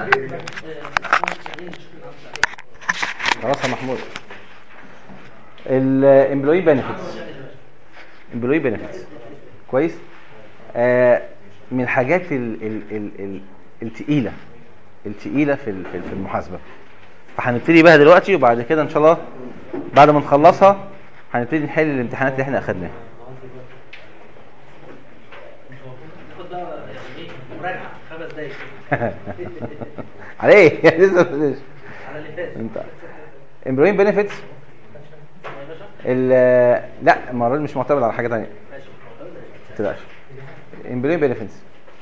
خلاص يا محمود الامبلوي بنفيتس امبلوي بنفيتس كويس آه من الحاجات ال ال ال ال التقيله التقيله في ال- في في المحاسبه فهنبتدي بقى دلوقتي وبعد كده ان شاء الله بعد ما نخلصها هنبتدي نحل الامتحانات اللي احنا اخدناها ناخد بقى يعني ايه مراجعه خمس دقايق عليه لسه مفيش. على اللي فات انت امبلوين بنفيتس يا باشا ال- لا المره دي مش معتمد على حاجه ثانيه ماشي ما تقلقش امبلوين بنفيتس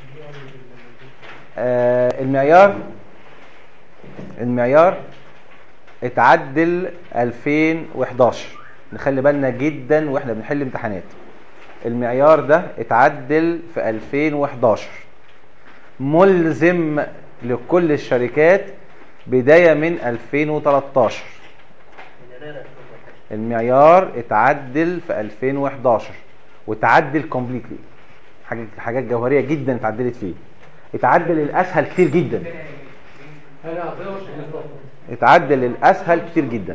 آه المعيار المعيار اتعدل 2011 نخلي بالنا جدا واحنا بنحل امتحانات المعيار ده اتعدل في 2011 ملزم لكل الشركات بداية من 2013 المعيار اتعدل في 2011 وتعدل كومبليتلي حاجات حاجات جوهريه جدا اتعدلت فيه اتعدل الاسهل كتير جدا اتعدل الاسهل كتير جدا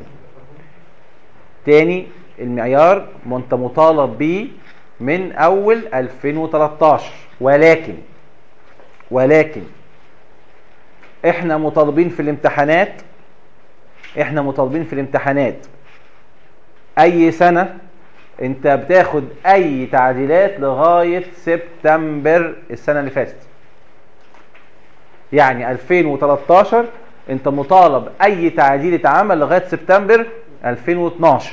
تاني المعيار ما انت مطالب بيه من اول 2013 ولكن ولكن احنا مطالبين في الامتحانات احنا مطالبين في الامتحانات اي سنه انت بتاخد اي تعديلات لغايه سبتمبر السنه اللي فاتت يعني 2013 انت مطالب اي تعديل اتعمل لغايه سبتمبر 2012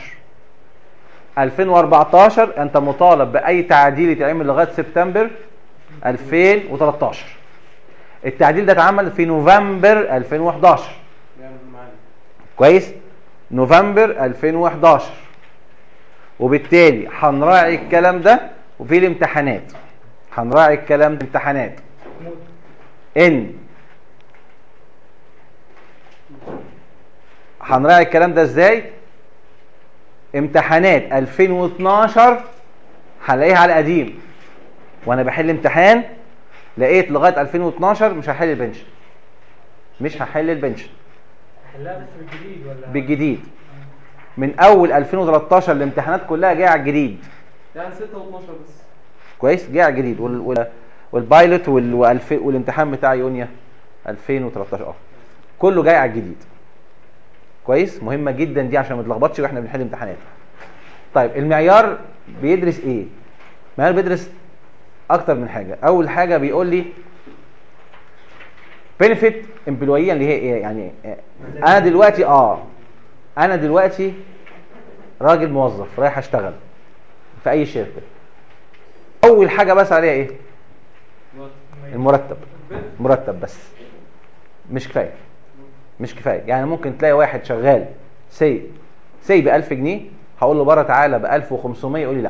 2014 انت مطالب باي تعديل يتعمل لغايه سبتمبر 2013 التعديل ده اتعمل في نوفمبر 2011 كويس نوفمبر 2011 وبالتالي هنراعي الكلام ده وفي الامتحانات هنراعي الكلام ده في الامتحانات ان هنراعي الكلام ده ازاي امتحانات 2012 هلاقيها على القديم وانا بحل امتحان لقيت لغايه 2012 مش هحل البنشن مش هحل البنشن حلها بس بالجديد ولا بالجديد من اول 2013 الامتحانات كلها جايه على الجديد يعني 6 و12 بس كويس جاي على الجديد وال... وال... والبايلوت وال... والف... والامتحان بتاع يونيو 2013 اه كله جاي على الجديد كويس مهمه جدا دي عشان ما نتلخبطش واحنا بنحل امتحانات طيب المعيار بيدرس ايه المعيار بيدرس اكتر من حاجه اول حاجه بيقول لي بنفيت امبلويه اللي هي ايه يعني إيه؟ انا دلوقتي اه انا دلوقتي راجل موظف رايح اشتغل في اي شركه اول حاجه بس عليها ايه المرتب مرتب بس مش كفايه مش كفايه يعني ممكن تلاقي واحد شغال سي سي ب 1000 جنيه هقول له بره تعالى ب 1500 يقول لي لا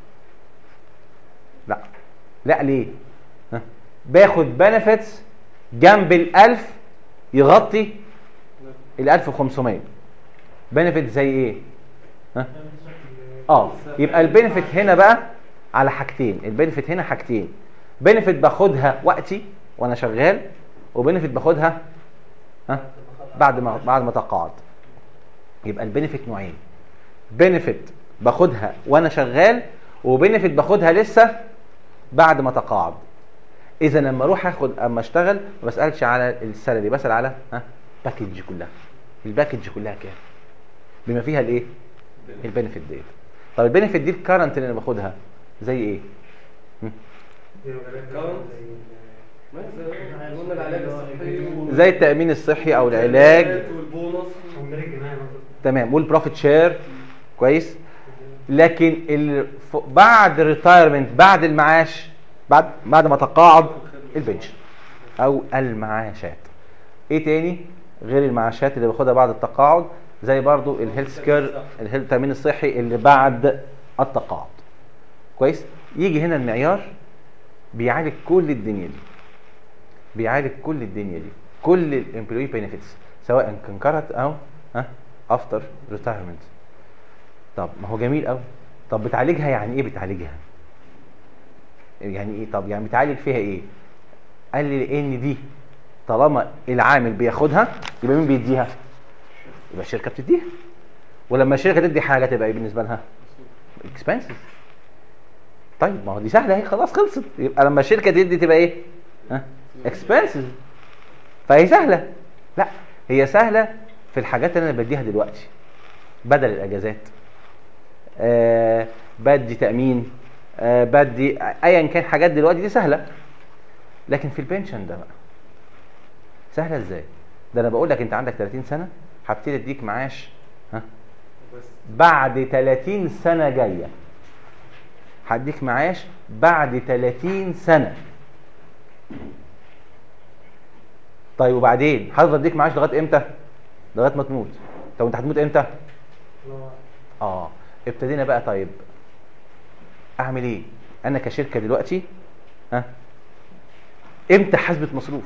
لا لا ليه ها؟ باخد بنفيتس جنب ال 1000 يغطي ال 1500 بنفيت زي ايه ها اه يبقى البنفيت هنا بقى على حاجتين البنفيت هنا حاجتين بنفيت باخدها وقتي وانا شغال وبنفيت باخدها ها بعد ما بعد ما تقاعد يبقى البنفيت نوعين بنفيت باخدها وانا شغال وبنفيت باخدها لسه بعد ما تقاعد اذا لما اروح اخد اما اشتغل ما بسالش على السالري بسال على ها باكج كلها الباكج كلها كام بما فيها الايه البنفيت ديت طب البنفيت دي الكارنت اللي انا باخدها زي ايه قلنا العلاج الصحي زي التامين الصحي او العلاج والبونص والمالك الجماعي برضه تمام والبروفيت شير كويس لكن ال... ف- بعد ريتايرمنت بعد المعاش بعد بعد ما تقاعد البنشن او المعاشات ايه تاني غير المعاشات اللي باخدها بعد التقاعد زي برضو الهيلث كير الهيلث التامين الصحي اللي بعد التقاعد كويس يجي هنا المعيار بيعالج كل الدنيا دي بيعالج كل الدنيا دي كل الامبلوي بينيفيتس سواء كان كارت او ها افتر ريتايرمنت طب ما هو جميل قوي طب بتعالجها يعني ايه بتعالجها يعني ايه طب يعني بتعالج فيها ايه قال لي ان دي طالما العامل بياخدها يبقى مين بيديها يبقى الشركه بتديها ولما الشركه تدي حاجه تبقى ايه بالنسبه لها اكسبنسز طيب ما هو دي سهله اهي خلاص خلصت يبقى لما الشركه تدي تبقى ايه ها اكسبنسز فهي سهله لا هي سهله في الحاجات اللي انا بديها دلوقتي بدل الاجازات آه بدي تامين آه بدي ايا كان حاجات دلوقتي دي سهله لكن في البنشن ده بقى سهله ازاي ده انا بقول لك انت عندك 30 سنه هبتدي اديك معاش ها بعد 30 سنه جايه هديك معاش بعد 30 سنه طيب وبعدين هفضل اديك معاش لغايه امتى لغايه ما تموت طب انت هتموت امتى الله اه ابتدينا بقى طيب اعمل ايه انا كشركه دلوقتي ها امتى حسبة مصروف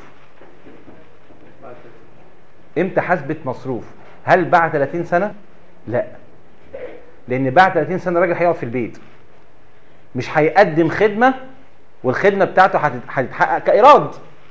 بعد كده. امتى حسبة مصروف هل بعد 30 سنه لا لان بعد 30 سنه الراجل هيقعد في البيت مش هيقدم خدمه والخدمه بتاعته هتت- هتتحقق كايراد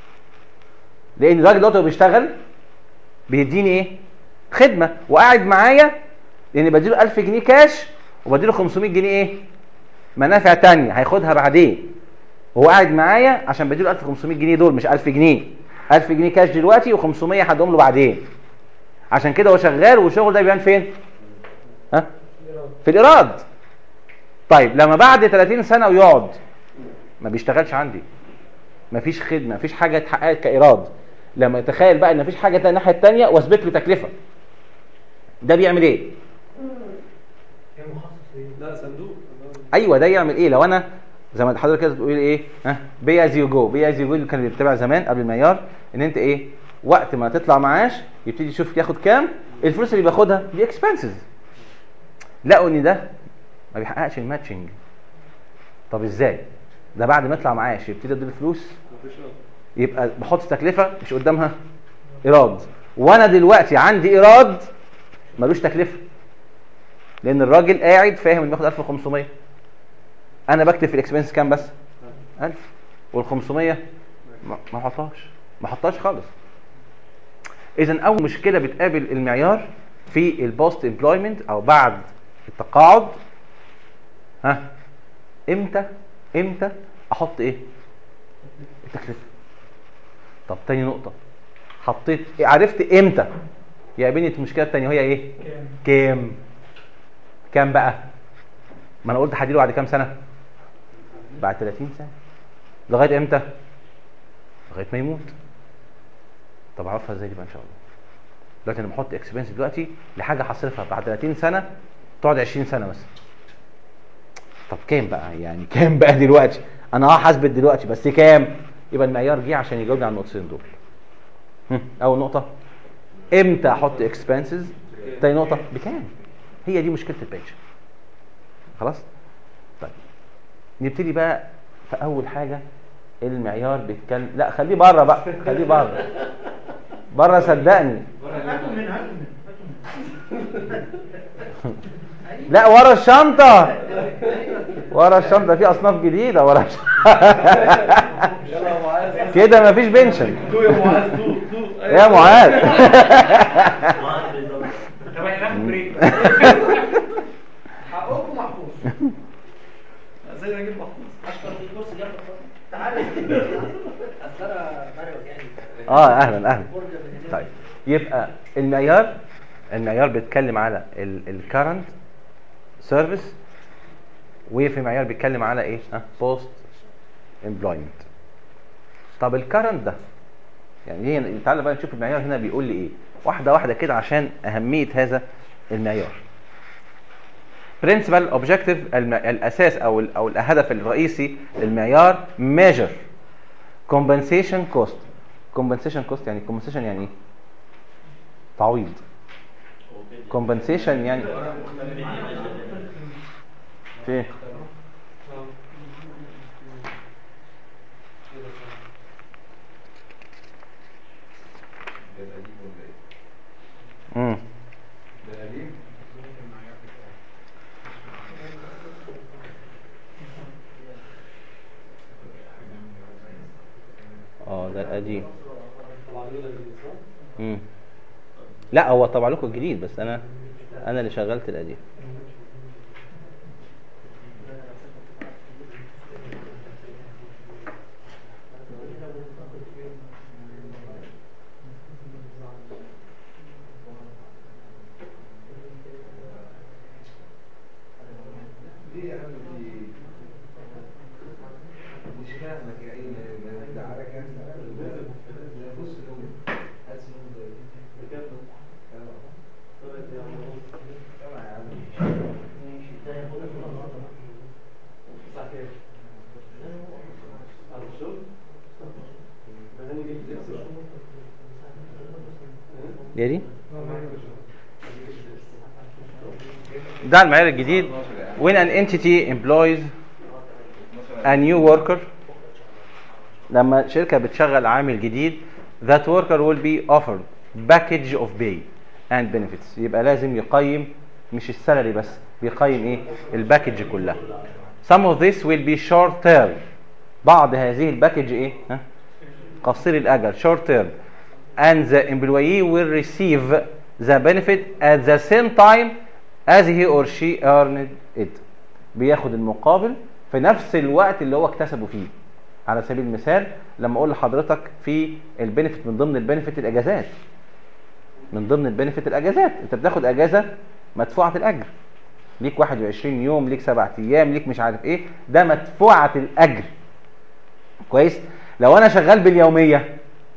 لان الراجل دلوقتي وهو بيشتغل بيديني ايه خدمه وقاعد معايا لان بديله 1000 جنيه كاش وبديله 500 جنيه ايه منافع تانية هياخدها بعدين وهو قاعد معايا عشان بديله 1500 جنيه دول مش 1000 جنيه 1000 جنيه كاش دلوقتي و500 هديهم له بعدين عشان كده هو شغال والشغل ده بيبان فين ها في الايراد طيب لما بعد 30 سنه ويقعد ما بيشتغلش عندي مفيش خدمه مفيش حاجه اتحققت كايراد لما يتخيل بقى ان مفيش حاجه تانية الناحيه الثانيه واثبت له تكلفه ده بيعمل ايه هي مخصص ليه؟ لا صندوق ايوه ده يعمل ايه لو انا زي ما حضرتك كده بتقول ايه ها بي از يو جو بي از يو جو اللي كان بيتبع زمان قبل المعيار ان انت ايه وقت ما تطلع معاش يبتدي يشوف ياخد كام الفلوس اللي بياخدها دي اكسبنسز لقوا ان ده ما بيحققش الماتشنج طب ازاي ده بعد ما يطلع معاش يبتدي اديله فلوس يبقى بحط تكلفه مش قدامها ايراد وانا دلوقتي عندي ايراد ملوش تكلفه لان الراجل قاعد فاهم انه بياخد 1500 انا بكتب في الاكسبنس كام بس 1000 وال 500 ما ما احطهاش ما احطهاش خالص اذا اول مشكله بتقابل المعيار في البوست امبلويمنت او بعد التقاعد ها امتى امتى احط ايه التكلفه طب تاني نقطه حطيت عرفت امتى يقابلني المشكله الثانيه وهي ايه كام؟ كام كام بقى ما انا قلت هديله بعد كام سنه بعد 30 سنه لغايه امتى لغايه ما يموت طب اعرفها ازاي دي بقى ان شاء الله دلوقتي انا بحط اكسبنس دلوقتي لحاجه هصرفها بعد 30 سنه تقعد 20 سنه مثلا طب كام بقى يعني كام بقى دلوقتي انا اه حاسبت دلوقتي بس كام يبقى المعيار جه عشان يجاوبني على النقطتين دول هم، اول نقطه امتى احط اكسبنسز تاني نقطه بكام هي دي مشكله البنشن خلاص طيب نبتدي بقى في اول حاجه المعيار بيتكلم لا خليه بره بقى خليه بره بره صدقني هاتوا من هاتوا من لا ورا الشنطه ورا الشنطه في اصناف جديده ورا الشنطة. يلا يا معاذ كده مفيش بنشن دو يا معاذ دو دو يا معاذ معاذ بالظبط طب احنا ناخد بريك حقكم محفوظ زي نجيب محفوظ اشكر في الكرسي جنبك تعالى اصل انا مريم يعني اه اهلا اهلا برجة من هنا. طيب يبقى المعيار المعيار بيتكلم على الكرنت سيرفيس وفي معيار بيتكلم على ايه ها بوست امبلويمنت طب الكرنت ده يعني ايه تعالى بقى نشوف المعيار هنا بيقول لي ايه واحده واحده كده عشان اهميه هذا المعيار برنسبل اوبجكتيف الاساس او ال او الهدف الرئيسي للمعيار ميجر كومبنسيشن كوست كومبنسيشن كوست يعني كومبنسيشن يعني ايه تعويض كومبنسيشن يعني في ايه امم اه ده القديم طبعا يقدر يجيب صح؟ مم. لا هو طبع لكم الجديد بس انا انا اللي شغلت القديم ليه يا عم دي مش فاهمك يا عيني ما ده على كام ده بص لون حاسس لون زي بكام؟ طلعت يا عم طبعا يا عم ماشي ده ياخدها في النهارده الساعة كام؟ على الشغل؟ بعدين يجيب لبس يا دي ده المعيار الجديد when an entity employs a new worker لما شركة بتشغل عامل جديد that worker will be offered package of pay and benefits يبقى لازم يقيم مش السالري بس بيقيم ايه الباكج كلها some of this will be short term بعض هذه الباكج ايه ها؟ قصير الاجل short term and the employee will receive the benefit at the same time as he or she earned it بياخد المقابل في نفس الوقت اللي هو اكتسبه فيه على سبيل المثال لما اقول لحضرتك في البنفيت من ضمن البنفيت الاجازات من ضمن البنفيت الاجازات انت بتاخد اجازه مدفوعه الاجر ليك 21 يوم ليك 7 ايام ليك مش عارف ايه ده مدفوعه الاجر كويس لو انا شغال باليوميه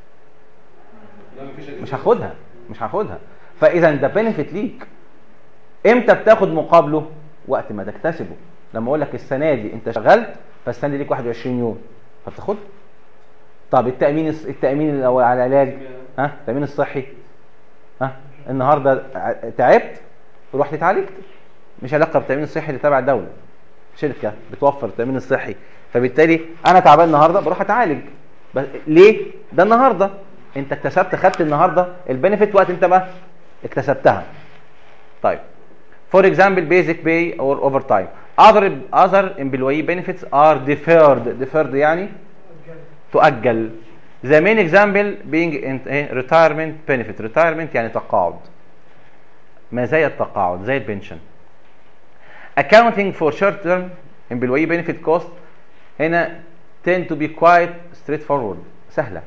مش هاخدها مش هاخدها فاذا ده بنفيت ليك امتى بتاخد مقابله وقت ما تكتسبه لما اقول لك السنه دي انت شغلت فالسنه دي ليك 21 يوم فبتاخد طب التامين التامين او على العلاج ها التامين الصحي ها النهارده ع- تعبت ورحت اتعالجت مش علاقه بالتامين الصحي اللي تبع الدوله شركه بتوفر التامين الصحي فبالتالي انا تعبان النهارده بروح اتعالج بس ليه ده النهارده انت اكتسبت خدت النهارده البنفيت وقت انت ما اكتسبتها طيب For example, basic pay or overtime. Other other employee benefits are deferred. Deferred يعني تؤجل. The main example being in eh, retirement benefit. Retirement يعني تقاعد. مزايا التقاعد زي البنشن. Accounting for short-term employee benefit cost هنا tend to be quite straightforward. سهلة.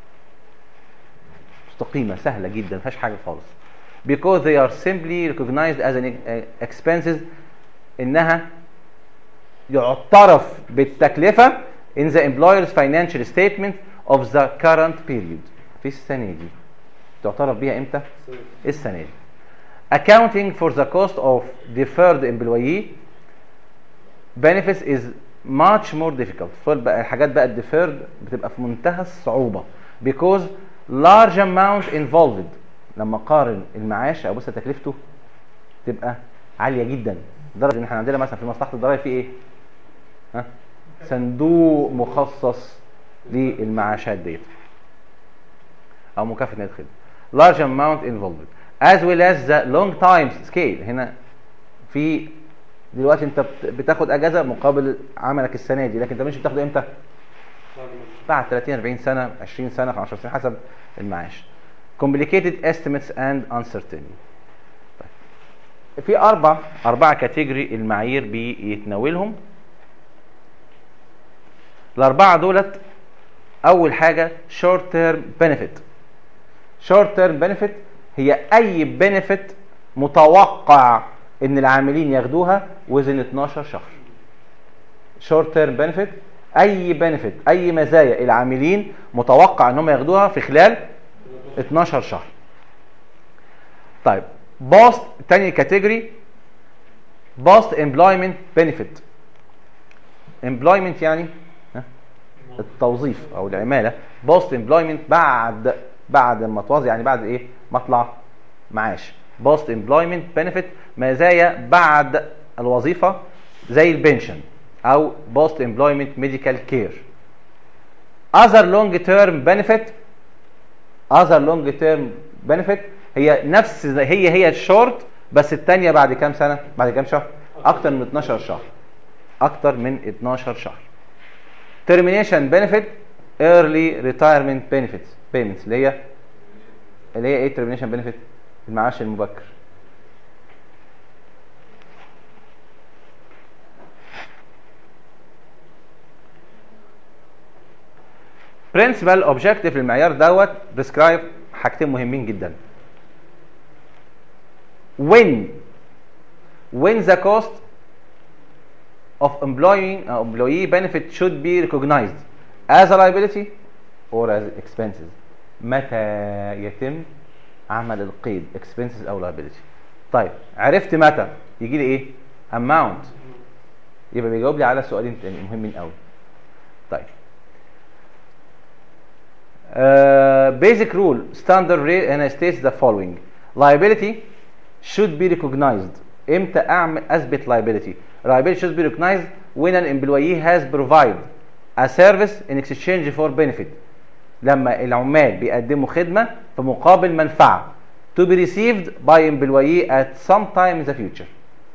مستقيمة سهلة جدا ما فيهاش حاجة خالص. because they are simply recognized as an uh, expenses انها يعترف بالتكلفة in the employer's financial statement of the current period في السنة دي تعترف بيها امتى؟ السنة دي accounting for the cost of deferred employee benefits is much more difficult فول بقى الحاجات بقى الديفيرد بتبقى في منتهى الصعوبة because large amount involved لما قارن المعاش او بص تكلفته تبقى عاليه جدا لدرجه ان احنا عندنا مثلا في مصلحه الضرائب في ايه؟ ها؟ صندوق مخصص للمعاشات ديت او مكافاه نادي الخدمه large amount involved as well as the long time scale هنا في دلوقتي انت بت- بتاخد اجازه مقابل عملك السنه دي لكن انت مش بتاخده امتى؟ بعد 30 40 سنه 20 سنه 15 سنه حسب المعاش complicated estimates and uncertainty طيب. في اربع اربعه كاتيجوري المعايير بيتناولهم الاربعه دولت اول حاجه short term benefit short term benefit هي اي benefit متوقع ان العاملين ياخدوها within 12 شهر short term benefit اي benefit اي مزايا العاملين متوقع ان هم ياخدوها في خلال 12 شهر طيب باست تاني كاتيجوري باست امبلويمنت بنفيت امبلويمنت يعني ها؟ التوظيف او العماله باست امبلويمنت بعد بعد ما توظف يعني بعد ايه مطلع معاش باست امبلويمنت بنفيت مزايا بعد الوظيفه زي البنشن او باست امبلويمنت ميديكال كير other long term benefit other long term benefit هي نفس هي هي الشورت بس الثانيه بعد كام سنه بعد كام شهر اكتر من 12 شهر اكتر من 12 شهر termination benefit early retirement benefits بيمنتس اللي هي اللي هي ايه ترمينيشن بنفيت المعاش المبكر برنسبل اوبجكتيف المعيار دوت ديسكرايب حاجتين مهمين جدا when when the cost of employing uh, employee benefit should be recognized as a liability or as expenses متى يتم عمل القيد expenses او liability طيب عرفت متى يجي لي ايه amount يبقى بيجاوب لي على سؤالين تاني مهمين قوي طيب Uh, basic rule standard rate هنا states the following liability should be recognized امتى اعمل اثبت liability liability should be recognized when an employee has provided a service in exchange for benefit لما العمال بيقدموا خدمة في مقابل منفعة to be received by employee at some time in the future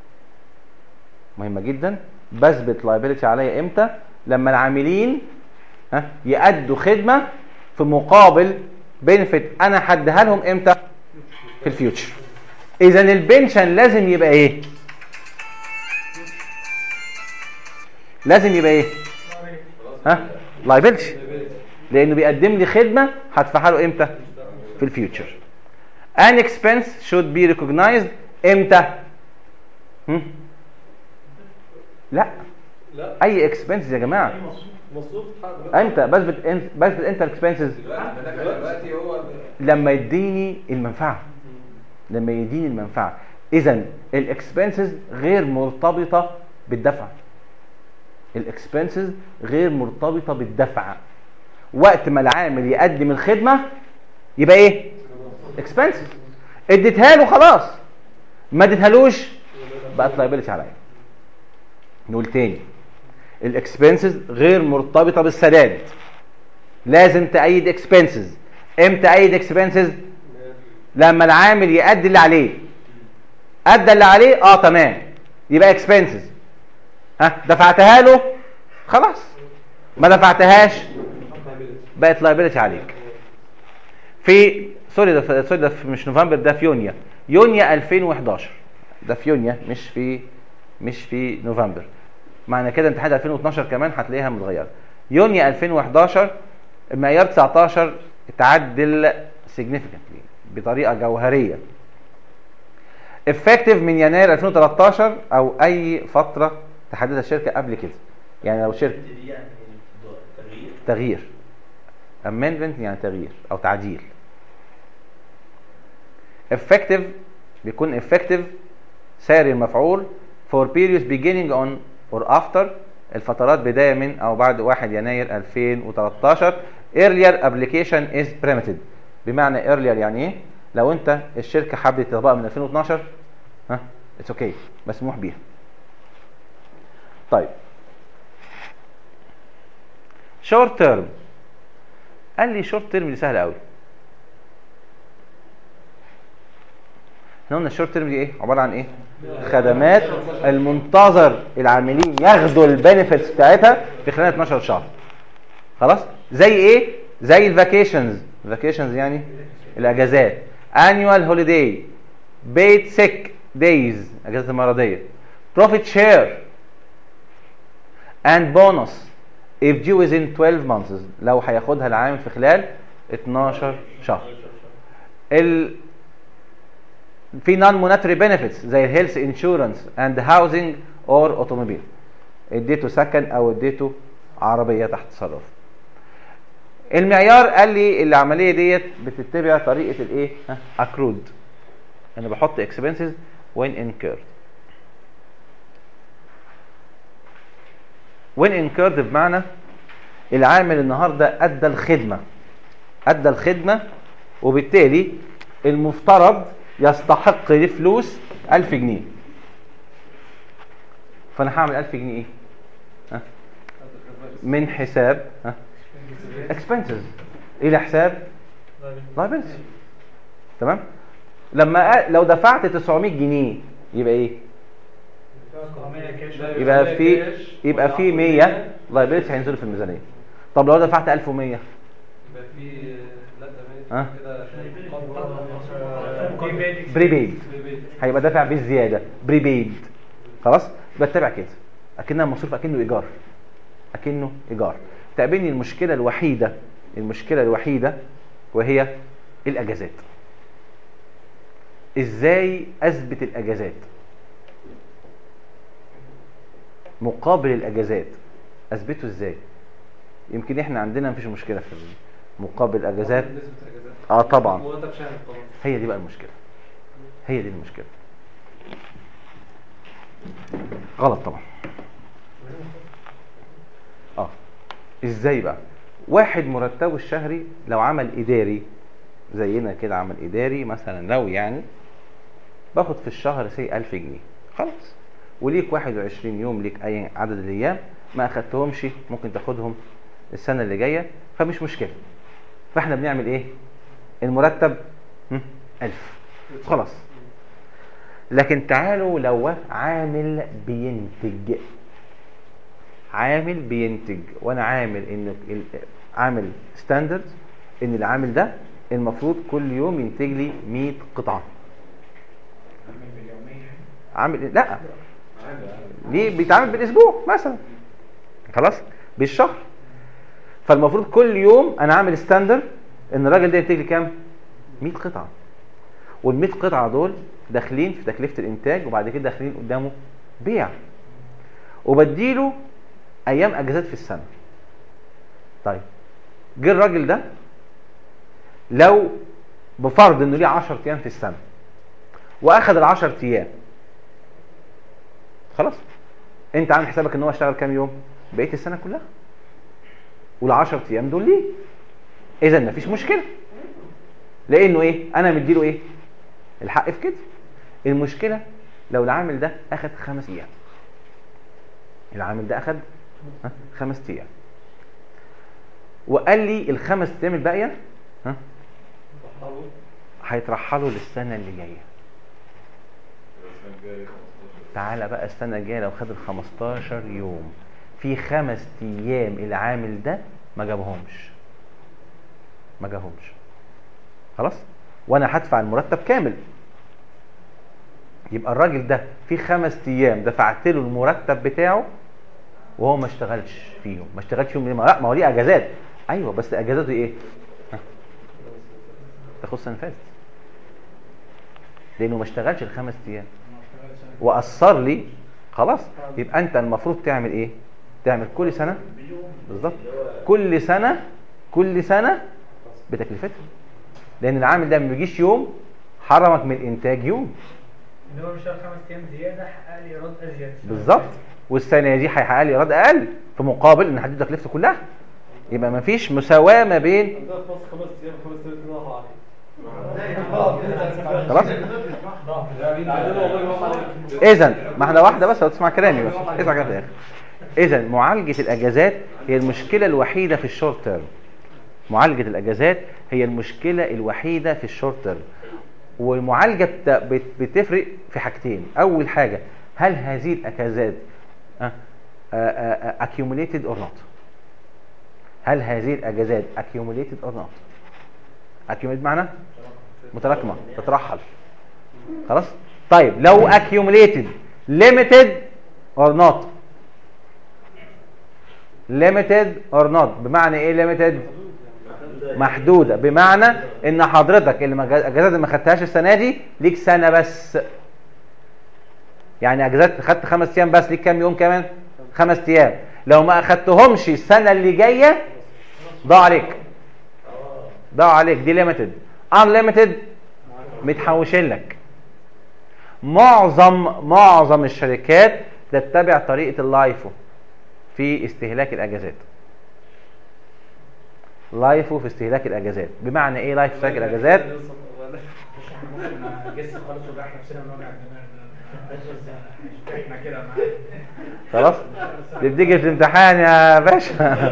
مهمة جدا بثبت liability عليا امتى لما العاملين ها يأدوا خدمة في مقابل بنفيت انا حدها لهم امتى في الفيوتشر اذا البنشن لازم يبقى ايه لازم يبقى ايه ها لايبيلتي لانه بيقدم لي خدمه هدفعها له امتى في الفيوتشر an expense should be recognized امتى هم؟ لا لا اي اكسبنس يا جماعه مصروف حق امتى بثبت انت بثبت انت الاكسبنسز دلوقتي دلوقتي هو لما يديني المنفعه لما يديني المنفعه اذا الاكسبنسز غير مرتبطه بالدفع الاكسبنسز غير مرتبطه بالدفع وقت ما العامل يقدم الخدمه يبقى ايه اكسبنسز اديتها له خلاص ما اديتهالوش بقت لايبيلتي عليا نقول تاني الاكسبنسز غير مرتبطه بالسداد لازم تأيد اكسبنسز امتى ايد اكسبنسز لما العامل يأدي اللي عليه ادى اللي عليه اه تمام يبقى اكسبنسز ها دفعتها له خلاص ما دفعتهاش بقت لايبيلتي عليك في سوري ده في- سوري ده في- مش نوفمبر ده في يونيو يونيو 2011 ده في يونيو مش في مش في نوفمبر معنى كده امتحان 2012 كمان هتلاقيها متغيره يونيو 2011 المعيار 19 اتعدل significantly بطريقه جوهريه effective من يناير 2013 او اي فتره تحددها الشركه قبل كده يعني لو شركه دي يعني تغيير تغيير amendment يعني تغيير او تعديل effective بيكون effective ساري المفعول for periods beginning on or after الفترات بداية من أو بعد 1 يناير 2013 earlier application is permitted بمعنى earlier يعني إيه؟ لو أنت الشركة حابة تطبقها من 2012 ها it's okay مسموح بيها طيب شورت تيرم قال لي شورت تيرم دي سهله قوي احنا قلنا الشورت تيرم دي ايه عباره عن ايه خدمات المنتظر العاملين ياخدوا البنفيتس بتاعتها في خلال 12 شهر خلاص زي ايه زي الفاكيشنز الفاكيشنز يعني الاجازات annual holiday paid sick days اجازه المرضيه profit share and bonus if due within 12 months لو هياخدها العامل في خلال 12 شهر ال في نون مونتري بنفيتس زي الهيلث انشورنس اند هاوزنج اور اوتوموبيل اديته سكن او اديته عربيه تحت تصرف المعيار قال لي العمليه ديت بتتبع طريقه الايه اكرود انا بحط expenses when incurred when incurred بمعنى العامل النهارده ادى الخدمه ادى الخدمه وبالتالي المفترض يستحق ليه فلوس 1000 جنيه فانا هعمل 1000 جنيه ايه ها؟ من حساب ها expenses الى حساب liability تمام لما أ- لو دفعت 900 جنيه يبقى ايه يبقى في يبقى في 100 liability هينزلوا في الميزانيه طب لو دفعت 1100 يبقى في لا ها كده بريبيد هيبقى دافع بالزياده بريبيد خلاص يبقى اتبع كده اكنها مصروف اكنه ايجار اكنه ايجار تقابلني المشكله الوحيده المشكله الوحيده وهي الاجازات ازاي اثبت الاجازات مقابل الاجازات اثبته ازاي يمكن احنا عندنا مفيش مشكله في مقابل الاجازات اه طبعا مرتب شهري طبعا هي دي بقى المشكله هي دي المشكله غلط طبعا اه ازاي بقى واحد مرتبه الشهري لو عمل اداري زينا كده عمل اداري مثلا لو يعني باخد في الشهر سي 1000 جنيه خلاص وليك 21 يوم ليك اي عدد الايام ما اخدتهمش ممكن تاخدهم السنه اللي جايه فمش مشكله فاحنا بنعمل ايه المرتب هم، 1000 خلاص لكن تعالوا لو عامل بينتج عامل بينتج وانا عامل ان ال- عامل ستاندرد ان العامل ده المفروض كل يوم ينتج لي 100 قطعه عامل لا ليه بيتعامل بالاسبوع مثلا خلاص بالشهر فالمفروض كل يوم انا عامل ستاندرد ان الراجل ده ينتج لي كام 100 قطعه وال 100 قطعه دول داخلين في تكلفه الانتاج وبعد كده داخلين قدامه بيع وبديله ايام اجازات في السنه طيب جه الراجل ده لو بفرض انه ليه 10 ايام في السنه واخد ال 10 ايام خلاص انت عامل حسابك ان هو اشتغل كام يوم بقيه السنه كلها وال 10 ايام دول ليه اذا مفيش مشكله لانه ايه انا مديله ايه الحق في كده المشكله لو العامل ده اخد خمس ايام العامل ده اخد ها، خمس ايام وقال لي الخمس ايام الباقيه ها هيترحلوا للسنه اللي جايه تعالى بقى السنه الجايه لو خد ال 15 يوم في خمس ايام العامل ده ما جابهمش ما جابهمش خلاص وانا هدفع المرتب كامل يبقى الراجل ده في خمس ايام دفعت له المرتب بتاعه وهو ما اشتغلش فيهم ما اشتغلش فيهم ليه ما لا ما هو ليه اجازات ايوه بس اجازاته ايه ها. تاخد السنه اللي فاتت لانه ما اشتغلش الخمس ايام واثر لي خلاص يبقى انت المفروض تعمل ايه تعمل كل سنه بالظبط كل سنه كل سنه بتكلفتها لان العامل ده ما بيجيش يوم حرمك من الانتاج يوم ان هو بيشتغل خمس ايام زياده حقق لي ايراد ازيد بالظبط والسنه دي هيحقق لي ايراد اقل في مقابل ان هديله تكلفته كلها يبقى ما فيش مساواه ما بين عندنا في مصر خمس ايام خمس ايام كده راحوا عليك خلاص عندنا والله راحوا عليك اذا ما احنا واحده بس لو تسمع كلامي بس اسمع كلامي في الاخر اذا معالجه الاجازات هي المشكله الوحيده في الشورت تيرم معالجه الاجازات هي المشكله الوحيده في الشورت تيرم والمعالجه بت- بت- بتفرق في حاجتين اول حاجه هل هذه الاجازات آه، آه، آه، accumulated or not هل هذه الاجازات accumulated or not accumulated معنى متراكمه تترحل خلاص طيب لو accumulated limited or not limited or not بمعنى ايه limited محدوده بمعنى ان حضرتك اللي ما جا- اجازات اللي ما خدتهاش السنه دي ليك سنه بس يعني اجازات خدت خمس ايام بس ليك كام يوم كمان خمس ايام لو ما اخدتهمش السنه اللي جايه ضاع عليك ضاع عليك دي ليميتد unlimited متحوشين لك معظم معظم الشركات تتبع طريقه اللايفو في استهلاك الاجازات لايفو في استهلاك الاجازات بمعنى ايه لايف في استهلاك الاجازات ممكن نجس خالص ونريح نفسنا من وجع الدماغ احنا كده معاك خلاص بتيجي في الامتحان يا باشا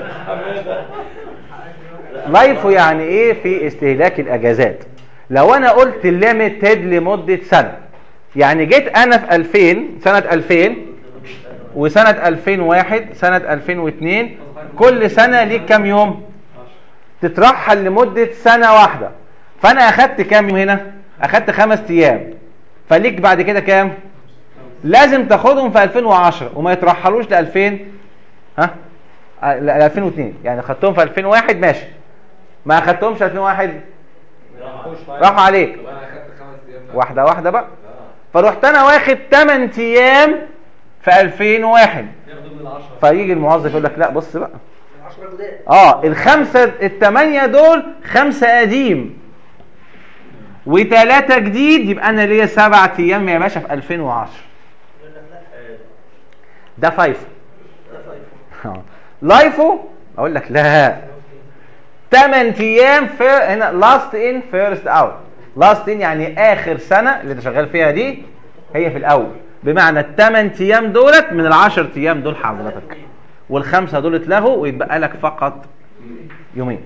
لايفو يعني ايه في استهلاك الاجازات لو انا قلت ليميتد لمده سنه يعني جيت انا في 2000 سنه 2000 وسنه 2001 سنه 2002 كل سنه ليك كام يوم تترحل لمده سنه واحده فانا اخدت كام يوم هنا اخدت خمس ايام فليك بعد كده كام لازم تاخدهم في 2010 وما يترحلوش ل 2000 ها ل 2002 يعني خدتهم في 2001 ماشي ما اخدتهمش 2001 راحوا عليك طب انا اخدت خمس ايام بقى. واحده واحده بقى اه فرحت انا واخد 8 ايام في 2001 ياخدوا من العشرة فيجي الموظف يقول لك لا بص بقى 10 جداد اه الخمسه الثمانيه دول خمسه قديم وثلاثه جديد يبقى انا ليا سبعة ايام يا باشا في 2010 يقول لك لا ده فايفو ده فايف آه. لايفو اقول لك لا 8 ايام في هنا لاست ان فيرست اوت لاست ان يعني اخر سنه اللي انت شغال فيها دي هي في الاول بمعنى الثمان ايام دولت من العشر ايام دول حضرتك والخمسه دول اتلغوا ويتبقى لك فقط يومين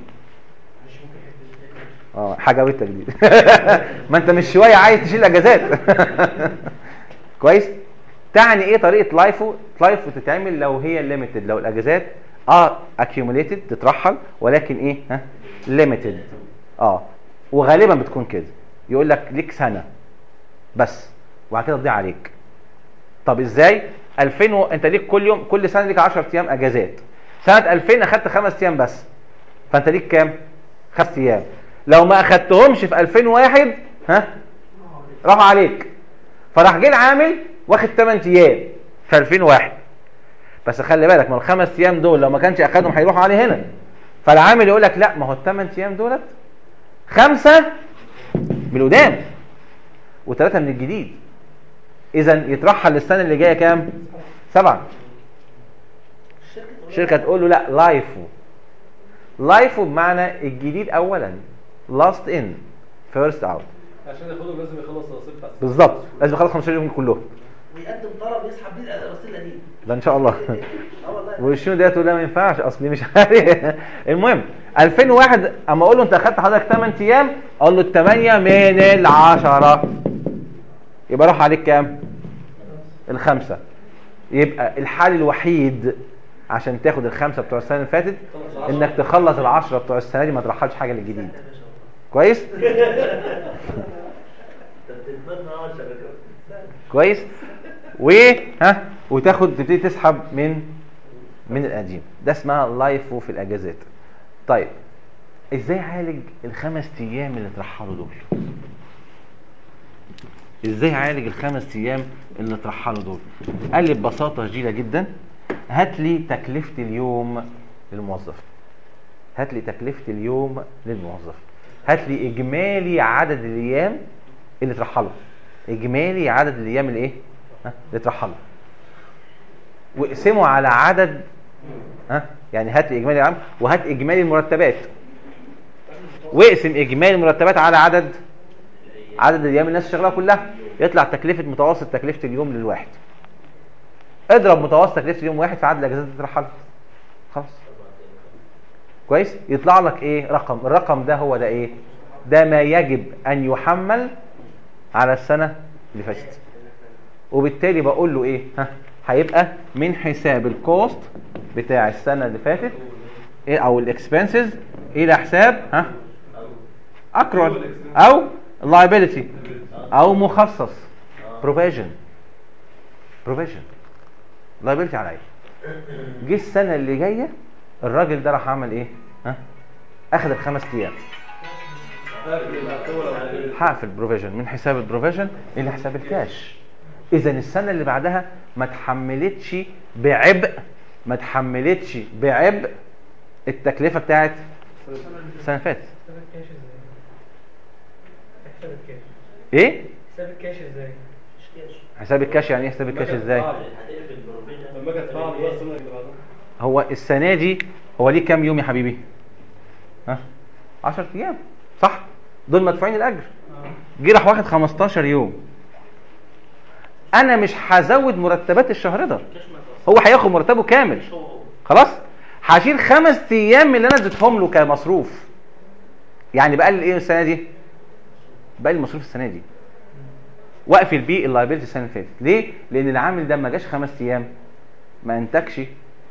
اه حاجه والتجديد ما انت مش شويه عايز تشيل اجازات كويس تعني ايه طريقه لايفو لايفو تتعمل لو هي ليميتد لو الاجازات اه اكيوميليتد تترحل ولكن ايه ها ليميتد اه وغالبا بتكون كده يقول لك ليك سنه بس وبعد كده تضيع عليك طب ازاي 2000 و... انت ليك كل يوم كل سنه ليك 10 ايام اجازات سنه 2000 اخدت خمس ايام بس فانت ليك كام خمس ايام لو ما اخدتهمش في 2001 ها راح عليك فراح جه العامل واخد 8 ايام في 2001 بس خلي بالك ما الخمس ايام دول لو ما كانش اخدهم هيروحوا عليه هنا فالعامل يقول لك لا ما هو الثمان ايام دولت خمسه من القدام وثلاثه من الجديد اذا يترحل السنه اللي جايه كام سبعه الشركه تقول الشركه تقول له لا لايفو لايفو بمعنى الجديد اولا لاست ان فيرست اوت عشان ياخدهم لازم يخلص الرصيد بتاع بالظبط لازم يخلص 15 يوم كلهم ويقدم طلب يسحب بيه الرصيد القديم ده ان شاء الله اه والله والشنو ده تقول لا ما ينفعش اصلي مش عارف المهم 2001 اما اقول له انت اخدت حضرتك 8 ايام اقول له ال 8 من العشرة يبقى راح عليك كام؟ الخمسه يبقى الحل الوحيد عشان تاخد الخمسه بتوع السنه اللي فاتت انك تخلص العشرة بتوع السنه دي ما ترحلش حاجه للجديد كويس؟ انت بتتمنى 10 كويس و ها وتاخد تبتدي تسحب من من القديم ده اسمها لايفو في الاجازات طيب ازاي اعالج الخمس ايام اللي اترحلوا دول ازاي اعالج الخمس ايام اللي اترحلوا دول قال لي ببساطه شديده جدا هات لي تكلفه اليوم للموظف هات لي تكلفه اليوم للموظف هات لي اجمالي عدد الايام اللي اترحلوا اجمالي عدد الايام اللي ايه ها اللي اترحلوا واقسمه على عدد ها يعني هات لي اجمالي العام وهات اجمالي المرتبات واقسم اجمالي المرتبات على عدد عدد الايام الناس شغاله كلها يطلع تكلفه متوسط تكلفه اليوم للواحد اضرب متوسط تكلفه اليوم واحد في عدد الاجازات اللي اترحلت خلاص كويس يطلع لك ايه رقم الرقم ده هو ده ايه ده ما يجب ان يحمل على السنه اللي فاتت وبالتالي بقول له ايه ها هيبقى من حساب الكوست بتاع السنه اللي فاتت ايه او الاكسبنسز الى حساب ها اكرون او liability او مخصص provision provision liability عليا جه السنه اللي جايه الراجل ده راح عمل ايه ها اخذ الخمس ايام قافل الأول أو قافل. هقفل بروفيجن من حساب البروفيجن الى حساب الكاش اذا السنه اللي بعدها ما تحملتش بعبء ما تحملتش بعبء التكلفه بتاعت السنه اللي فاتت حساب الكاش ازاي؟ حساب الكاش ايه حساب الكاش ازاي؟ مش كاش حساب الكاش يعني ايه حساب الكاش ازاي هتقفل بروفيجن لما اجي ادفع له بقى السنه اللي بعدها هو السنه دي هو ليه كام يوم يا حبيبي ها 10 ايام صح دول مدفوعين الاجر جه راح واخد 15 يوم انا مش هزود مرتبات الشهر ده هو هياخد مرتبه كامل خلاص هشيل خمس ايام من اللي انا اديتهم له كمصروف يعني بقلل ايه السنه دي بقلل المصروف السنه دي واقفل بيه اللايبيلتي السنه اللي فاتت ليه لان العامل ده ما جاش خمس ايام ما انتجش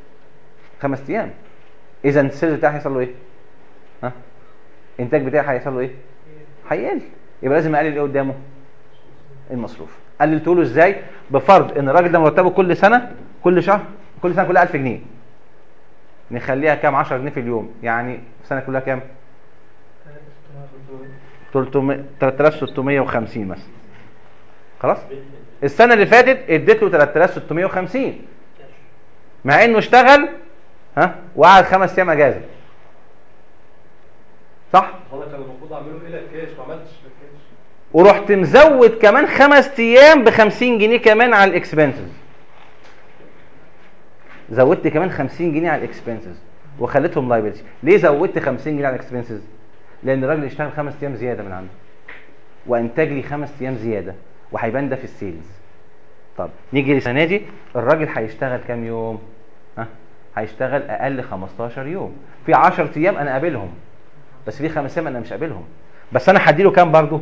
خمس ايام اذا السيلز بتاعي هيحصل له ايه ها الانتاج بتاعي هيحصل له ايه هيقل يبقى لازم اقلل ايه قدامه المصروف قللته له ازاي بفرض ان الراجل ده مرتبه كل سنه كل شهر كل سنه كلها 1000 جنيه نخليها كام 10 جنيه في اليوم يعني السنه كلها كام 300 3650 مثلا خلاص السنه اللي فاتت اديت له 3650 مع انه اشتغل ها وقعد خمس ايام اجازه صح انا كان المفروض اعمله الى الكاش ما عملتش الكاش ورحت مزود كمان خمس ايام ب 50 جنيه كمان على الاكسبنسز زودت كمان 50 جنيه على الاكسبنسز وخليتهم لايبيلتي ليه زودت 50 جنيه على الاكسبنسز لان الراجل اشتغل خمس ايام زياده من عنده وانتج لي خمس ايام زياده وهيبان ده في السيلز طب نيجي للسنه دي الراجل هيشتغل كام يوم ها هيشتغل اقل 15 يوم في 10 ايام انا قابلهم بس في خمس ايام انا مش قابلهم بس انا هديله كام برضه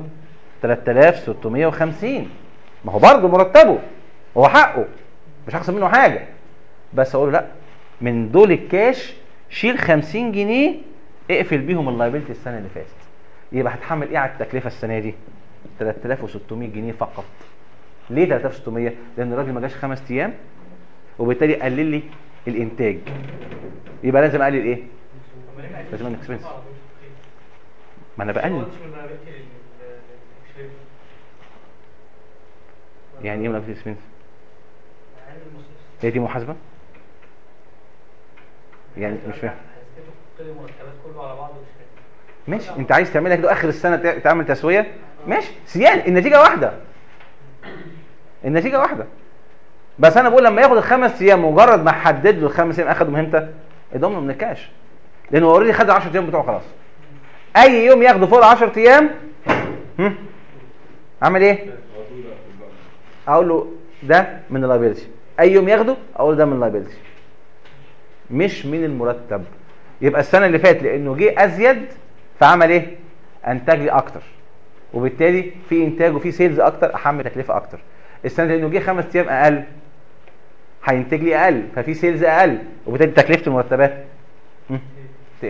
3650 ما هو برضه مرتبه هو حقه مش هخصم منه حاجه بس اقول له لا من دول الكاش شيل 50 جنيه اقفل بيهم اللايبيلتي السنه اللي فاتت يبقى هتحمل ايه على التكلفه السنه دي 3600 جنيه فقط ليه 3600 لان الراجل ما جاش خمس ايام وبالتالي قلل لي الانتاج يبقى لازم اقلل ايه لازم اقلل اكسبنس ما انا بقلل يعني ايه من اكسبنس هي دي محاسبه يعني مش فاهم كل المرتبات كله على بعضه مش فاهم ماشي انت عايز تعملها كده اخر السنه تع- تعمل تسويه ماشي سيان النتيجه واحده النتيجه واحده بس انا بقول لما ياخد الخمس ايام مجرد ما حدد له الخمس ايام اخدهم امتى ادهم له من الكاش لانه اوريدي خد ال 10 ايام بتوعه خلاص اي يوم ياخده فوق ال 10 ايام هم؟ عمل ايه اقول له ده من اللايبيلتي اي يوم ياخده اقول له ده من اللايبيلتي مش من المرتب يبقى السنه اللي فاتت لانه جه ازيد فعمل ايه انتج لي اكتر وبالتالي في انتاج وفي سيلز اكتر احمل تكلفه اكتر السنه دي لانه جه خمس ايام اقل هينتج لي اقل ففي سيلز اقل وبالتالي تكلفه المرتبات هم، تقل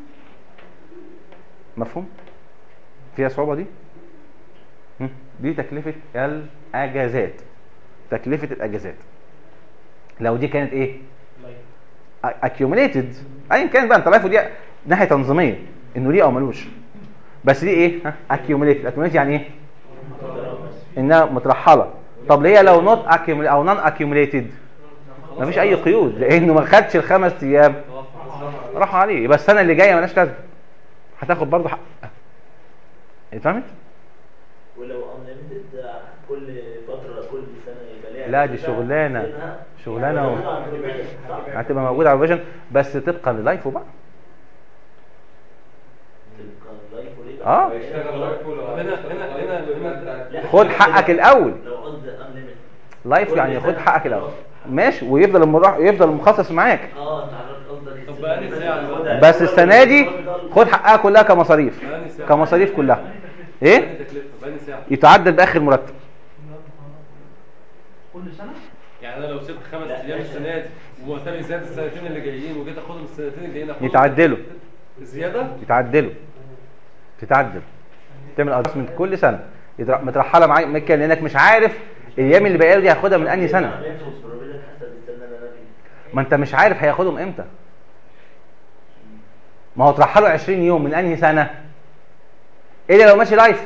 مفهوم فيها صعوبه دي هم، دي تكلفه الاجازات تكلفه الاجازات لو دي كانت ايه accumulated ايا كان بقى انت لايفه دي ناحيه تنظيميه انه ليه او ملوش بس دي ايه ها accumulated accumulated يعني ايه انها مترحله طب ليه لو نوت accumulated او نون accumulated مفيش اي قيود لانه ما خدش الخمس ايام راحوا عليه يبقى السنه اللي جايه مالهاش لازمه هتاخد برضه حق فهمت ولو unlimited كل فترة كل سنة يبقى ليها لا، دي تكلفة شغلانة. تسيبها. شغلانة يعني و- موجودة على البروفيشن، صح؟ هتبقى موجوده على الفيجن بس طبقا للايفه بقى تبقى لايف وليه آه. بقى؟ هيشتغل لايف ولا طب هنا- هنا- هنا- هنا- لا، خد حقك الاول لو قصدي unlimited لايف كل يعني خد سنة. حقك الاول ماشي ويفضل المراح يفضل المخصص معاك اه انت عرفت قصدك طب السنة بقى اللي أنهي فاتت ساعة خدها. بس السنه دي خد حقها كلها كمصاريف بقاني ساعة كمصاريف كلها ايه بقاني تكلفة بقاني ساعة يتعدل باخر مرتب كل سنه يعني انا لو سبت خمس لا، ايام لا. السنة دي ومرتبي زاد السنتين اللي جايين وجيت اخدهم السنتين الجايين اخدهم يتعدلوا. زيادة يتعدلوا تتعدل تعمل ادجستمنت كل سنه يتر- مترحله معاك مكه لانك مش عارف الايام اللي باقيه له دي هياخدها من انهي سنه عملت وسبروفيجن حسب السنة اللي انا فيها ما انت مش عارف هياخدهم امتى ما هو اترحله 20 يوم من انهي سنه الا لو ماشي لايف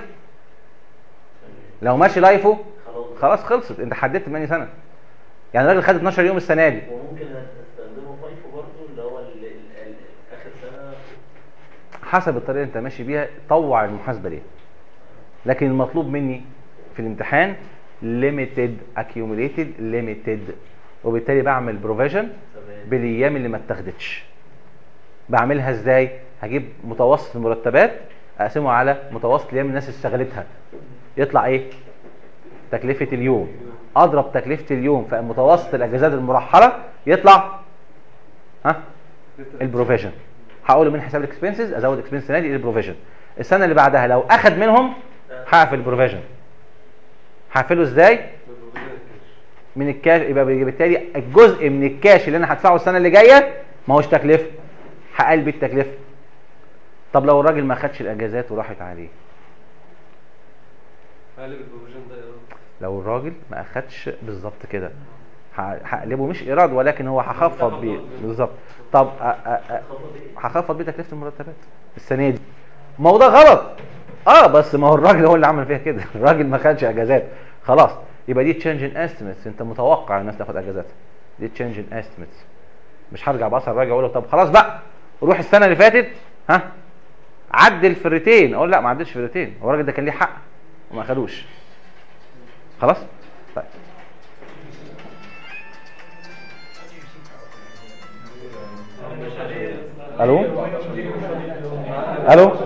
لو ماشي لايفه خلاص خلاص خلصت انت حددت من انهي سنه يعني الراجل خد 12 يوم السنه دي وممكن استخدمه فايفو برضه اللي هو ال- ال- ال- اخر سنة حسب الطريقه اللي انت ماشي بيها طوع المحاسبه ليها لكن المطلوب مني في الامتحان limited accumulated limited وبالتالي بعمل بروفيجن تمام بالايام اللي ما اتاخدتش بعملها ازاي هجيب متوسط المرتبات اقسمه على متوسط الايام الناس اشتغلتها يطلع ايه تكلفه اليوم اضرب تكلفه اليوم في متوسط الاجازات المرحله يطلع ها البروفيجن هقول من حساب الاكسبنسز ازود اكسبنس السنه دي البروفيجن السنه اللي بعدها لو اخد منهم هقفل البروفيجن هقفله ازاي من الكاش يبقى بالتالي الجزء من الكاش اللي انا هدفعه السنه اللي جايه ما هوش تكلفه هقلب التكلفه طب لو الراجل ما خدش الاجازات وراحت عليه قالب البروفيجن ده ايراد لو الراجل ما اخدش بالظبط كده ه- هقلبه مش ايراد ولكن هو هخفض بيه بالظبط طب أ- أ- أ- هخفض بيه تكلفه المرتبات السنه دي ما هو ده غلط اه بس ما هو الراجل هو اللي عمل فيها كده الراجل ما خدش اجازات خلاص يبقى دي تشينج ان استيميتس انت متوقع الناس تاخد اجازات دي تشينج ان استيميتس مش هرجع بصر الراجل اقول له طب خلاص بقى روح السنه اللي فاتت ها عدل في الريتين اقول لا ما عدلش في الريتين هو الراجل ده كان ليه حق وما خدوش خلاص طيب الو الو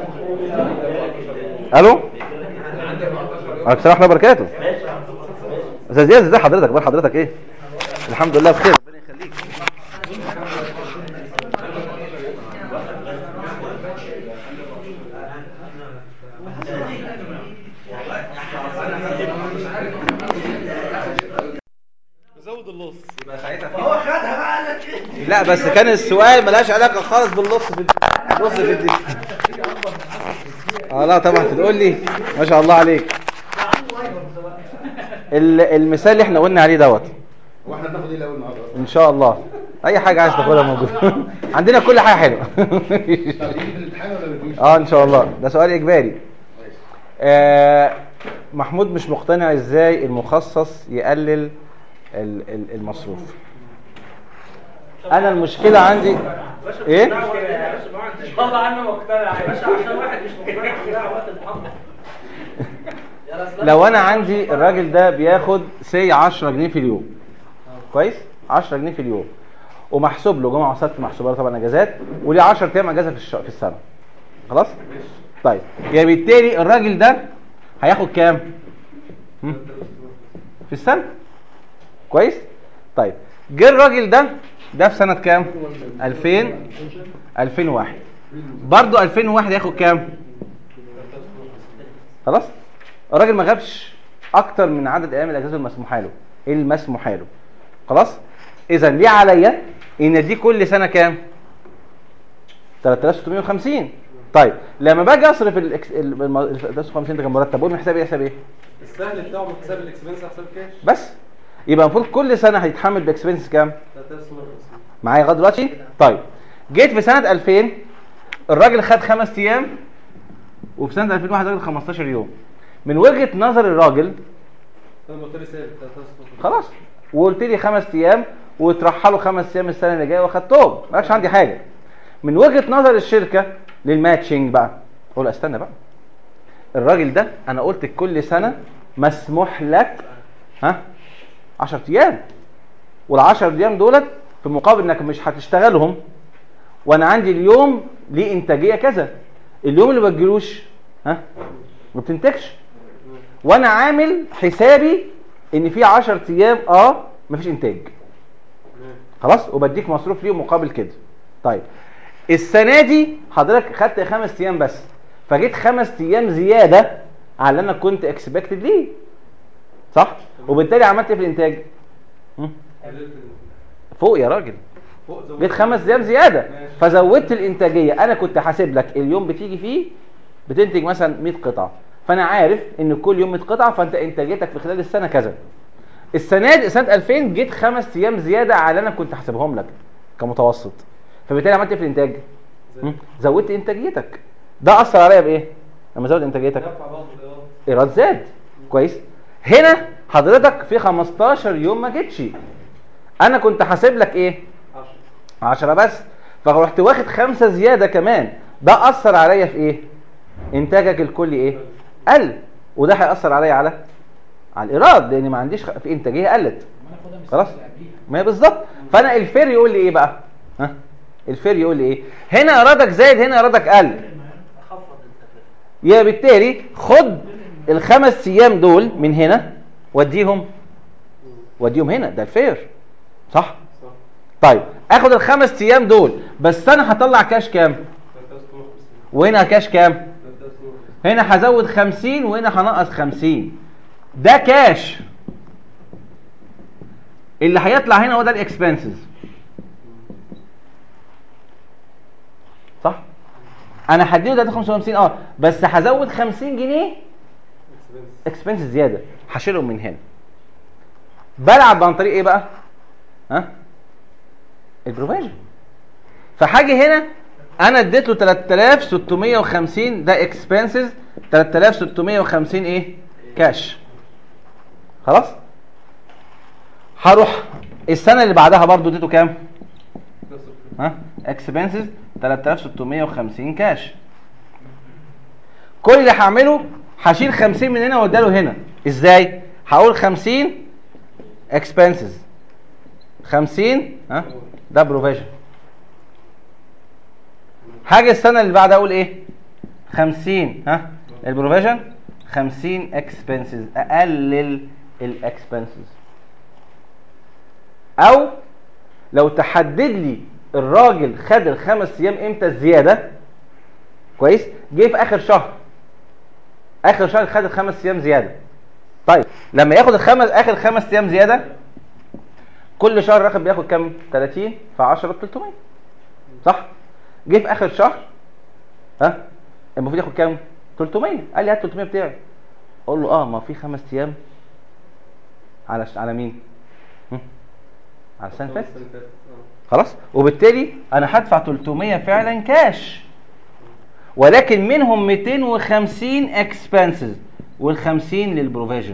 الو عليكم السلام ورحمه الله وبركاته استاذ زياد ازي حضرتك اخبار حضرتك ايه الحمد لله بخير ربنا يخليك زود اللص هو خدها بقى قال لك ايه لا بس كان السؤال ملهاش علاقه خالص بالنص في النص في الدي اه لا طبعا تقول لي ما شاء الله عليك ال- المثال اللي احنا قلنا عليه دوت واحنا بناخد ايه الاول النهارده؟ ان شاء الله اي حاجه عايز تاخدها موجوده عندنا كل حاجه حلوه طب يجي في الامتحان ولا ما بيجيش؟ اه ان شاء الله ده سؤال اجباري آه محمود مش مقتنع ازاي المخصص يقلل ال- ال- المصروف انا المشكله عندي ايه ان شاء الله عنه مقتنع يا باشا عشان واحد مش مقتنع بيضيع وقت المحاضره يا رسول لو انا عندي الراجل ده بياخد سي 10 جنيه في اليوم كويس 10 جنيه في اليوم ومحسوب له جمعه وسبت محسوبه له طبعا اجازات وليه 10 ايام اجازه في الش... في السنه خلاص طيب يعني بالتالي الراجل ده هياخد كام هم؟ في السنه كويس طيب جه الراجل ده ده في سنه كام 2000 2001 برضه 2001 هياخد كام خلاص الراجل ما غابش اكتر من عدد ايام الاجازه المسموحه له المسموحه له خلاص اذا ليه عليا ان دي كل سنه كام 3650 طيب لما باجي اصرف ال ال- الم- ال 3650 ده كان مرتب بقول من حساب ايه حساب ايه السهل بتاعه من حساب الاكسبنس حساب كاش بس يبقى المفروض كل سنه هيتحمل باكسبنس كام 3650 معايا لغايه دلوقتي طيب جيت في سنه 2000 الراجل خد خمس ايام وفي سنه 2001 الراجل 15 يوم من وجهه نظر الراجل انا قلت لي ثابت 3650 خلاص وقلت لي خمس ايام وترحلوا خمس ايام السنه اللي جايه واخدتهم ما بقاش عندي حاجه من وجهه نظر الشركه للماتشنج بقى اقول استنى بقى الراجل ده انا قلت كل سنه مسموح لك ها 10 ايام وال10 ايام دولت في مقابل انك مش هتشتغلهم وانا عندي اليوم ليه انتاجيه كذا اليوم اللي ما بتجيلوش ها ما بتنتجش وانا عامل حسابي ان في 10 ايام اه مفيش انتاج خلاص وبديك مصروف ليه مقابل كده طيب السنه دي حضرتك خدت خمس ايام بس فجيت خمس ايام زياده على اللي انا كنت اكسبكتد ليه صح وبالتالي عملت ايه في الانتاج هم؟ قللت فوق يا راجل فوق زود جيت خمس ايام زياده فزودت الانتاجيه انا كنت حاسب لك اليوم بتيجي فيه بتنتج مثلا 100 قطعه فانا عارف ان كل يوم 100 قطعه فانت انتاجيتك في خلال السنه كذا السنه دي سنه 2000 جيت خمس ايام زياده على اللي انا كنت حاسبهم لك كمتوسط فبالتالي عملت ايه في الانتاج م? زودت انتاجيتك ده اثر عليا بايه لما زود انتاجيتك نفع برضه اه ايراد زاد كويس هنا حضرتك في 15 يوم ما جيتش انا كنت حاسب لك ايه 10 10 بس فرحت واخد خمسة زيادة كمان ده أثر عليا في إيه؟ إنتاجك الكلي إيه؟ قل وده هيأثر عليا على على الإيراد لأن ما عنديش خ- في إنتاجية قلت خلاص ما هي بالظبط فأنا الفير يقول لي إيه بقى؟ ها؟ الفير يقول لي إيه؟ هنا إيرادك زايد هنا إيرادك قل خفض التكلفه يا بالتالي خد الخمس أيام دول من هنا وديهم وديهم هنا ده الفير صح؟ صح طيب اخد الخمس ايام دول بس انا هطلع كاش كام 3650 وهنا كاش كام 3650 هنا هزود 50 وهنا هنقص 50 ده كاش اللي هيطلع هنا هو ده الاكسبنسز صح انا هديله 355 اه بس هزود 50 جنيه اكسبنس زياده هشيلهم من هنا بلعب عن طريق ايه بقى ها البروفيجن فحاجه هنا انا اديت له 3650 ده اكسبنسز 3650 ايه كاش خلاص هروح السنه اللي بعدها برضو اديته كام ها اكسبنسز 3650 كاش كل اللي هعمله هشيل 50 من هنا واداله هنا ازاي هقول 50 اكسبنسز 50 ها ده بروفيجن حاجه السنه اللي بعدها اقول ايه 50 ها البروفيجن 50 اكسبنسز اقلل الاكسبنسز او لو تحدد لي الراجل خد الخمس ايام امتى الزياده كويس جه في اخر شهر اخر شهر خد الخمس ايام زياده طيب لما ياخد الخمس اخر خمس ايام زياده كل شهر الراجل بياخد كام 30 في 10 ب 300 صح جه في اخر شهر ها المفروض ياخد كام 300 قال لي هات 300 بتاعي اقول له اه ما في خمس ايام على على مين هم؟ على السنه اللي فاتت خلاص وبالتالي انا هدفع 300 فعلا كاش ولكن منهم 250 اكسبنسز وال50 للبروفيجن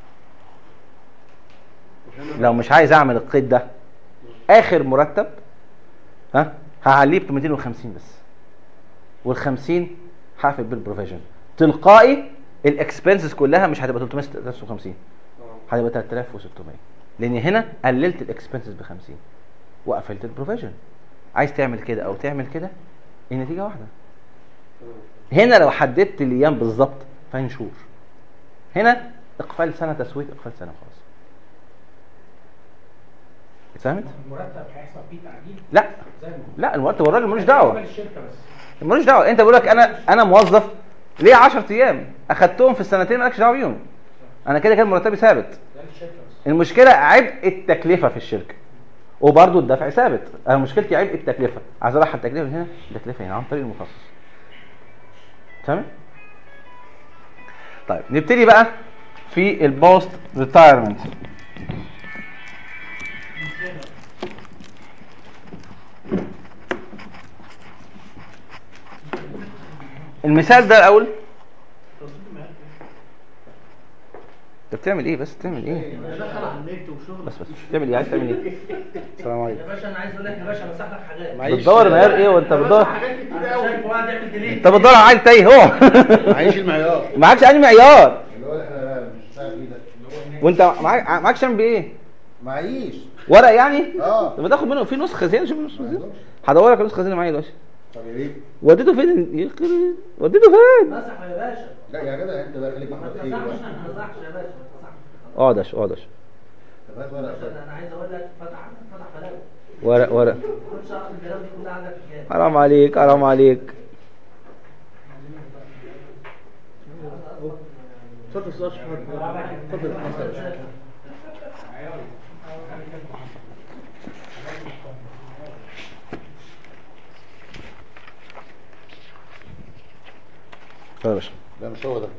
لو مش عايز اعمل القيد ده اخر مرتب ها هعليه ب 250 بس وال50 هقفل بالبروفيجن تلقائي الاكسبنسز كلها مش هتبقى 353 هتبقى 3600 لان هنا قللت الاكسبنسز ب 50 وقفلت البروفيجن عايز تعمل كده او تعمل كده النتيجه واحده هنا لو حددت الايام بالظبط فين شهور هنا اقفال سنه تسويق اقفال سنه خلاص اتفهمت المرتب هيحصل فيه تعديل لا زي ما هو. لا المرتب والراجل ملوش دعوه بالنسبه للشركه بس ملوش دعوه انت بيقول لك انا انا موظف ليه 10 ايام اخدتهم في السنتين مالكش دعوه بيهم انا كده كده مرتبي ثابت ده للشركه بس المشكله عبء التكلفه في الشركه وبرضه الدفع ثابت انا مشكلتي عبء التكلفه عايز ارحل التكلفه من هنا التكلفه هنا عن طريق المخصص تمام طيب نبتدي بقى في البوست ريتايرمنت المثال ده الاول انت بتعمل ايه بس بتعمل ايه دخل على النت وشغل بس بس بتعمل ايه عايز تعمل ايه السلام عليكم يا باشا انا عايز اقول لك يا باشا مسح لك حاجات بتدور معيار ايه وانت بتدور حاجات كتير قوي شايف واحد يعمل ديليت انت بتدور على عيل تايه هو معيش المعيار معكش انهي معيار اللي هو احنا مش ساعة ايدك وانت معاك معكش شام بايه معيش ورق يعني اه طب تاخد منه في نسخه زياده شوف نسخه ما زياده عندهمش. هدور لك النسخه زياده معايا دلوقتي طب يا ريت وديته فين يخرب وديته فين مسح يا باشا لا يا جدع انت بقى خليك ما محمد خير تمسحش بقى ما تمسحش يا باشا ما تمسحش اقعد يا شو- اقعد يا شو. طب هات ورقة باشا انا عايز اقول لك فتح فتح بلاوي ورق ورق كل شهر البلاوي دي كلها عندك في الجهاز حرام عليك حرام عليك اتفضل استاذ اشرف اتفضل اتفضل اتفضل يا باشا لا مش هو ده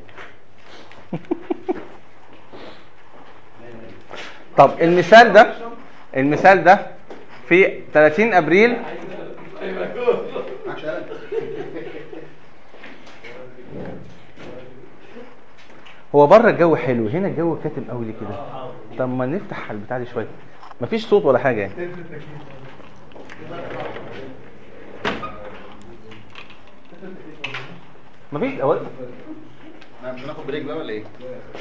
طب المثال ده المثال ده في 30 ابريل معكش قلم هو بره الجو حلو هنا الجو كاتم قوي ليه كده طب ما نفتح البتاع دي شويه مفيش صوت ولا حاجه يعني مفيش أول... ما مش هناخد بريك بقى ولا ايه؟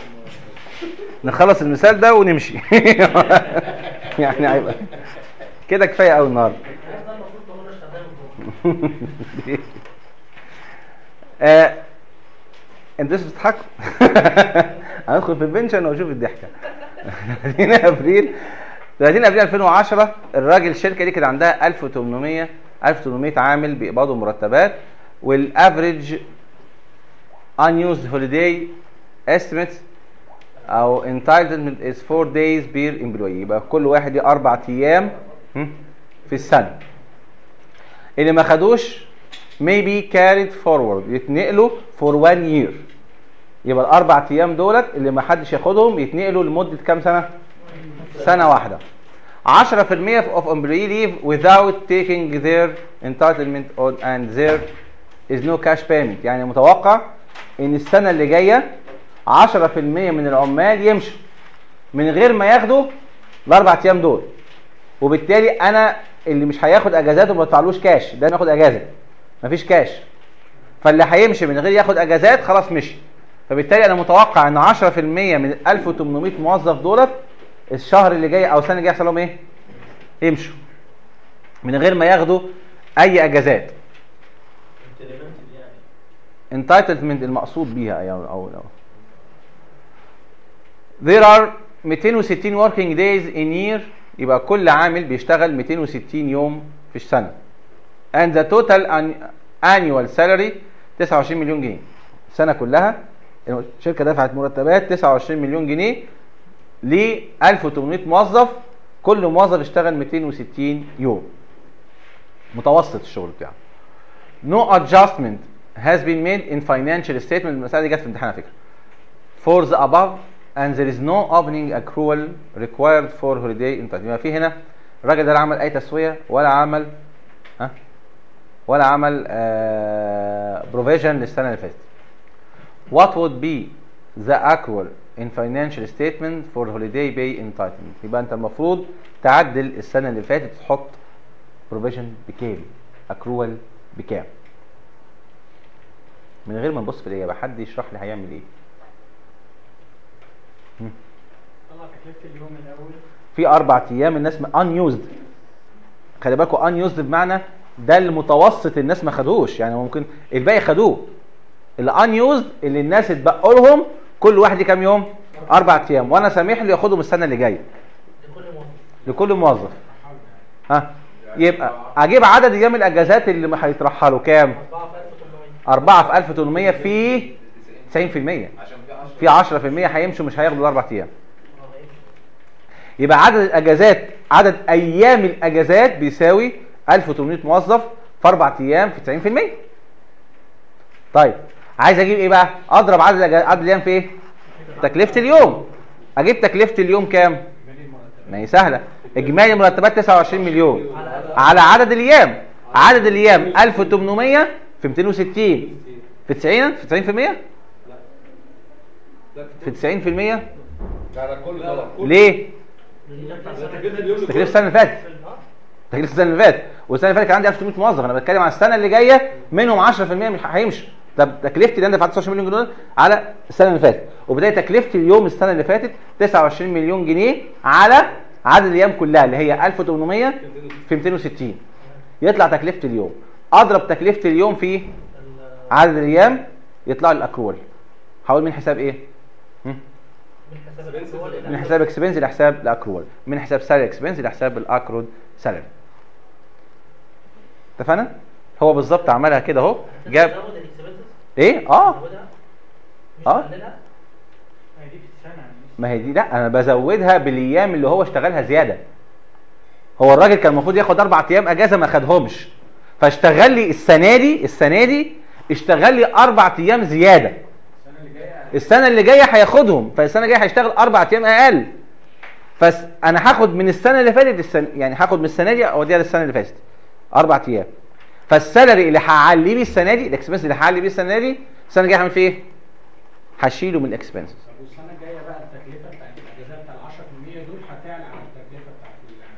نخلص المثال ده ونمشي يعني هيبقى كده كفايه قوي النهارده الجهاز ده المفروض تقول له استخدامه آه، انتوا لسه بتضحكوا هندخل في البنشن واشوف الضحكه 30 ابريل 30 ابريل 2010 الراجل الشركه دي كان عندها 1800 1800 عامل بيقبضوا مرتبات والافريج unused holiday estimates او entitlement is 4 days per employee يبقى كل واحد ليه اربع ايام هم، في السنه اللي ما خدوش may be carried forward يتنقلوا for one year يبقى الاربع ايام دولت اللي ما حدش ياخدهم يتنقلوا لمده كام سنه سنه واحده 10% of employee leave without taking their entitlement on and there is no cash payment يعني متوقع ان السنه اللي جايه 10% من العمال يمشوا من غير ما ياخدوا الاربع ايام دول وبالتالي انا اللي مش هياخد اجازات وما بدفعلوش كاش ده ياخد اجازه مفيش كاش فاللي هيمشي من غير ياخد اجازات خلاص مشي فبالتالي انا متوقع ان 10% من 1800 موظف دولت الشهر اللي جاي او السنه اللي جايه يحصل لهم ايه؟ يمشوا من غير ما ياخدوا اي اجازات يعني entitlement المقصود بيها أي- او او أو. there are 260 working days in year يبقى كل عامل بيشتغل 260 يوم في السنه and the total an- annual salary 29 مليون جنيه السنه كلها الشركه دفعت مرتبات 29 مليون جنيه ل 1800 موظف كل موظف اشتغل 260 يوم متوسط الشغل بتاعه no adjustment has been made in financial statement المسألة دي جت في الامتحان على فكرة for the above and there is no opening accrual required for holiday entitlement يبقى في هنا الراجل ده لا عمل أي تسوية ولا عمل ها ولا عمل آه provision للسنة اللي فاتت what would be the accrual in financial statement for holiday pay entitlement يبقى انت المفروض تعدل السنة اللي فاتت تحط provision بكام accrual بكام من غير ما نبص في الاجابه حد يشرح لي هيعمل ايه طلع تكلفه اليوم الاول في اربع ايام الناس ان يوزد خلي بالكم ان يوزد بمعنى ده المتوسط الناس ما خدوش يعني ممكن الباقي خدوه اللي ان يوزد اللي الناس اتبقوا لهم كل واحد ليه كام يوم اربع ايام وانا سامح له ياخدهم السنه اللي جايه لكل موظف لكل موظف ها يبقى اجيب عدد ايام الاجازات اللي ما هيترحلوا كام 4 في 1800 4 في 1800 في 90% عشان في في 10 10% هيمشوا مش هياخدوا الاربع ايام يبقى عدد الاجازات عدد ايام الاجازات بيساوي 1800 موظف في اربع ايام في 90% طيب عايز اجيب ايه بقى اضرب عدد الأجا- عدد الايام في ايه تكلفه اليوم اجيب تكلفه اليوم كام ما هي سهله اجمالي مرتبات 29 مليون على عدد الايام عدد الايام 1800 في 260 في 90 في 90% في 90% على كل طبعا ليه تكلفة اليوم تكلفه السنه اللي فاتت تكلفه السنه اللي فاتت والسنه اللي فاتت كان عندي 1800 موظف انا بتكلم عن السنه اللي جايه منهم 10% مش هيمشوا طب تكلفتي اللي انا دفعت 19 مليون جنيه دول على السنه اللي فاتت وبدايه تكلفتي اليوم السنه اللي فاتت 29 مليون جنيه على عدد الايام كلها اللي هي 1800 في 260 يطلع تكلفه اليوم اضرب تكلفه اليوم في عدد الايام يطلع لي الاكرول هقول من حساب ايه هم؟ من حساب الأول إلى من حساب اكسبنس لحساب الاكرول من حساب سالري اكسبنس لحساب الاكرود سالري اتفقنا هو بالظبط عملها كده اهو جاب تزود الاكسبنسز ايه اه تزودها مش آه. تقللها ما هي دي في السنه مش ما هي دي لا انا بزودها بالايام اللي هو اشتغلها زياده هو الراجل كان المفروض ياخد اربع ايام اجازه ما خدهمش فاشتغل لي السنه دي السنه دي اشتغل لي اربع ايام زياده السنه اللي جايه السنه اللي جايه هياخدهم فالسنه الجايه هيشتغل اربع ايام اقل فس انا هاخد من السنه اللي فاتت السنة يعني هاخد من السنه دي اوديها للسنه اللي فاتت اربع ايام فالسالري اللي هعلي بيه السنه دي الاكسبنس اللي هعلي بيه السنه دي السنه الجايه هعمل فيه ايه؟ هشيله من الاكسبنس طب والسنه الجايه بقى التكلفه بتاعت الاجازات بتاع ال 10% دول هتعلى عن التكلفه بتاعت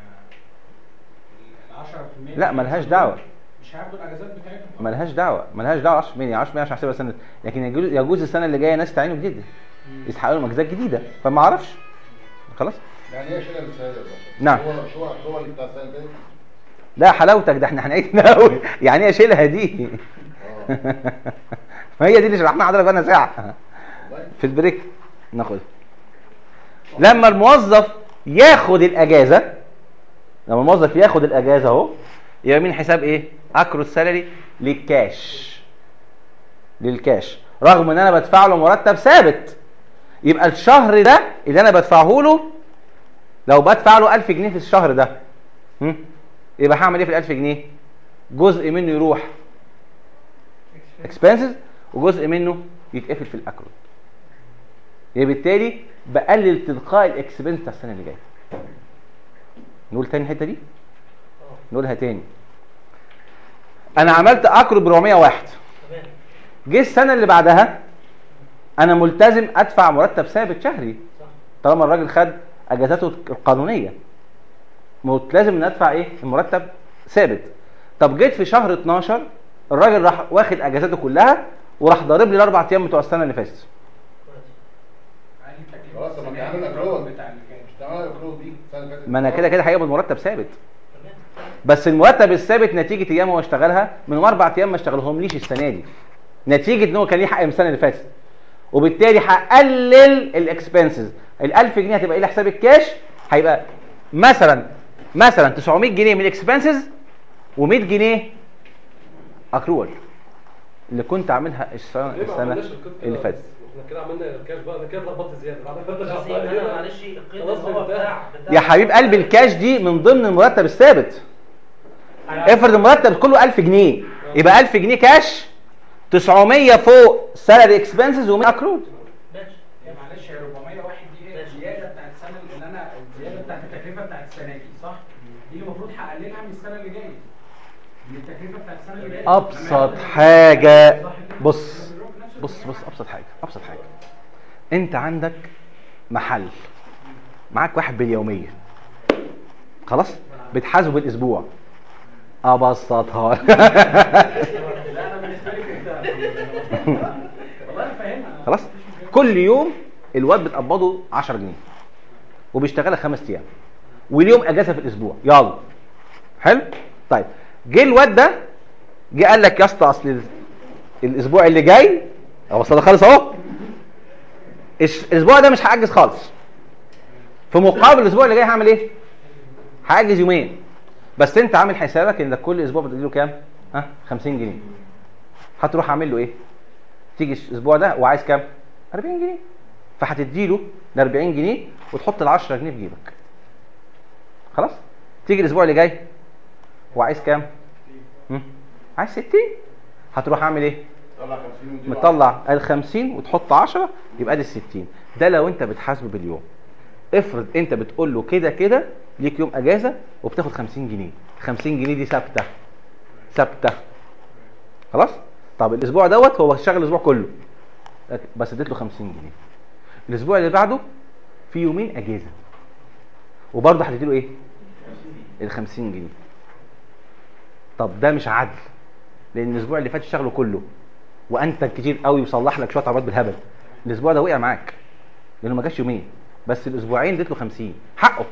ال 10% لا ملهاش دعوه مش هياخدوا الاجازات بتاعتهم ملهاش دعوه ملهاش دعوه 10% 10% عشان احسبها السنه دي. لكن يجوز يجوز السنه اللي جايه ناس تعينوا جديد يسحقوا لهم اجازات جديده فما اعرفش خلاص يعني ايه شيلها بالسنه دي نعم. هو هو هو اللي بتاع السنه دي ده حلاوتك ده احنا هنعيد من الاول يعني ايه اشيلها دي ما هي دي اللي شرحناها حضرتك بقى ساعه في البريك ناخد لما الموظف ياخد الاجازه لما الموظف ياخد الاجازه اهو يبقى من حساب ايه اكرو السالري للكاش للكاش رغم ان انا بدفع له مرتب ثابت يبقى الشهر ده اللي انا بدفعه له لو بدفع له 1000 جنيه في الشهر ده هم؟ يبقى هعمل ايه في ال 1000 جنيه جزء منه يروح اكسبنسز وجزء منه يتقفل في الاكرود يبقى بالتالي بقلل تلقاء الاكسبنس بتاع السنه اللي جايه نقول تاني الحته دي نقولها تاني انا عملت اكرو ب 401 تمام جه السنه اللي بعدها انا ملتزم ادفع مرتب ثابت شهري صح طالما الراجل خد اجازاته القانونيه مت- لازم ان ادفع ايه المرتب ثابت طب جيت في شهر 12 الراجل راح واخد اجازاته كلها وراح ضارب لي الاربع ايام بتوع السنه اللي فاتت كويس خلاص طب ما تعمل الاكرود بتاع اللي كان مش تعمل الاكرود دي السنه اللي فاتت ما انا كده كده هيقبض مرتب ثابت تمام بس المرتب الثابت نتيجه ايام هو اشتغلها من اربع ايام ما اشتغلهم ليش السنه دي نتيجه ان هو كان ليه حق من السنه اللي فاتت وبالتالي هقلل الاكسبنسز ال 1000 جنيه هتبقى ايه حساب الكاش هيبقى مثلا مثلا 900 جنيه من الاكسبنسز و100 جنيه اكرول اللي كنت عاملها السنه ليه ما السنه عملناش القط اللي كده؟ فاتت احنا كده عملنا الكاش بقى انا كده اتلخبطت زياده بعد كده بس يبقى انا معلش القيد خلاص اللي هو بنتهي. بتاع بتاع يا حبيب قلبي الكاش دي من ضمن المرتب الثابت افرض المرتب كله 1000 جنيه يبقى 1000 جنيه كاش 900 فوق سالري اكسبنسز و100 اكرود ماشي يا معلش يا 401 دي ايه الزياده بتاعت السنه اللي انا الزياده بتاعت التكلفه بتاعت السنه دي صح؟ دي اللي المفروض هقللها من السنه اللي جايه من التكلفه بتاعت السنه اللي جايه ابسط حاجه بص بص بص ابسط حاجه ابسط حاجه انت عندك محل معاك واحد باليوميه خلاص بتحاسبه بالاسبوع ابسطها لا انا بالنسبه لي كنت والله انا فاهمها خلاص كل يوم الواد بتقبضه 10 جنيه وبيشتغلها خمس ايام واليوم اجازه في الاسبوع يلا حلو طيب جه الواد ده جه قال لك يا اسطى اصل ال- الاسبوع اللي جاي هو اصل ده خالص اهو الش- الاسبوع ده مش هاجز خالص في مقابل الاسبوع اللي جاي هعمل ايه هاجز يومين بس انت عامل حسابك انك كل اسبوع بتديله كام ها 50 جنيه هتروح عامل له ايه تيجي الاسبوع ده وعايز كام 40 جنيه فهتدي له ال 40 جنيه وتحط ال 10 جنيه في جيبك خلاص تيجي الاسبوع اللي جاي وعايز كام هم؟ عايز 60 هتروح عامل ايه طلع 50 ودي مطلع ال 50 وتحط 10 يبقى دي ال 60 ده لو انت بتحاسبه باليوم افرض انت بتقول له كده كده ليك يوم اجازه وبتاخد 50 جنيه 50 جنيه دي ثابته ثابته خلاص طب الاسبوع دوت هو شغال الاسبوع كله لكن- بس اديت له 50 جنيه الاسبوع اللي بعده في يومين اجازه وبرضه هتدي له ايه ال 50 جنيه طب ده مش عدل لان الاسبوع اللي فات اشتغله كله وانت كتير قوي وصلح لك شويه عربيات بالهبل الاسبوع ده وقع معاك لانه ما جاش يومين بس الاسبوعين اديت له 50 حقه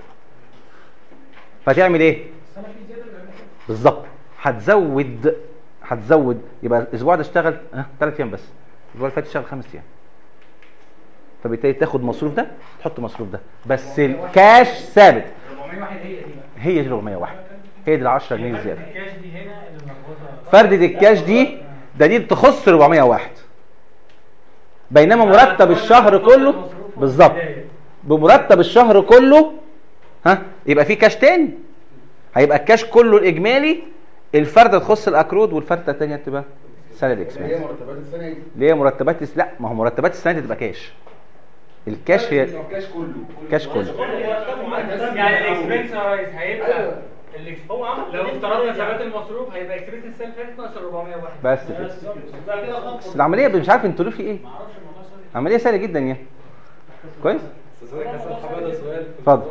فتعمل ايه السنه في زياده ولا لا؟ بالظبط هتزود هتزود يبقى الاسبوع ده اشتغل ها ثلاث ايام بس الاسبوع اللي فات اشتغل خمس ايام فبالتالي تاخد مصروف ده تحط مصروف ده بس الكاش ثابت 401 هي دي بقى هي دي 401 هي دي ال 10 جنيه الزياده الكاش دي هنا اللي مربوطه فردة الكاش دي ده دي تخص 401 بينما مرتب الشهر كله بالظبط بمرتب الشهر كله ها يبقى في كاش تاني هيبقى الكاش كله الاجمالي الفرده تخص الاكرود والفرده الثانيه تبقى سالري هي اكسبنس مرتبات السنه دي اللي هي مرتبات الس- لا ما هو مرتبات السنه دي تبقى كاش الكاش هي الكاش كله كاش كله يعني الاكسبنس يا ريس هيبقى ايوه الإكس- هو عمل لو كده افترضنا يعني. ثبات المصروف هيبقى اكسبنس السنه اللي فاتت ناقص ال 401 بس كده ده كده خط بس العمليه مش عارف انتوا ليه في ايه ما اعرفش الموضوع سهل عمليه سهله جدا يعني كويس استاذ حسن حماده سؤال اتفضل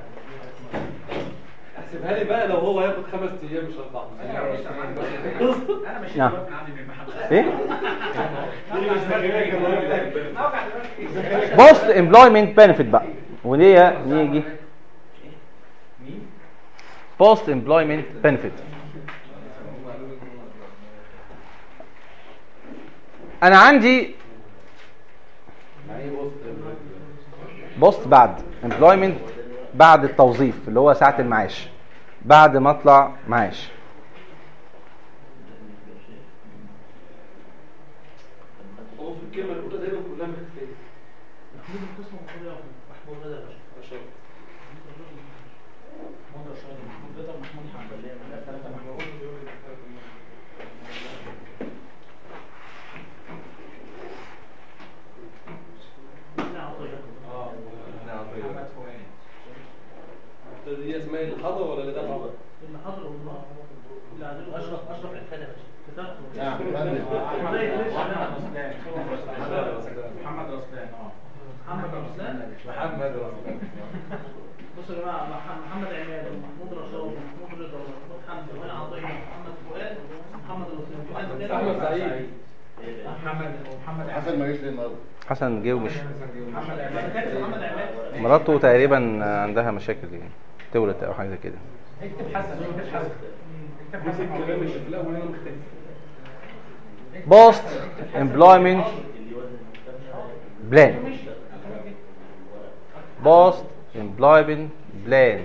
احسبها لي بقى لو هو هياخد خمس ايام مش اربعه انا مش نعم. دلوقتي عندي من محمد ايه اوجع دلوقتي بوست امبلويمنت بنفيت بقى وليه نيجي بوست امبلويمنت بنفيت انا عندي بوست بعد امبلويمنت بعد التوظيف اللي هو ساعه المعاش بعد ما اطلع معاش هو في الكلمه الاولى دايما كلها مختلفه محمود رضا يا باشا. محمود رشاد محمود رضا محمود حمد ثلاثه محمود لا، عطية. دي اسمها ايه الحضر ولا اللي دفع؟ اللي حضر والله اللي عندهم اشرف اشرف الخان يا باشا نعم محمد رسلان محمد رسلان اه محمد رسلان محمد رسلان بصوا يا جماعه مح- محمد عماد ومحمود رشاد ومحمود رضا ومحمود حمدي وهاني عطيه ومحمد فؤاد ومحمد رسلان في حد تاني؟ احمد سعيد محمد محمد حسن ما جاش ليه النهارده حسن جه ومش محمد ما عماد كانش محمد عماد مراته تقريبا عندها مشاكل يعني تولد او حاجه زي كده اكتب حسن اكتب حسن اكتب حسن الكلام اللي في الاول هنا مختلف بوست امبلويمنت بلان بوست امبلويمنت بلان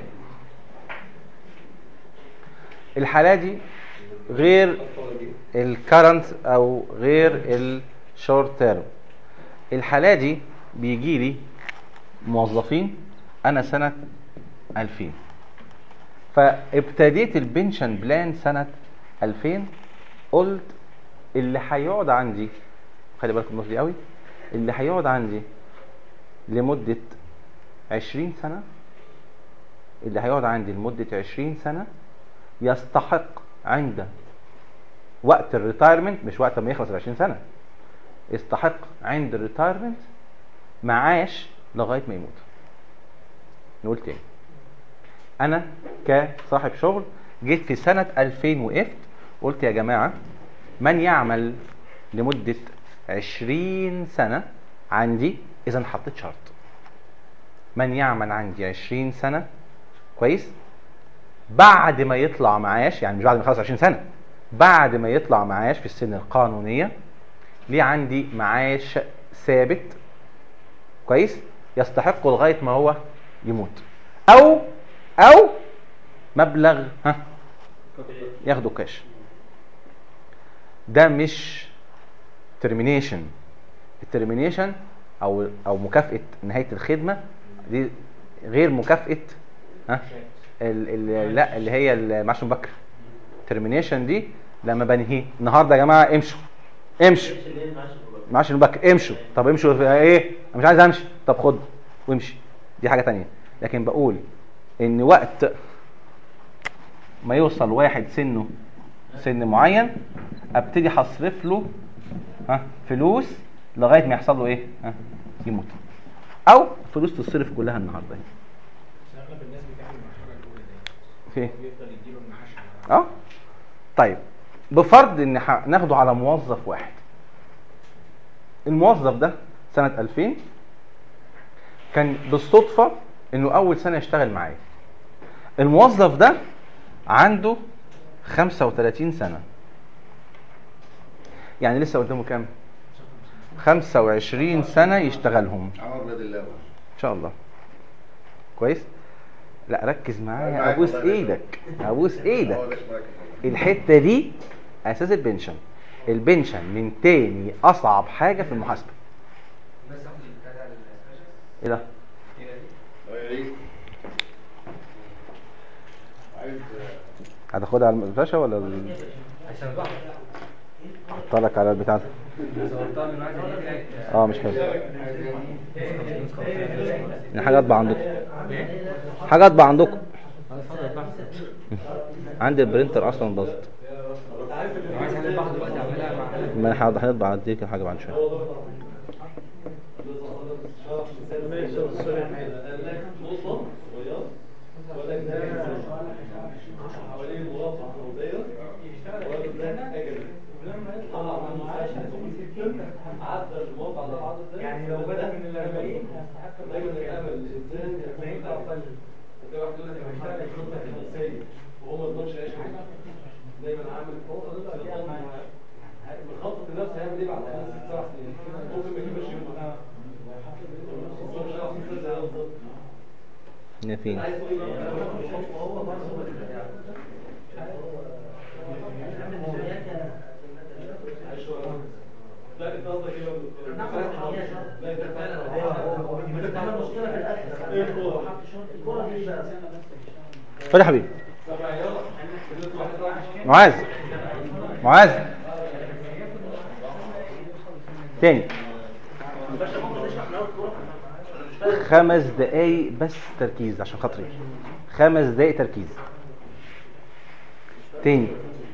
الحالة دي غير الكرنت او غير الشورت تيرم الحالة دي بيجي لي موظفين انا سنة 2000 فابتديت البنشن بلان سنة 2000 قلت اللي هيقعد عندي خلي بالكم من النقطة دي قوي اللي هيقعد عندي لمدة 20 سنة اللي هيقعد عندي لمدة 20 سنة يستحق عند وقت الريتايرمنت مش وقت ما يخلص ال 20 سنة يستحق عند الريتايرمنت معاش لغاية ما يموت نقول تاني انا كصاحب شغل جيت في سنة 2000 وقفت قلت يا جماعة من يعمل لمدة 20 سنة عندي اذا حطيت شرط من يعمل عندي 20 سنة كويس بعد ما يطلع معاش يعني مش بعد ما يخلص 20 سنة بعد ما يطلع معاش في السن القانونية ليه عندي معاش ثابت كويس يستحقه لغاية ما هو يموت او او مبلغ ها ياخده كاش ده مش ترمينيشن الترمينيشن او او مكافاه نهايه الخدمه دي غير مكافاه ها ال ال لا اللي هي المعاش المبكر ترمينيشن دي لما بنهي النهارده يا جماعه امشوا امشوا مش اللي هي معاش المبكر. معاش المبكر امشوا طب امشوا في ايه انا مش عايز امشي طب خد وامشي دي حاجه تانية لكن بقول ان وقت ما يوصل واحد سنه سن معين ابتدي هصرف له ها فلوس لغايه ما يحصل له ايه ها يموت او فلوس تصرف كلها النهارده بس اغلب الناس بتعمل المرحله الاولى دي في بيفضل يديله المعاش على- اه طيب بفرض ان ح- ناخده على موظف واحد الموظف ده سنة 2000 كان بالصدفة انه اول سنة يشتغل معايا الموظف ده عنده 35 سنة يعني لسه قدامه كام 25 سنة يشتغلهم عمر بلاد الله ان شاء الله كويس لا ركز معايا معاك ابوس والله يا ايدك ابوس هو ايدك ده مركز والله. الحته دي اساس البنشن البنشن من تاني اصعب حاجه في المحاسبه بس اخد البتاع ده السبيشال ايه ده اه يا ريت عايز هتاخدها على الفلاشه ولا ال... عشان بحر احطها على البتاع ده صورتها من واحد هناك اه مش حلو يعني حاجه اطبع عندكم حاجه اطبع عندكم عندي البرينتر اصلا باظت عايز هنذبح دلوقتي اعملها مع ما احنا هنطبع اديك حاجه بعد شويه يعني لو بدأ من ال 40 دايما الامل الانسان يكون اقل تلاقي واحد يقول لك انا بشتغل الخطه الهندسيه وهو ما يقدرش يعيش حياته دايما عامل هو مخطط لنفسه هيعمل ايه بعد خمس ست سبع سنين ممكن ما يجيبش يوم بالظبط مش عارف ينزل زي ده بالظبط نافين عايز تقول ايه هو برضه عايش شويه لا انت قصدك ايه يا دكتور؟ لا انت بتعمل مشكلة في الأكل ايه الكوره؟ الكورة دي بقى خد يا حبيبي طب يلا بالنسبه لواحد واحد معاذ معاذ تاني خمس دقايق بس تركيز عشان خاطري خمس دقايق تركيز تاني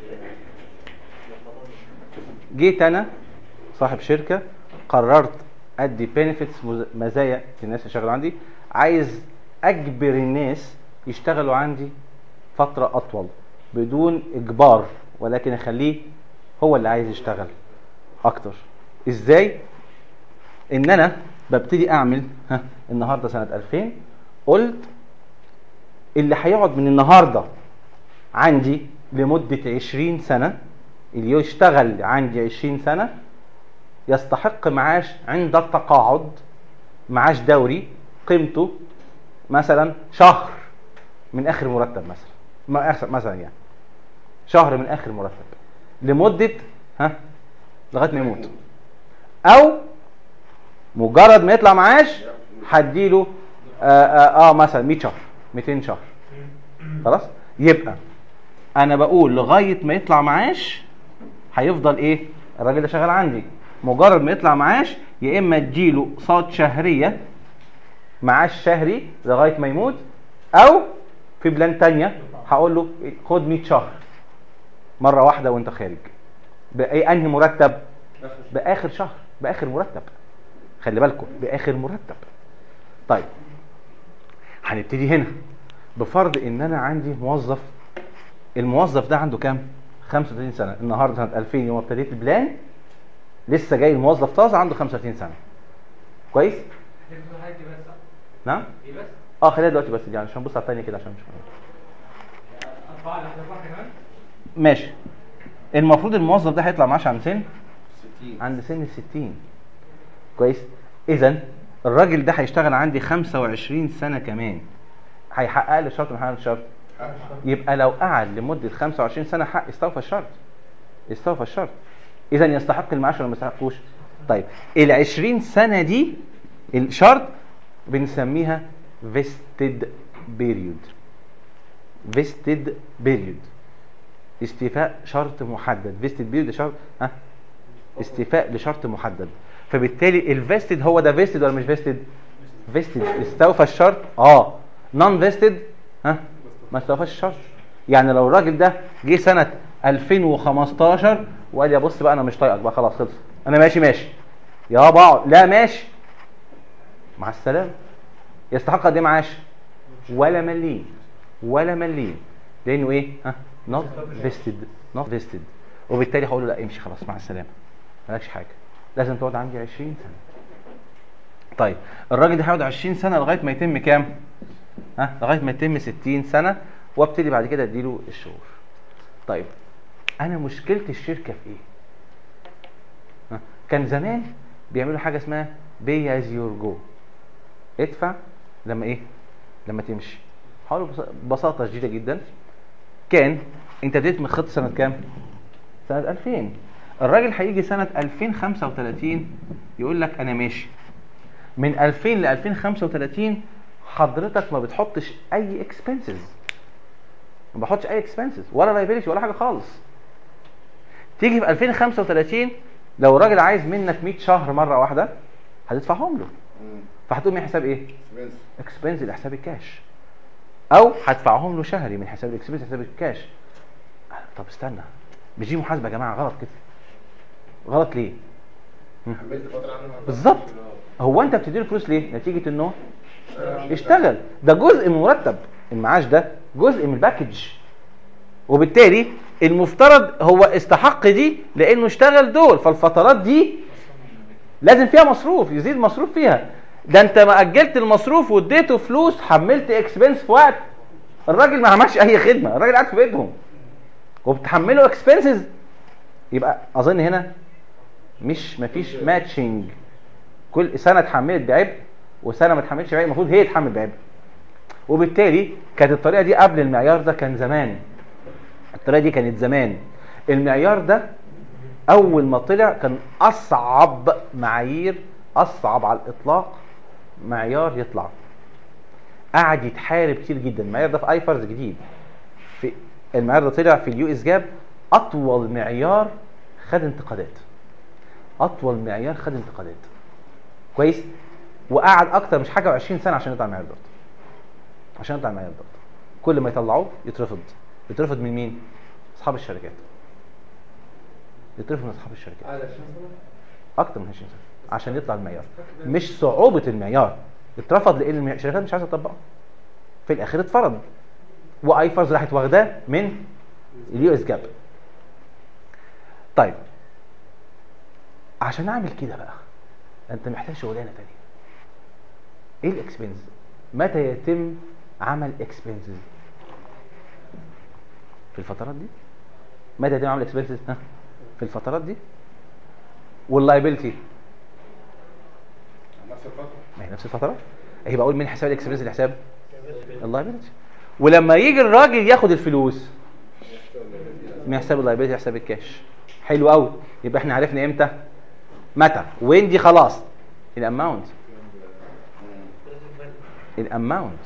جيت انا صاحب شركه قررت ادي بينيفيتس مزايا للناس اللي شغاله عندي عايز اجبر الناس يشتغلوا عندي فتره اطول بدون اجبار ولكن اخليه هو اللي عايز يشتغل اكتر ازاي ان انا ببتدي اعمل ها النهارده سنه 2000 قلت اللي هيقعد من النهارده عندي لمده 20 سنه اللي يشتغل عندي 20 سنه يستحق معاش عند التقاعد معاش دوري قيمته مثلا شهر من اخر مرتب مثلا ما آخر- مثلا يعني شهر من اخر مرتب لمده ها لغايه ما يموت او مجرد ما يطلع معاش هديله آه, آه, اه مثلا 100 شهر 200 شهر خلاص يبقى انا بقول لغايه ما يطلع معاش هيفضل ايه الراجل ده شغال عندي مجرد ما يطلع معاش يا اما اديله صاد شهريه معاش شهري لغايه ما يموت او في بلان تانية هقول له خد 100 شهر مره واحده وانت خارج باي انهي مرتب باخر شهر باخر مرتب خلي بالكم باخر مرتب طيب هنبتدي هنا بفرض ان انا عندي موظف الموظف ده عنده كام 35 سنه النهارده سنه 2000 يوم ما ابتديت البلان لسه جاي الموظف طازه عنده 35 سنه كويس نعم ايه بس؟ اه خليها دلوقتي بس دي عشان بص على الثانيه كده عشان مش فاهم ارفع لي احنا كمان ماشي المفروض الموظف ده هيطلع معاش عند سن 60 عند سن ال 60 كويس اذا الراجل ده هيشتغل عندي 25 سنه كمان هيحقق لي شرط من حقق الشرط يبقى لو قعد لمده 25 سنه حق استوفى الشرط استوفى الشرط اذا يستحق المعاش ولا ما يستحقوش طيب ال 20 سنه دي الشرط بنسميها vested period vested period استيفاء شرط محدد vested period ده شرط ها استيفاء لشرط محدد فبالتالي الفيستد هو ده فيستد ولا مش فيستد فيستد استوفى الشرط اه نون فيستد ها ما استوفاش الشرط يعني لو الراجل ده جه سنه 2015 وقال يا بص بقى انا مش طايقك بقى خلاص خلص انا ماشي ماشي يا بقى لا ماشي مع السلامه يستحق قد ايه معاش ولا مليم ولا مليم لانه ايه ها نوت فيستد نوت فيستد وبالتالي هقول له لا امشي خلاص مع السلامه مالكش حاجه لازم تقعد عندي 20 سنه طيب الراجل ده هيقعد 20 سنه لغايه ما يتم كام ها لغايه ما يتم 60 سنه وابتدي بعد كده اديله الشهور طيب انا مشكله الشركه في ايه ها؟ كان زمان بيعملوا حاجه اسمها بي از يور جو ادفع لما ايه لما تمشي حاولوا ببس- ببساطه شديده جدا كان انت اديت من خط سنه كام سنه 2000 الراجل هيجي سنه 2035 يقول لك انا ماشي من 2000 ل 2035 حضرتك ما بتحطش اي اكسبنسز ما بحطش اي اكسبنسز ولا لايبيلتي ولا حاجه خالص تيجي في 2035 لو الراجل عايز منك 100 شهر مره واحده هتدفعهم له فهتقوم من حساب ايه اكسبنس لحساب الكاش او هدفعهم له شهري من حساب الاكسبنس لحساب الكاش طب استنى مش دي محاسبه يا جماعه غلط كده غلط ليه حملت فتره عنه بالظبط هو انت بتديله فلوس ليه نتيجه انه اشتغل ده جزء من مرتب المعاش ده جزء من الباكج وبالتالي المفترض هو استحق دي لانه اشتغل دول فالفترات دي لازم فيها مصروف يزيد مصروف فيها ده انت ما اجلت المصروف واديته فلوس حملت اكسبنس في وقت الراجل ما عملش اي خدمه الراجل قاعد في بيتهم وبتحمله اكسبنسز يبقى اظن هنا مش مفيش ماتشنج كل سنه اتحملت بعبء وسنه ما اتحملتش بعبء المفروض هي تتحمل بعبء وبالتالي كانت الطريقه دي قبل المعيار ده كان زمان الطريقه دي كانت زمان المعيار ده اول ما طلع كان اصعب معايير اصعب على الاطلاق معيار يطلع قعد يتحارب كتير جدا المعيار ده في ايفرز جديد في المعيار ده طلع في اليو اس جاب اطول معيار خد انتقادات اطول معيار خد انتقادات كويس وقعد اكتر مش حاجه و20 سنه عشان يطلع المعيار ده عشان يطلع المعيار ده كل ما يطلعوه يترفض يترفض من مين اصحاب الشركات يترفض من اصحاب الشركات على 20 سنه اكتر من 20 سنه عشان يطلع المعيار مش صعوبه المعيار اترفض لان المع- الشركات مش عايزه تطبقه في الاخير اتفرض وايفرز راحت واخداه من اليو اس جاب طيب عشان اعمل كده بقى انت محتاج شغلانه تانية ايه الاكسبنس متى يتم عمل اكسبنسز في الفترات دي متى يتم عمل اكسبنسز ها في الفترات دي واللايبيلتي نفس الفترة ما هي نفس الفترات هي بقول من حساب الاكسبنس لحساب اللايبيلتي ولما يجي الراجل ياخد الفلوس من حساب اللايبيلتي لحساب الكاش حلو قوي يبقى احنا عرفنا امتى متى وين دي خلاص الاماونت الاماونت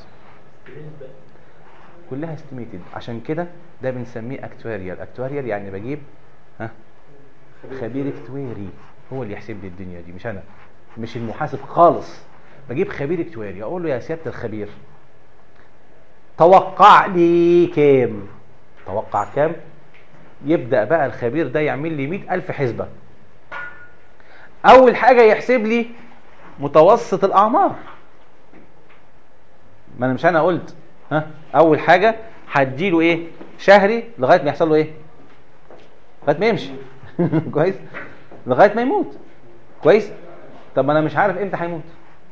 كلها استيميتد عشان كده ده بنسميه اكتواريال اكتواريال يعني بجيب ها خبير اكتواري هو اللي يحسب لي الدنيا دي مش انا مش المحاسب خالص بجيب خبير اكتواري اقول له يا سياده الخبير توقع لي كام توقع كام يبدا بقى الخبير ده يعمل لي 100000 حسبه اول حاجه يحسب لي متوسط الاعمار ما انا مش انا قلت ها اول حاجه هديله ايه شهري لغايه ما يحصل له ايه لغايه ما يمشي كويس لغايه ما يموت كويس طب ما انا مش عارف امتى هيموت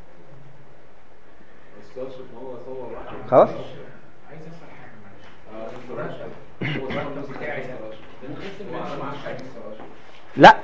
بس اقصد ان هو صور واحد خلاص عايز اسال حاجه معلش آه، انت هو الرقم بتاعي لا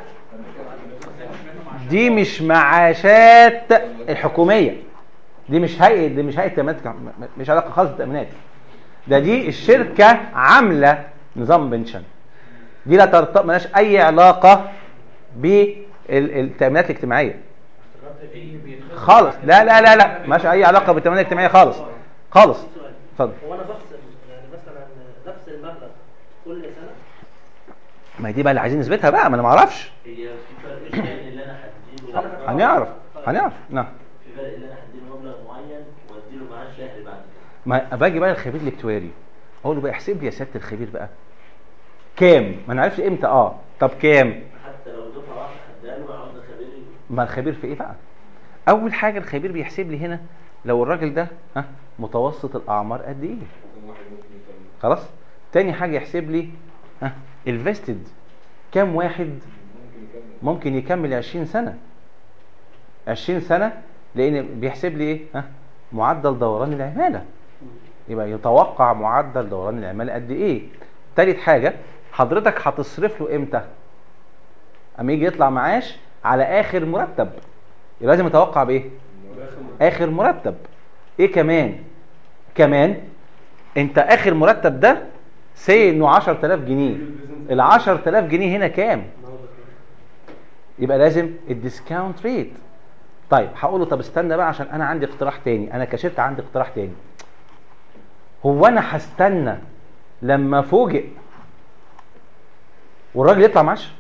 دي مش معاشات الحكوميه دي مش هيئه دي مش هيئه تامينات مش علاقه خالص بالتامينات ده دي الشركه عامله نظام بنشن دي لا ترتبط ملهاش اي علاقه بالتامينات الاجتماعيه خالص لا لا لا لا مالهاش اي علاقه بالتامينات الاجتماعيه خالص خالص اتفضل هو انا بخصم يعني مثلا نفس المبلغ كل سنه ما هي دي بقى اللي عايزين نثبتها بقى ما انا ما اعرفش هي في فرق ايش يعني اللي انا هديله هنعرف هنعرف نعم في فرق اللي انا هديله مبلغ معين واديله معاه شهري بعد كده ما باجي بقى الخبير الاكتواري اقول له بقى احسب لي يا سياده الخبير بقى كام ما نعرفش امتى اه طب كام حتى لو دفعه واحده هديها له عاوز خبيري ما الخبير في ايه بقى اول حاجه الخبير بيحسب لي هنا لو الراجل ده ها متوسط الاعمار قد ايه خلاص تاني حاجه يحسب لي ها الفيستد كام واحد ممكن يكمل 20 سنه 20 سنه لان بيحسب لي ايه ها معدل دوران العماله يبقى يتوقع معدل دوران العماله قد ايه تالت حاجه حضرتك هتصرف له امتى اما يجي يطلع معاش على اخر مرتب يبقى لازم يتوقع بايه اخر مرتب ايه كمان كمان انت اخر مرتب ده سي انه 10000 جنيه ال 10000 جنيه هنا كام يبقى لازم الديسكاونت ريت طيب هقول له طب استنى بقى عشان انا عندي اقتراح تاني انا كشركه عندي اقتراح تاني هو انا هستنى لما فوجئ والراجل يطلع معاش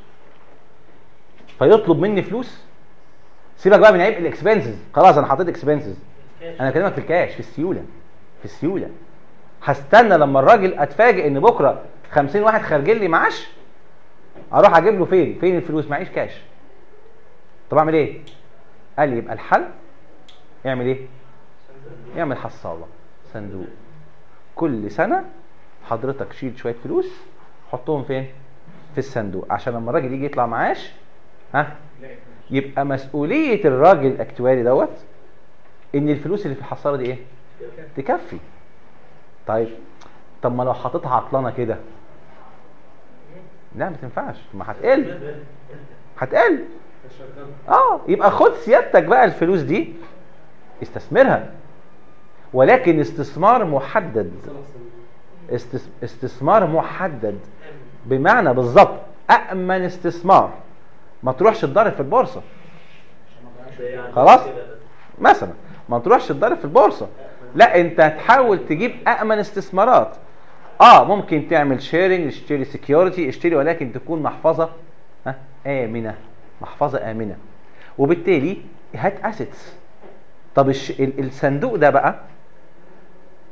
فيطلب مني فلوس سيبك بقى من عيب الاكسبنسز خلاص انا حطيت اكسبنسز انا بكلمك في الكاش في السيوله في السيوله هستنى لما الراجل اتفاجئ ان بكره 50 واحد خارجين لي معاش اروح اجيب له فين فين الفلوس معيش كاش طب اعمل ايه قال لي يبقى الحل اعمل ايه اعمل حصاله صندوق كل سنه حضرتك شيل شويه فلوس حطهم فين في الصندوق عشان لما الراجل يجي يطلع معاش ها يبقى مسؤوليه الراجل الاكتواري دوت ان الفلوس اللي في الحصاله دي ايه تكفي طيب طب ما لو حاططها عطلانه كده لا ما تنفعش ما هتقل هتقل اه يبقى خد سيادتك بقى الفلوس دي استثمرها ولكن استثمار محدد استس... استثمار محدد بمعنى بالظبط أأمن استثمار ما تروحش تضارب في البورصة يعني خلاص كده بس. مثلا ما تروحش تضارب في البورصة لا انت هتحاول تجيب أأمن استثمارات اه ممكن تعمل شيرنج اشتري سكيورتي اشتري ولكن تكون محفظة ها آمنة محفظة آمنة وبالتالي هات اسيتس طب الش... ال- الصندوق ده بقى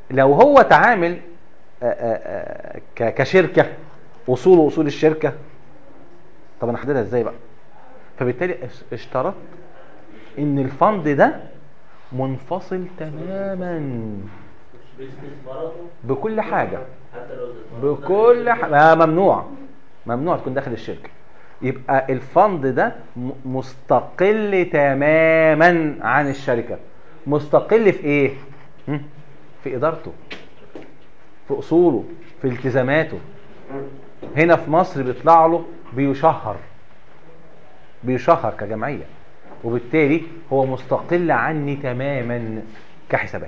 لو هو تعامل آه، آه، آه، ك- كشركه اصول اصول الشركه طب انا احددها ازاي بقى فبالتالي اش- اشترطت ان الفند ده منفصل تماما باستثماراته بكل حاجه حتى لو استثمارات بكل حاجه ممنوع ممنوع تكون داخل الشركه يبقى الفند ده م- مستقل تماما عن الشركه مستقل في ايه هم؟ في ادارته في اصوله في التزاماته هنا في مصر بيطلع له بيشهر بيشهر كجمعيه وبالتالي هو مستقل عني تماما كحسابات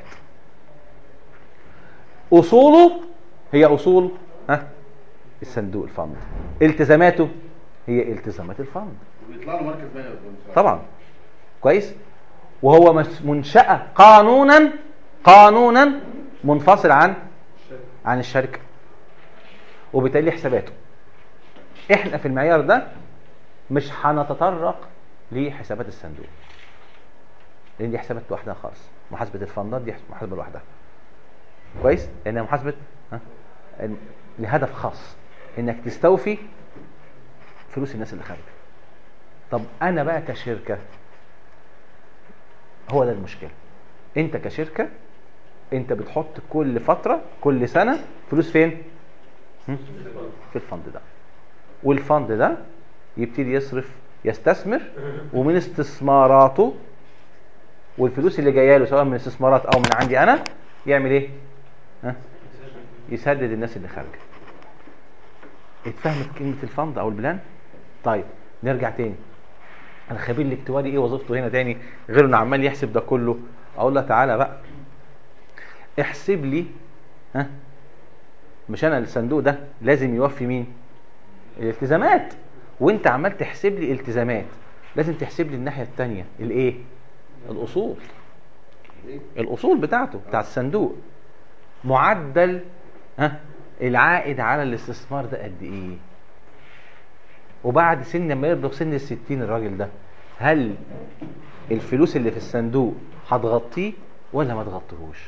اصوله هي اصول ها الصندوق الفند التزاماته هي التزامات الفند وبيطلع له مركز مالي يا دكتور. طبعا كويس وهو مس- منشأة قانونا قانونا منفصل عن عن الشركة وبالتالي حساباته احنا في المعيار ده مش هنتطرق لحسابات الصندوق لان دي حسابات لوحدها خالص محاسبة الفندات دي محاسبة لوحدها كويس لانها محاسبة ها ال- لهدف خاص انك تستوفي فلوس الناس اللي خارجه طب انا بقى كشركه هو ده المشكله انت كشركه انت بتحط كل فتره كل سنه فلوس فين هم؟ في الفند ده والفند ده يبتدي يصرف يستثمر ومن استثماراته والفلوس اللي جايه له سواء من استثمارات او من عندي انا يعمل ايه ها؟ يسدد الناس اللي خارجه اتفهمت كلمه الفند او البلان طيب نرجع تاني الخبير الاكتواري ايه وظيفته هنا تاني غير انه عمال يحسب ده كله اقول له تعالى بقى احسب لي ها مش انا الصندوق ده لازم يوفي مين الالتزامات وانت عمال تحسب لي التزامات لازم تحسب لي الناحيه الثانيه الايه الاصول الاصول بتاعته بتاع الصندوق معدل ها العائد على الاستثمار ده قد ايه وبعد سن ما يبلغ سن الستين الراجل ده هل الفلوس اللي في الصندوق هتغطيه ولا ما تغطيهوش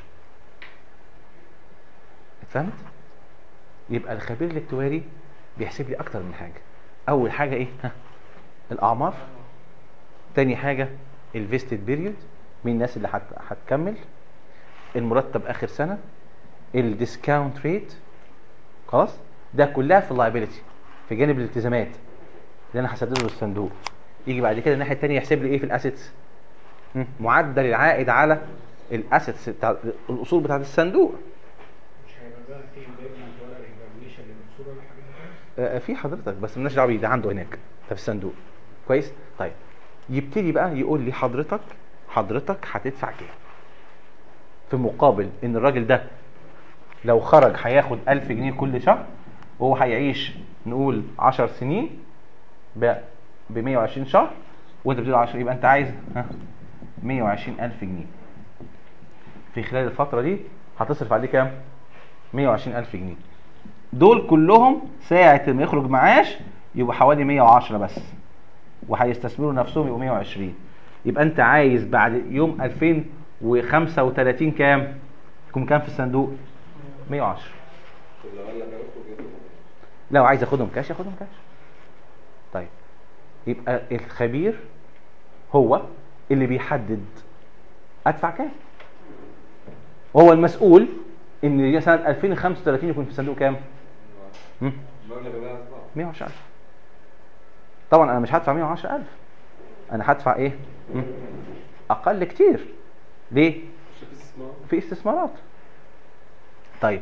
اتفهمت يبقى الخبير الاكتواري بيحسب لي اكتر من حاجه اول حاجه ايه ها الاعمار تاني حاجه الفيستد بيريود مين الناس اللي هت- هتكمل المرتب اخر سنه الديسكاونت ريت خلاص ده كلها في اللايبيلتي في جانب الالتزامات اللي انا هسدده للصندوق يجي بعد كده الناحيه الثانيه يحسب لي ايه في الاسيتس مم. معدل العائد على الاسيتس بتاع الاصول بتاعت الصندوق مش هيبقى بقى في امبيرمنت ولا ريفالويشن للاصول ولا حاجه آه، في حضرتك بس مالناش دعوه بيه ده عنده هناك ده في الصندوق كويس طيب يبتدي بقى يقول لي حضرتك حضرتك هتدفع كام في مقابل ان الراجل ده لو خرج هياخد 1000 جنيه كل شهر وهو هيعيش نقول 10 سنين ب ب 120 شهر وانت بتقول 10 يبقى انت عايز ها 120000 جنيه في خلال الفتره دي هتصرف عليه كام 120000 جنيه دول كلهم ساعة ما يخرج معاش يبقى حوالي 110 بس وهيستثمروا نفسهم يبقوا 120 يبقى انت عايز بعد يوم 2035 كام؟ يكون كام في الصندوق؟ 110 لو قال لك هيخرج يخرج. لو عايز ياخدهم كاش ياخدهم كاش طيب يبقى الخبير هو اللي بيحدد ادفع كام وهو المسؤول ان سنه 2035 يكون في الصندوق كام؟ هم؟ المبلغ اللي انا هدفعه 110000 طبعا انا مش هدفع 110000 انا هدفع ايه مم. اقل كتير ليه مش في استثمار في استثمارات طيب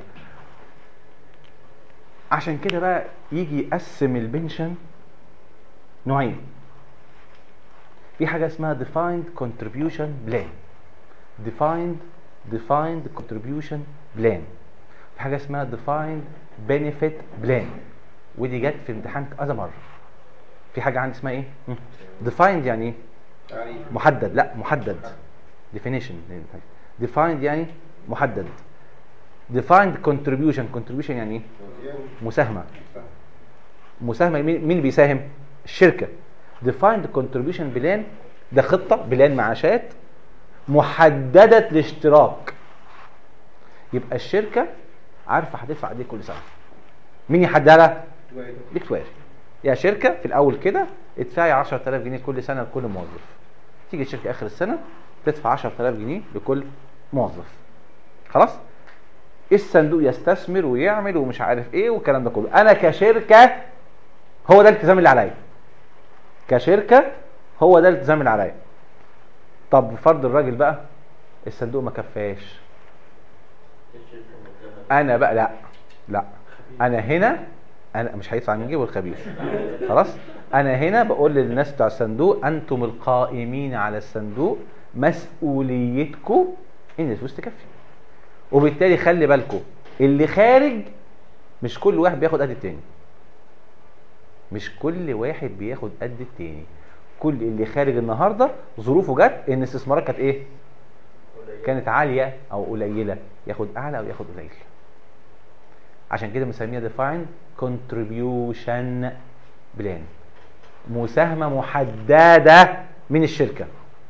عشان كده بقى يجي يقسم البنشن نوعين في حاجه اسمها defined contribution plan defined defined contribution plan في حاجه اسمها defined benefit plan ودي جت في امتحان كذا مره في حاجه عندي اسمها ايه مم. defined يعني ايه تعريف محدد لا محدد definition defined يعني محدد defined contribution contribution يعني ايه مساهمه مساهمه مين مين اللي بيساهم الشركه defined contribution plan ده خطه بلان معاشات محدده الاشتراك يبقى الشركه عارفه هتدفع قد ايه كل سنه مين يحددها لها الاكتواري يا شركه في الاول كده ادفعي 10000 جنيه كل سنه لكل موظف تيجي الشركه اخر السنه تدفع 10000 جنيه لكل موظف خلاص الصندوق يستثمر ويعمل ومش عارف ايه والكلام ده كله انا كشركه هو ده الالتزام اللي عليا كشركه هو ده الالتزام اللي عليا طب فرض الراجل بقى الصندوق ما كفاش الشركة مكانها انا بقى لا لا انا هنا انا مش هيدفع من جيبه الخبيث خلاص انا هنا بقول للناس بتوع الصندوق انتم القائمين على الصندوق مسؤوليتكم ان الفلوس تكفي وبالتالي خلي بالكم اللي خارج مش كل واحد بياخد قد التاني مش كل واحد بياخد قد التاني كل اللي خارج النهارده ظروفه جت ان الاستثمارات كانت ايه كانت عاليه او قليله ياخد اعلى او ياخد قليل عشان كده بنسميها ديفاين كونتريبيوشن بلان مساهمه محدده من الشركه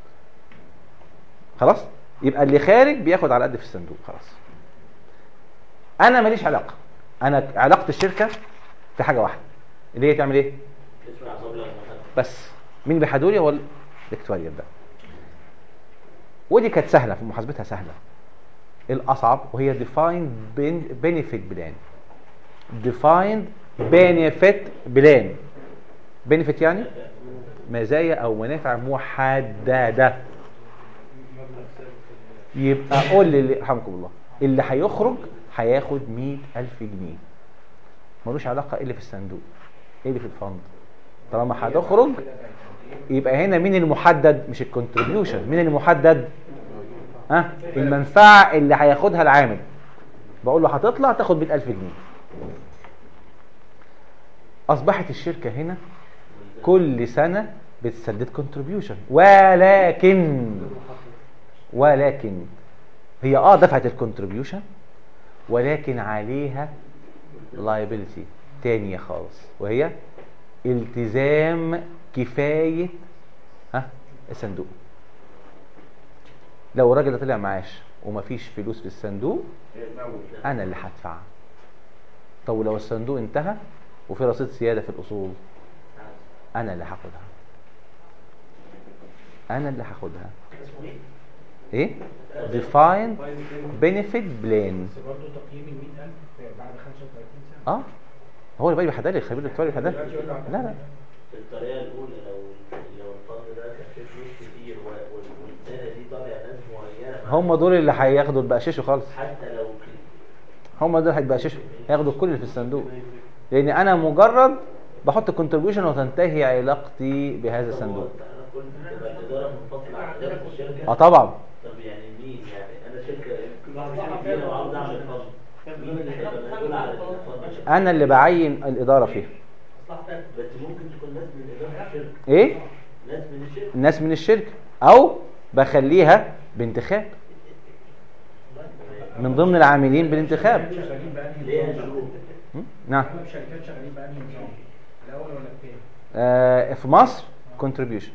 خلاص يبقى اللي خارج بياخد على قد في الصندوق خلاص انا ماليش علاقه انا علاقه الشركه في حاجه واحده اللي هي تعمل ايه اسمع مبلغ محدد بس مين بيحدولي هو الاكتواريال ده ودي كانت سهله في محاسبتها سهله الاصعب وهي defined ben- benefit plan defined benefit plan benefit يعني مزايا او منافع محدده يبقى قول لي اللي رحمكم الله اللي هيخرج هياخد 100000 جنيه ملوش علاقه ايه اللي في الصندوق ايه اللي في الفند طالما هتخرج يبقى هنا مين المحدد مش الكونتريبيوشن مين المحدد ها المنفعه اللي هياخدها العامل بقول له هتطلع تاخد 100000 جنيه اصبحت الشركه هنا كل سنه بتسدد كونتريبيوشن ولكن ولكن هي اه دفعت الكونتريبيوشن ولكن عليها liability تانية خالص وهي التزام كفاية ها الصندوق لو الراجل ده طلع معاش ومفيش فلوس في الصندوق انا اللي هدفع طب لو الصندوق انتهى وفي رصيد زياده في الاصول انا اللي هاخدها انا اللي هاخدها ايه defined benefit plan بس برضه تقييم ال 100000 بعد 35 سنه اه هو اللي بقى بيحدد لي الخبير الاكتواري بيحدد لي لا لا في الطريقة الأولى لو لو الفند ده كان فيه فلوس كتير و- وال- والسنة دي طالع ناس معينة هم دول اللي هياخدوا البقشيش خالص حتى لو كده هم دول هيتبقششوا هياخدوا كل اللي في الصندوق لان انا مجرد بحط كونتريبيوشن وتنتهي علاقتي بهذا الصندوق انا قلت تبقى الاداره منفصله عن اداره الشركه اه طبعا طب يعني مين يعني انا شركه كبيره وعاوز اعمل فند مين اللي هيبقى مسؤول عن الفند انا اللي بعين الاداره فيها بس ممكن تكون ناس من اداره الشركه ايه ناس من الشركه الناس من الشركه او بخليها بانتخاب من ضمن العاملين بالانتخاب شغالين بأنهي ليها نظام؟ شروط م? نعم اغلب الشركات شغالين بأنهي نظام؟ الاول ولا الثاني؟ آه في مصر كونتريبيوشن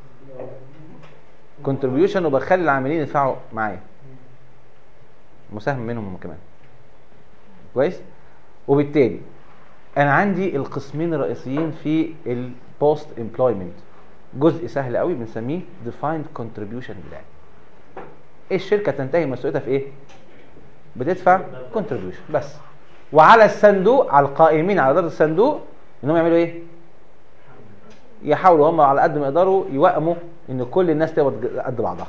كونتريبيوشن وبخلي العاملين يدفعوا معايا مساهم منهم هم كمان كويس وبالتالي انا عندي القسمين الرئيسيين في البوست امبلويمنت جزء سهل قوي بنسميه defined contribution plan الشركه تنتهي مسؤوليتها في ايه بتدفع contribution بس وعلى الصندوق على القائمين على اداره الصندوق انهم يعملوا ايه يحاولوا هم على قد ما يقدروا يوائموا ان كل الناس تقبض قد بعضها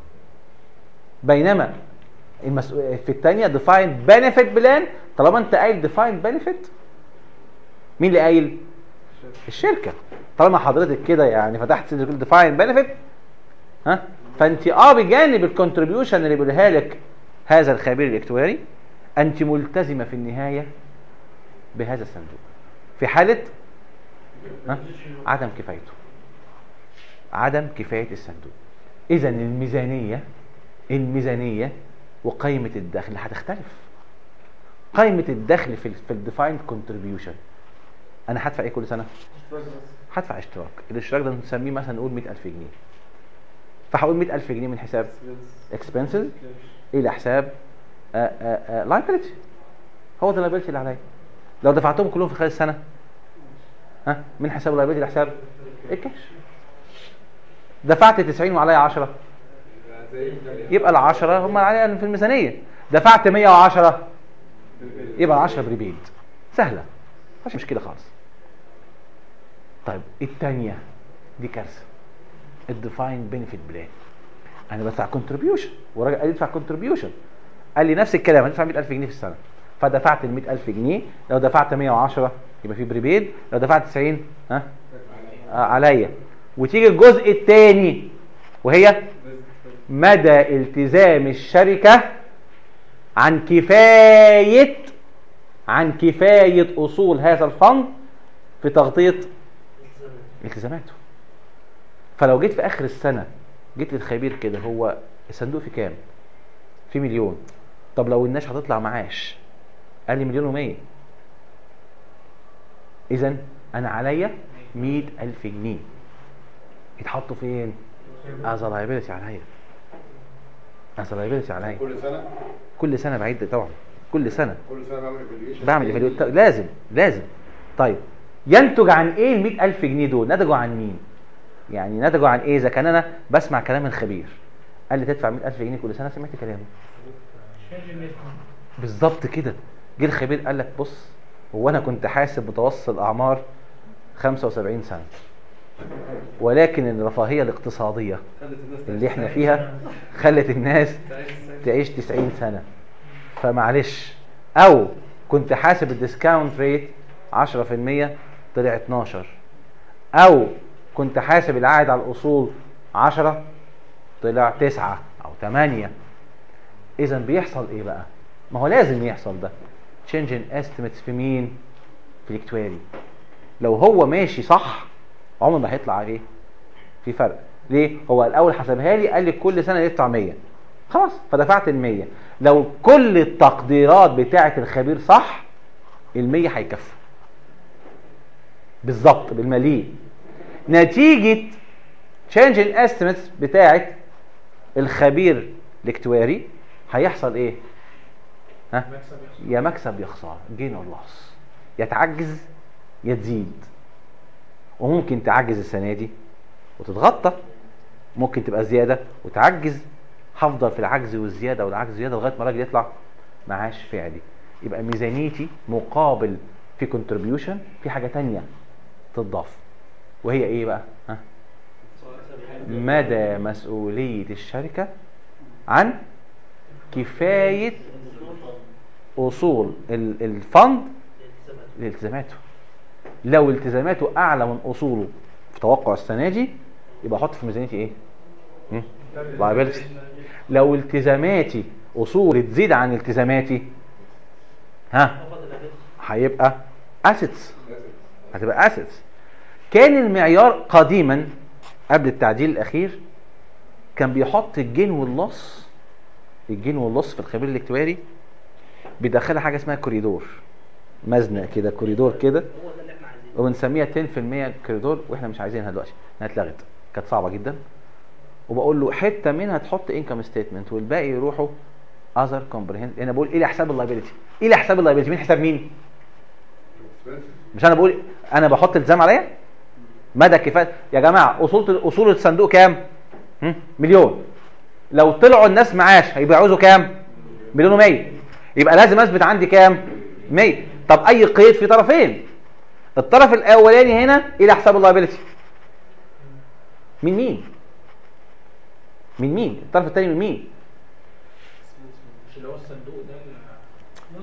بينما المسؤول في الثانيه ديفايند بنفيت بلان طالما انت قايل ديفايند بنفيت مين اللي قايل الشركه طالما حضرتك كده يعني فتحت ديفايند بنفيت ها فانت اه بجانب الكونتريبيوشن اللي بيقولها لك هذا الخبير الاكتواري انت ملتزمه في النهايه بهذا الصندوق في حاله ها؟ عدم كفايته عدم كفايه الصندوق اذا الميزانيه الميزانيه وقائمه الدخل هتختلف قائمه الدخل في ال في الديفايند كونتريبيوشن انا هدفع ايه كل سنه هدفع اشتراك الاشتراك ده نسميه مثلا نقول 100000 جنيه فهقول 100000 جنيه من حساب expenses الى حساب لايبيلتي هو ده اللايبيلتي اللي عليا لو دفعتهم كلهم في خلال السنه ها من حساب اللايبيلتي لحساب الكاش دفعت 90 وعليا 10 يبقى ال 10 هم عليا في الميزانيه دفعت 110 يبقى 10 بريبيد سهله مفيش مشكله خالص طيب الثانيه دي كارثه الديفاين بنفيت بلان انا بدفع كونتريبيوشن وراجل قال لي ادفع كونتريبيوشن قال لي نفس الكلام هتدفع 100000 جنيه في السنه فدفعت ال 100000 جنيه لو دفعت 110 يبقى في بريبيد لو دفعت 90 ها آه عليا وتيجي الجزء الثاني وهي مدى التزام الشركه عن كفايه عن كفايه اصول هذا الفند في تغطيه التزاماته فلو جيت في اخر السنه جيت للخبير كده هو الصندوق في كام في مليون طب لو الناس هتطلع معاش قال لي مليون و100 اذا انا عليا 100000 جنيه يتحطوا فين از لايبيلتي عليا از لايبيلتي عليا كل سنه كل سنه بعد طبعا كل سنه كل سنه بعمل ايفالويشن بعمل ايفالويت لازم لازم طيب ينتج عن ايه ال 100000 جنيه دول نتجوا عن مين يعني نتجوا عن ايه اذا كان انا بسمع كلام الخبير قال لي تدفع 100000 جنيه كل سنه سمعت كلامه بالظبط كده جه الخبير قال لك بص هو انا كنت حاسب متوسط الاعمار 75 سنه ولكن الرفاهيه الاقتصاديه خلت الناس اللي احنا فيها خلت الناس تعيش 90 سنه فمعلش او كنت حاسب الديسكاونت ريت 10% طلع 12 او كنت حاسب العائد على الاصول 10 طلع 9 او 8 اذا بيحصل ايه بقى ما هو لازم يحصل ده تشينج ان استيميتس في مين في الاكتواري لو هو ماشي صح عمر ما هيطلع عليه في فرق ليه هو الاول حسبها لي قال لي كل سنه يطلع 100 خلاص فدفعت ال 100 لو كل التقديرات بتاعه الخبير صح ال 100 هيكفوا بالظبط بالمليء نتيجه تشينج ان استيميتس بتاعه الخبير الاكتواري هيحصل ايه ها يا مكسب يا خساره جين اور لوس يا تعجز يا تزيد وممكن تعجز السنه دي وتتغطى ممكن تبقى زياده وتعجز هفضل في العجز والزياده والعجز والزياده لغايه ما الراجل يطلع معاش فعلي يبقى ميزانيتي مقابل في كونتريبيوشن في حاجه تانية تضاف وهي ايه بقى ها مدى مسؤوليه الشركه عن كفايه اصول ال- الفند لالتزاماته لو التزاماته اعلى من اصوله في توقع السنه دي يبقى احط في ميزانيتي ايه liability لو التزاماتي اصول تزيد عن التزاماتي ها هيبقى assets هتبقى assets كان المعيار قديما قبل التعديل الاخير كان بيحط الجين واللص الجين واللص في الخبير الاكتواري بيدخلها حاجه اسمها كوريدور مزنق كده كوريدور كده هو ده اللي احنا عايزينه وبنسميها 10% كوريدور واحنا مش عايزينها دلوقتي انها اتلغت كانت صعبه جدا وبقول له حته منها تحط انكم ستيتمنت والباقي يروحوا اذر كومبريهند انا بقول ايه لحساب اللايبيلتي ايه لحساب اللايبيلتي مين حساب مين مش انا بقول انا بحط التزام عليا مدى كفايه يا جماعه اصول اصول الصندوق كام هم؟ مليون لو طلعوا الناس معاش هيبقى عاوزوا كام مليون و100 يبقى لازم اثبت عندي كام 100 طب اي قيد في طرفين الطرف الاولاني هنا الى حساب اللايبيلتي من مين من مين الطرف الثاني من مين مش اللي هو الصندوق ده اللي-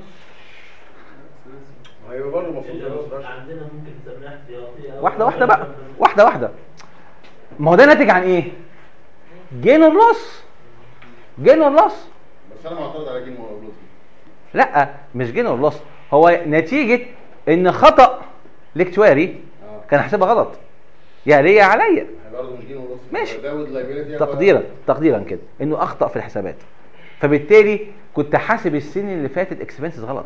هيبقى برضه المفروض اللي يا هو أستاذ راشد. عندنا ممكن نسميها احتياطي أو- واحده واحده بقى واحده واحده ما هو ده ناتج عن ايه جين اللص جين اللص بس انا معترض على جيم ولوز لا مش جين اللص هو نتيجه ان خطا الاكتواري اه كان حاسبها غلط يا ليا عليا هيبقى برضه مش جيم ولوز ماشي. زود لايبيلتي تقديرا تقديرا كده انه اخطا في الحسابات فبالتالي كنت حاسب السنين اللي فاتت اكسبنسز غلط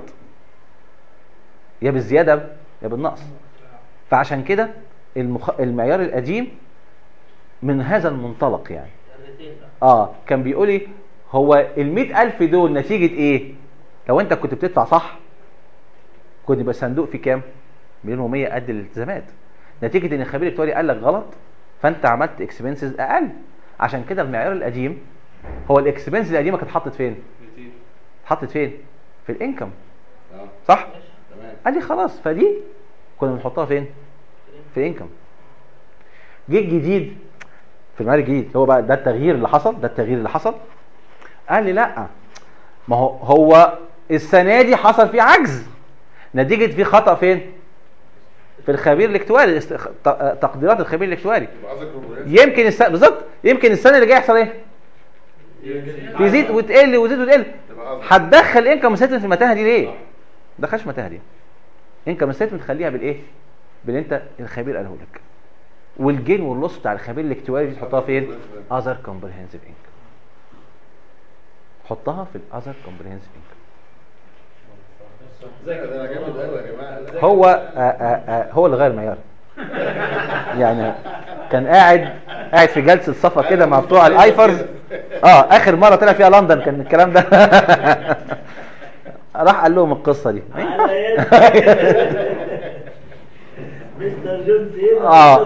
يا بالزياده يا بالنقص فعشان كده المخ... المعيار القديم من هذا المنطلق يعني مرتين بقى. اه كان بيقول لي هو ال 100000 دول نتيجه ايه لو انت كنت بتدفع صح كنت يبقى الصندوق فيه كام مليون و100 قد الالتزامات نتيجه ان الخبير الاكتواري قال لك غلط فانت عملت اكسبنسز اقل عشان كده المعيار القديم هو الاكسبنس القديمه كانت اتحطت فين اتحطت فين في الانكم اه صح تمام قال لي خلاص فدي كنا بنحطها فين في الانكم جه الجديد في المعيار الجديد هو بقى ده التغيير اللي حصل ده التغيير اللي حصل قال لي لا ما هو هو السنه دي حصل فيه عجز نتيجه في خطا فين في الخبير الاكتواري است- ت- تقديرات الخبير الاكتواري يبقى قصدك كوربوريشن يمكن السنه بالظبط يمكن السنه اللي جايه يحصل ايه تزيد وتقل وتزيد وتقل تبقى قصدك هتدخل انكم ستمنت في المتاهه دي ليه؟ ما دخلش المتاهه دي انكم ستمنت خليها بالايه؟ باللي انت الخبير قاله لك والجين واللص بتاع الخبير الاكتواري دي تحطها فين؟ اذر كومبريهنسيف انكم حطها في الاذر كومبريهنسيف انكم ده انا جامد قوي يا جماعه هو آآ آآ هو اللي غير المعيار يعني كان قاعد قاعد في جلسه صفا كده مع بتوع الايفرز اه اخر مره طلع فيها لندن كان الكلام ده راح قال لهم القصه دي ما ينفعش. على يد مستر جون سينا اه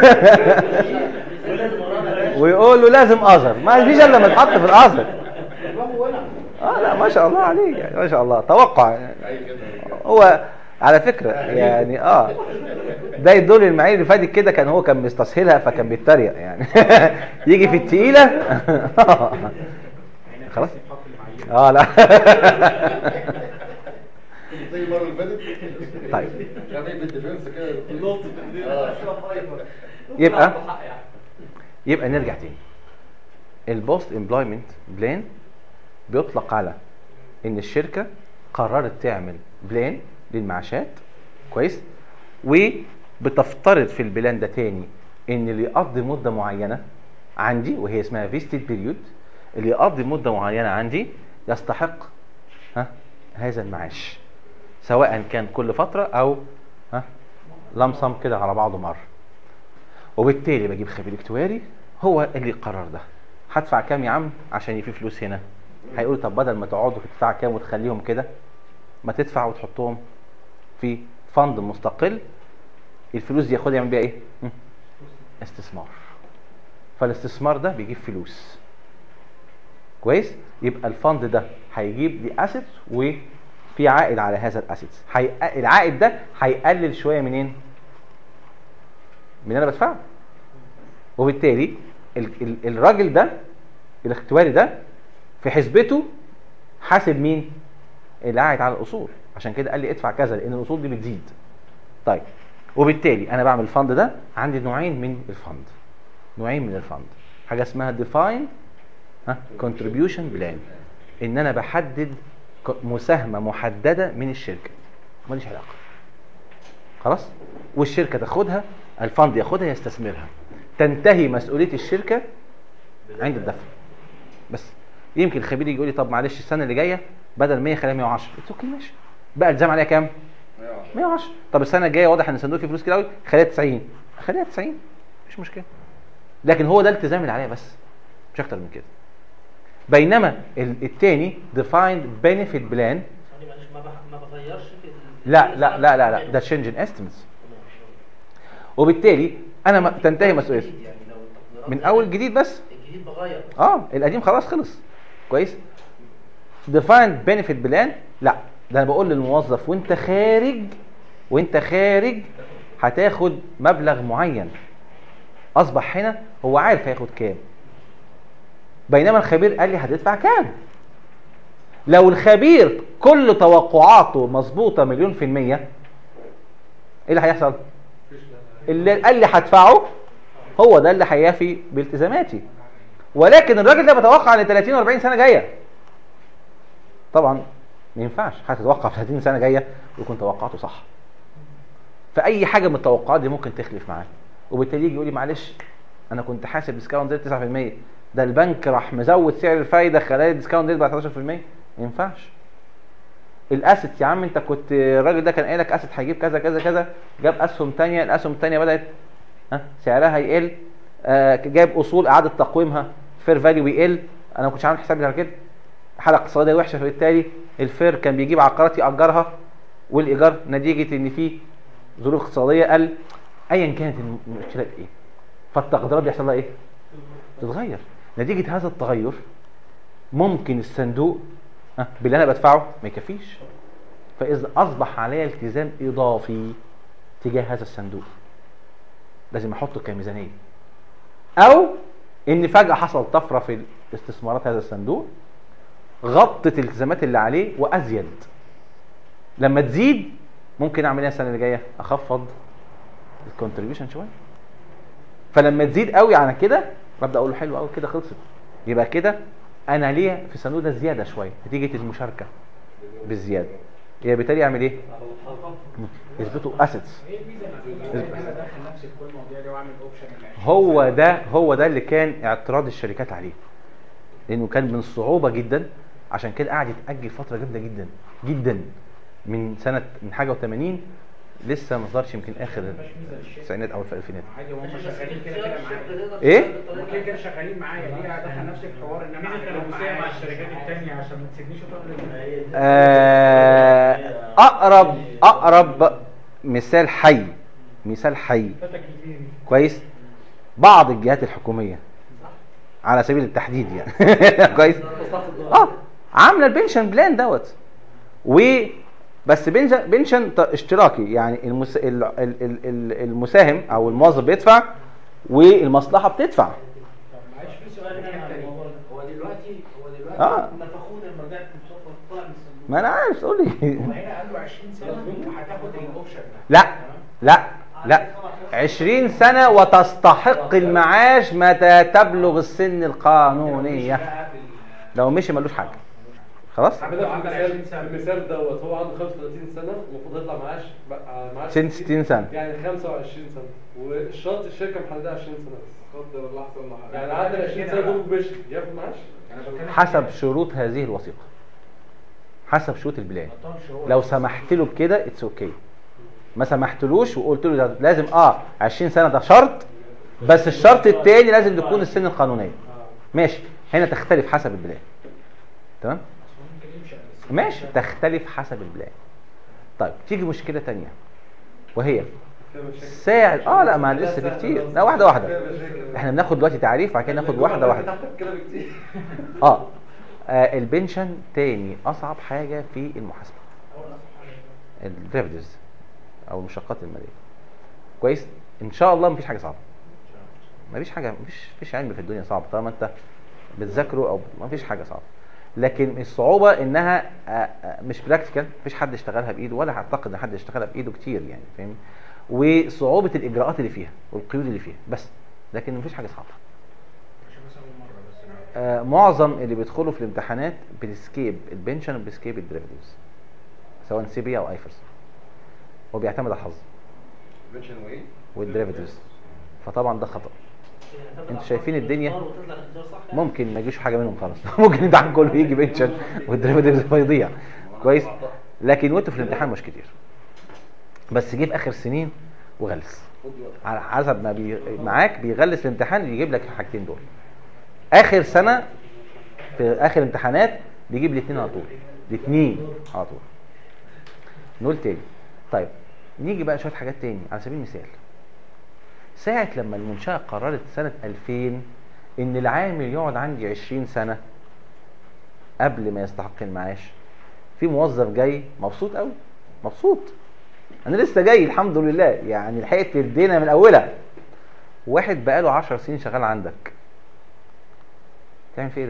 ويقول له لازم اذر ما فيش الا لما يتحط في الاذر اه لا ما شاء الله عليه يعني ما شاء الله توقع يعني. اي كده هو على فكره يعني اه ده يدل المعايير اللي فاتت كده كان هو كان مستسهلها فكان بيتريق يعني يجي في التقيله خلاص اه لا زي المره اللي فاتت طيب خليه في الديفنس كده النص آه. يبقى يبقى نرجع تاني البوست امبلويمنت بلان بيطلق على ان الشركه قررت تعمل بلان للمعاشات كويس وبتفترض في البلان ده تاني ان اللي يقضي مده معينه عندي وهي اسمها فيستد بيريود اللي يقضي مده معينه عندي يستحق ها هذا المعاش سواء كان كل فتره او ها لمسم كده على بعضه مره وبالتالي بجيب خبير اكتواري هو اللي يقرر ده هدفع كام يا عم عشان في فلوس هنا هيقول طب بدل ما تقعدوا تدفع كام وتخليهم كده ما تدفع وتحطهم في فند مستقل الفلوس دي ياخدها يعمل بيها ايه م? استثمار فالاستثمار ده بيجيب فلوس كويس يبقى الفند ده هيجيب لي اسيت وفي عائد على هذا الاسيت حي... العائد ده هيقلل شويه منين من اللي انا بدفعه وبالتالي ال... ال... الراجل ده الاختواري ده في حسبته حاسب مين اللي قاعد على الاصول عشان كده قال لي ادفع كذا لان الاصول دي بتزيد طيب وبالتالي انا بعمل الفند ده عندي نوعين من الفند نوعين من الفند حاجه اسمها ديفاين ها كونتريبيوشن بلان ان انا بحدد ك- مساهمه محدده من الشركه ماليش علاقه خلاص والشركه تاخدها الفند ياخدها يستثمرها تنتهي مسؤوليه الشركه عند الدفع بس يمكن الخبير يجي يقول لي طب معلش السنه اللي جايه بدل 100 خليها 110 اتس اوكي ماشي بقى الزام عليها كام 110 طب السنه الجايه واضح ان الصندوق فيه فلوس كتير قوي خليها 90 خليها 90 مش مشكله لكن هو ده الالتزام اللي عليها بس مش اكتر من كده بينما ال- التاني defined benefit plan يعني معلش ما بح- ما بغيرش في ال- لا لا لا لا لا ده change in estimates وبالتالي انا ما تنتهي مسؤوليتي يعني لو التقديرات من اول جديد بس الجديد بغير اه القديم خلاص خلص كويس defined benefit plan لا ده انا بقول للموظف وانت خارج وانت خارج هتاخد مبلغ معين اصبح هنا هو عارف هياخد كام بينما الخبير قال لي هتدفع كام لو الخبير كل توقعاته مظبوطه مليون في الميه ايه اللي هيحصل اللي قال لي هدفعه هو ده اللي هيافي بالتزاماتي ولكن الراجل ده بيتوقع ان 30 و40 سنه جايه طبعا ما ينفعش هتتوقع في 30 سنه جايه ويكون توقعاته صح فاي حاجه من التوقعات دي ممكن تخلف معاه وبالتالي يجي يقول لي معلش انا كنت حاسب ديسكاونت ريت 9% ده البنك راح مزود سعر الفايده خلال الديسكاونت ريت بقى 13% ما ينفعش الاسيت يا عم انت كنت الراجل ده كان قايل لك اسيت هيجيب كذا كذا كذا جاب اسهم تانية الاسهم التانية بدات ها سعرها يقل آه جاب اصول اعاده تقويمها فير فاليو بيقل انا ما كنتش عامل حسابي على كده حاله اقتصاديه وحشه فبالتالي الفير كان بيجيب عقارات ياجرها والايجار نتيجه ان في ظروف اقتصاديه قل ايا كانت المشكله ايه فالتقديرات بيحصل لها ايه تتغير نتيجه هذا التغير ممكن الصندوق ها، باللي انا بدفعه ما يكفيش فاذا اصبح علي التزام اضافي تجاه هذا الصندوق لازم احطه كميزانيه او ان فجاه حصل طفره في استثمارات هذا الصندوق غطت الالتزامات اللي عليه وازيد لما تزيد ممكن اعمل ايه السنه اللي جايه اخفض الكونتريبيوشن شويه فلما تزيد قوي عن كده ببدا اقول له حلو قوي كده خلصت يبقى كده انا ليه في الصندوق ده زياده شويه نتيجه المشاركه بالزياده يبقى بالتالي اعمل ايه يثبتوا اسيتس ايه الميزه اللي في انا داخل نفسي في كل المواضيع دي واعمل اوبشن هو ده هو ده اللي كان اعتراض الشركات عليه لانه كان من الصعوبه جدا عشان كده قعد يتاجل فتره جامده جدا جدا من سنه من حاجه و80 لسه ما ظهرش يمكن اخر التسعينات او الالفينات عادي هم شغالين كده كده معايا ايه هم كده كده شغالين معايا ليه ادخل نفسي في حوار ان انا ميزه اعمل التنافسيه مع مع الشركات التانيه عشان ما تسيبنيش وتقول آه، اقرب اقرب مثال حي مثال حي فاتك كتير كويس بعض الجهات الحكوميه على سبيل التحديد يعني كويس اه عامله البنشن بلان دوت و بس بنشن بنشن ت- اشتراكي يعني المس... ال... ال... ال... ال- المساهم او الموظف بيدفع والمصلحه بتدفع طب معلش في سؤال هنا على الموضوع ده هو دلوقتي هو دلوقتي اه نفخون لما رجعت من الصف طلع من الصندوق ما انا عارف تقول لي هو هنا قال له 20 سنه وهتاخد الاوبشن ده لا لا لا 20 سنة وتستحق المعاش متى تبلغ السن القانونية بقى بال- لو مشي ملوش حاجة خلاص عملنا في المثال في المثال دوت هو عنده 35 سنه المفروض يطلع معاش بقى معاش سن 60 سنة يعني 25 سنه والشرط الشركه محدده 20 سنه بس قدر الله احسن الله يعني عدى ال 20 سنه دول مشي ياخد معاش انا بتكلم حسب شروط هذه الوثيقة حسب شروط البلان ما طالش هو لو سمحت له بكده اتس اوكي ما سمحتلوش وقلت له ده لازم اه 20 سنة ده شرط بس الشرط التاني لازم تكون السن القانونية ماشي هنا تختلف حسب البلان تمام ممكن يمشي على السن. ماشي تختلف حسب البلان طيب تيجي مشكلة تانية وهي فيها مشاكل ساعد اه لا ما لسه في كتير لا واحدة واحدة فيها مشاكل. احنا بناخد دلوقتي تعريف بعد كده ناخد واحدة واحدة تحت كده بكتير اه, آه البنشن تاني اصعب حاجة في المحاسبة الديريفيتيفز او المشتقات المالية كويس ان شاء الله مفيش حاجة صعبة مفيش حاجة مفيش مفيش علم في الدنيا صعب طالما انت بتذاكره او مفيش حاجة صعبة لكن الصعوبة انها آه، آه، مش براكتيكال مفيش حد اشتغلها بايده ولا اعتقد ان حد اشتغلها بايده كتير يعني فاهم وصعوبة الاجراءات اللي فيها والقيود اللي فيها بس لكن مفيش حاجة صعبة عشان بس اول مره بس أنا- آه، معظم اللي بيدخلوا في الامتحانات بتسكيب البنشن وبتسكيب الديريفيتيفز سواء سي بي او ايفرس هو بيعتمد على الحظ منشن وايه؟ والديريفيتيفز فطبعا ده خطأ انتوا شايفين الدنيا وتطلع الاختيار صح يعني؟ ممكن ما يجيش حاجه منهم خالص ممكن الامتحان كله يجي بنشن والديريفيتيفز فيضيع كويس لكن وانتوا في الامتحان مش كتير بس جه في اخر سنين وغلس خد وقت على حسب ما بي... معاك بيغلس الامتحان يجيب لك الحاجتين دول اخر سنه في اخر امتحانات بيجيب الاثنين على طول الاثنين على طول نقول تاني طيب نيجي بقى شويه حاجات تاني على سبيل المثال ساعة لما المنشأة قررت سنة 2000 إن العامل يقعد عندي 20 سنة قبل ما يستحق المعاش في موظف جاي مبسوط قوي مبسوط انا لسه جاي الحمد لله يعني لحقت الدنيا من اولها واحد بقاله 10 سنين شغال عندك تعمل فيه ايه ده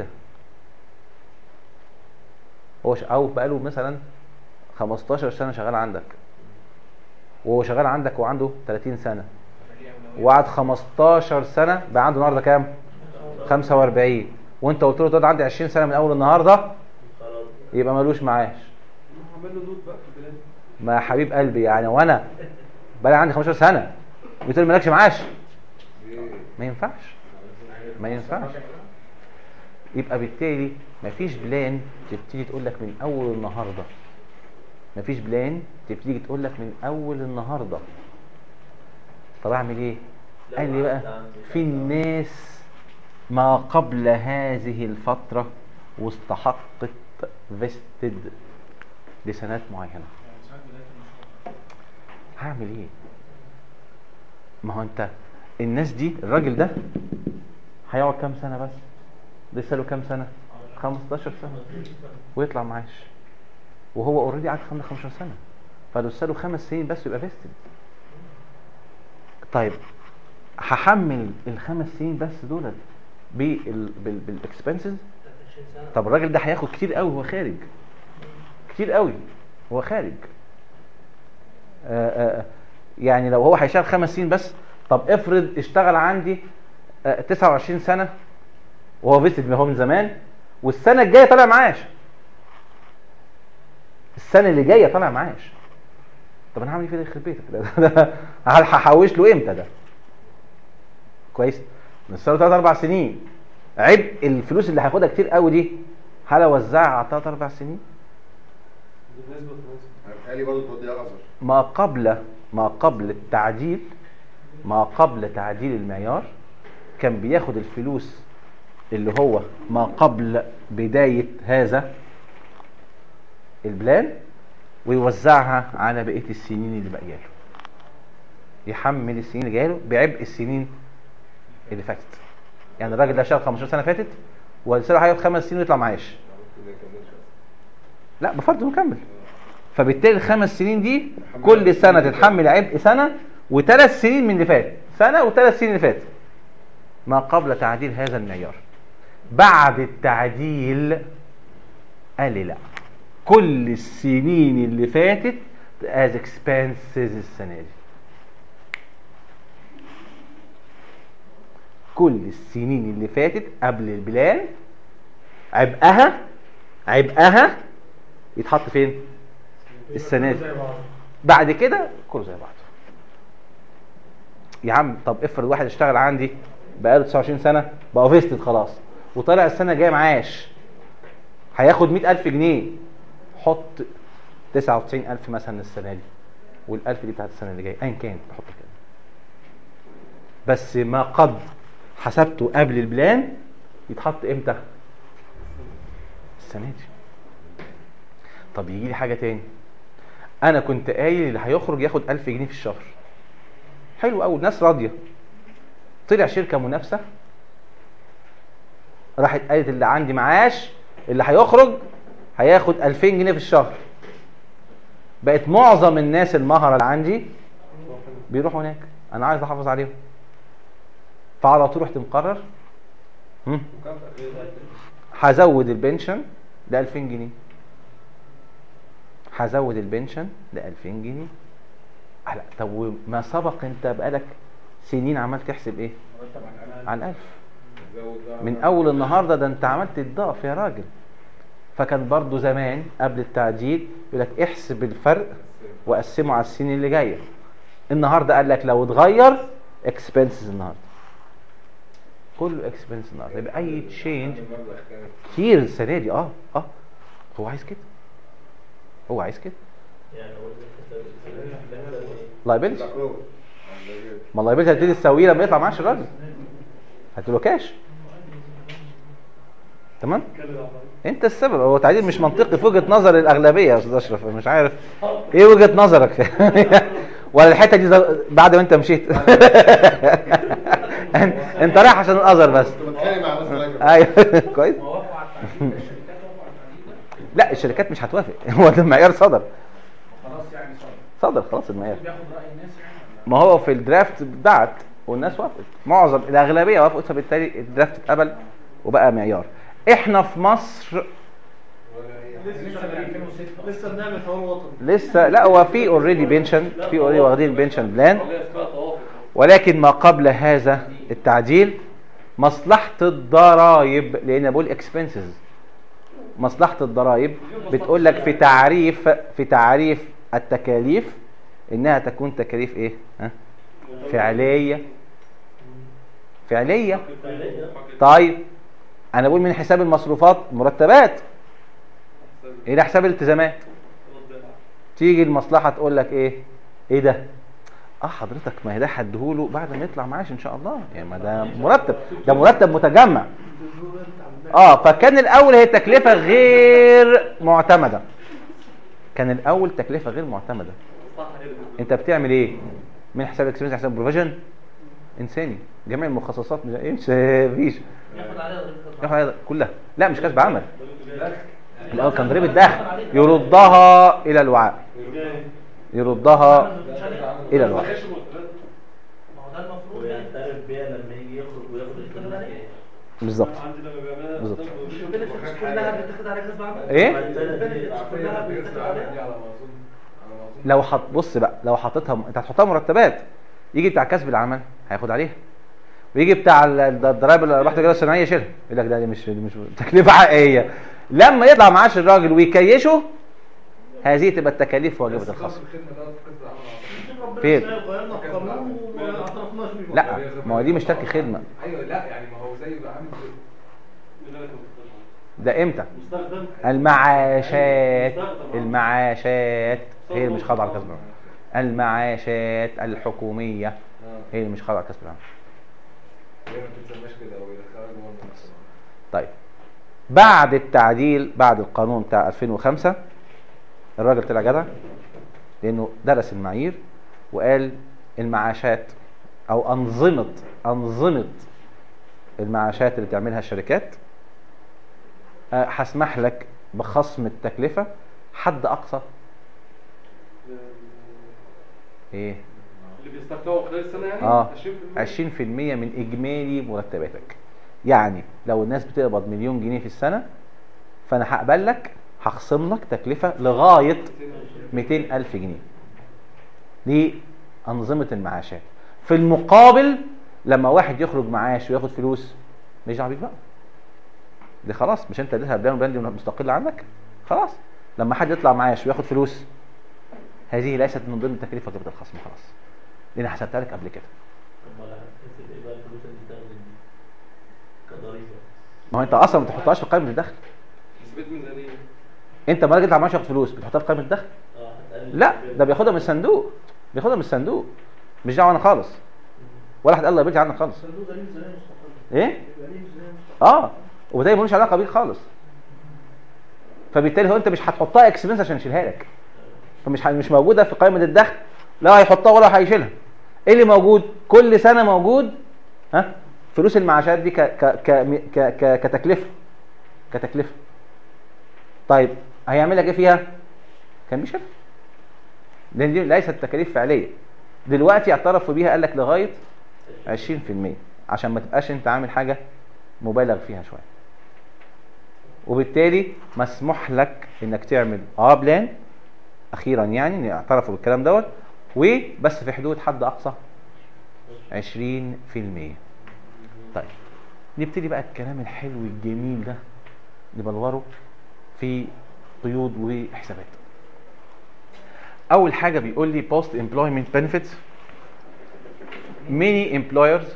هو ش... او بقاله مثلا 15 سنه شغال عندك وهو شغال عندك وعنده 30 سنه وقعد 15 سنه بقى عنده النهارده كام 45 وانت قلت له تقعد عندي 20 سنه من اول النهارده خلاص يبقى ملوش معاش عمل له دوت بقى في البلاد ما يا حبيب قلبي يعني وانا بقى عندي 15 سنه قلت له مالكش معاش ما ينفعش ما ينفعش يبقى بالتالي مفيش بلان تبتدي تقول لك من اول النهارده مفيش بلان تبتدي تقول لك من اول النهارده طب اعمل ايه لا، قال لي بقى لا، في الناس ما قبل هذه الفترة واستحقت فيستد لسنوات معينة هعمل ايه ما هو انت الناس دي الراجل ده هيقعد كام سنة بس لسه له كام سنة 15 سنة ويطلع معاش وهو اوريدي قعد 15 سنة فلسه له خمس سنين بس يبقى فيستد طيب هحمل الخمس سنين بس دولت بال بالاكسبنسز طب الراجل ده هياخد كتير قوي وهو خارج كتير قوي وهو خارج آآ آآ يعني لو هو هيشتغل خمس سنين بس طب افرض اشتغل عندي آه، 29 سنه وهو فيستد هو من زمان والسنه الجايه طالع معاش السنه اللي جايه طالع معاش طب انا هعمل ايه في ده يخرب بيتك ده- ده- هل هحوش له امتى ده كويس لسه له 3 4 سنين عبء الفلوس اللي هياخدها كتير قوي دي هل اوزعها على 3 4 سنين بالنسبه للناس بيتهيألي برضه توديها أزهر ما قبل ما قبل التعديل ما قبل تعديل المعيار كان بياخد الفلوس اللي هو ما قبل بداية هذا البلان ويوزعها على بقية السنين اللي باقيه له يحمل السنين اللي جايه له بعبء السنين اللي فاتت يعني الراجل ده شغال 15 سنة فاتت ولسه له هيقعد خمس سنين ويطلع معاش ما يكملش لا بفرض انه كمل فبالتالي الخمس سنين دي كل سنه تتحمل عبء سنه وثلاث سنين من اللي فات سنه وثلاث سنين اللي فات ما قبل تعديل هذا المعيار بعد التعديل قال لي لا كل السنين اللي فاتت از اكسبنسز السنه دي كل السنين اللي فاتت قبل البلان عبئها عبئها يتحط فين السنه دي بعد كده كله زي بعضه يا عم طب افرض واحد اشتغل عندي بقاله 29 سنه بقى فيستد خلاص وطلع السنه الجايه معاش هياخد 100000 جنيه حط 99000 مثلا السنه دي وال1000 دي بتاعت السنه اللي جايه ايا كان حط كده بس ما قد حسبته قبل البلان يتحط امتى السنه دي طب يجي لي حاجه تاني انا كنت قايل اللي هيخرج ياخد 1000 جنيه في الشهر حلو قوي الناس راضيه طلع شركه منافسه راحت قالت اللي عندي معاش اللي هيخرج هياخد 2000 جنيه في الشهر بقت معظم الناس المهره اللي عندي بيروحوا هناك انا عايز احافظ عليهم فعلى طول رحت مقرر هم؟ هزود البنشن ل 2000 جنيه هزود البنشن ل 2000 جنيه آه لا طب وما سبق انت بقالك سنين عمال تحسب ايه على الألف من اول النهارده ده انت عملت الضعف يا راجل فكان برضو زمان قبل التعديل يقول لك احسب الفرق وقسمه على السنين اللي جايه النهارده قال لك لو اتغير اكسبنسز النهارده كله اكسبنس النهارده يبقى اي تشينج كتير السنه دي اه اه هو عايز كده هو عايز كده يعني هو لايبيلتي ما اللايبيلتي هتبتدي تسويه لما يطلع معاش الراجل هتقول له كاش تمام انت السبب هو تعديل مش منطقي في وجهه نظر الاغلبيه يا استاذ اشرف مش عارف ايه وجهه نظرك ولا الحته دي ز- بعد ما انت مشيت انت رايح عشان الازر بس كنت بتخانق مع ناس لايف ايوه كويس ما وافقوا على التعديل ده الشركات وافقوا على التعديل ده لا الشركات مش هتوافق هو ده المعيار صدر خلاص يعني صار صدر خلاص المعيار بياخد راي الناس يعني ولا ما هو في الدرافت بعت والناس وافقت معظم الاغلبيه وافقت فبالتالي الدرافت اتقبل وبقى معيار احنا في مصر لسه من 2006 لسه بنعمل حوار وطني لسه لا هو في اوريدي بنشن في اوريدي واخدين البنشن بلان والله اسمها توافق ولكن ما قبل هذا التعديل مصلحة الضرائب لأن أنا بقول اكسبنسز مصلحة الضرائب بتقول لك في تعريف في تعريف التكاليف إنها تكون تكاليف إيه؟ ها؟ فعلية فعلية طيب أنا بقول من حساب المصروفات مرتبات إلى حساب الالتزامات تيجي المصلحة تقول لك إيه؟ إيه ده؟ اه حضرتك ما هي ده هديهوله بعد ما يطلع معاش ان شاء الله يعني ما ده مرتب ده مرتب متجمع اه فكان الاول هي تكلفه غير معتمده كان الاول تكلفه غير معتمده انت بتعمل ايه من حساب اكسبنس حساب بروفيجن انساني جميع المخصصات مش ايه مش مفيش ياخد عليها ضريبة كسب ياخد عليها كلها لا مش كسب عمل الاول كان ضريبه دخل يردها الى الوعاء يردها الى الوعاء ما هو ده المفروض يعني ويعترف بيها لما يجي يخرج وياخد الفلوس بالظبط عندي لما بيعملها بالظبط. مش البنفيتس كلها بتاخد عليها كسب عمل ايه البنفيتس كلها بتاخد عليها لو حط بص بقى لو حطيتها انت هتحطها مرتبات يجي بتاع كسب العمل هياخد عليها ويجي بتاع ال- ال- الضرايب اللي رحت كده الصناعيه يشيلها يقول لك ده دي مش دي مش تكلفه حقيقيه لما يطلع معاش الراجل ويكيشه هذه تبقى التكاليف واجبه الخصم فين؟ ربنا غيرنا في القانون وما اعترفناش بيه لا ما هو دي مش ترك خدمه ايوه لا يعني ما هو زي بقى عامل زي- ده امتى مستخدم المعاشات المعاشات هي اللي مش خاضعه لكسب العمل المعاشات الحكوميه هي اللي مش خاضعه لكسب العمل هي ما بتتسماش كده هو يدخلها جوه المنظمه طيب بعد التعديل بعد القانون بتاع 2005 الراجل طلع جدع لانه درس المعايير وقال المعاشات او انظمه انظمه المعاشات اللي بتعملها الشركات آه، هسمح لك بخصم التكلفه حد اقصى ايه اللي بيستمتعوا خلال السنه يعني اه 20% 20% من اجمالي مرتباتك يعني لو الناس بتقبض مليون جنيه في السنه فانا هقبل لك هخصم لك تكلفه لغايه 200 الف جنيه دي انظمه المعاشات في المقابل لما واحد يخرج معاش وياخد فلوس مش دعوه بيك بقى دي خلاص مش انت اديتها بلان بلان دي مستقله عنك خلاص لما حد يطلع معاش وياخد فلوس هذه ليست من ضمن تكلفه جبه الخصم خلاص لان حسبتها لك قبل كده طب ما هتحسب ايه بقى الفلوس اللي بتاخد دي كضريبه ما هو انت اصلا ما تحطهاش في قائمه الدخل نسبه ميزانيه انت لما راجل يطلع معاش ياخد فلوس بتحطها في قائمه الدخل اه هتقلل لا الكبير. ده بياخدها من الصندوق بياخدها من الصندوق مش دعوه انا خالص ولا حد قال له يبلج عنك خالص الصندوق ده ليه ميزانيه مستقله ايه يبقى ليه ميزانيه مستقله اه وده ملوش علاقه بيك خالص فبالتالي هو انت مش هتحطها اكسبنس عشان يشيلها لك فمش ح- مش موجوده في قائمه الدخل لا هيحطها ولا هيشيلها ايه اللي موجود كل سنه موجود ها فلوس المعاشات دي ك ك ك ك ك كتكلفه كتكلفه طيب هيعمل لك ايه فيها كان بيشيلها لان دي ليست تكاليف فعليه دلوقتي اعترفوا بيها قال لك لغايه 20% عشان ما تبقاش انت عامل حاجه مبالغ فيها شويه وبالتالي مسموح لك انك تعمل اه بلان اخيرا يعني ان اعترفوا بالكلام دوت وبس في حدود حد اقصى 20% طيب نبتدي بقى الكلام الحلو الجميل ده نبلوره في قيود وحسابات اول حاجه بيقول لي post employment benefits many employers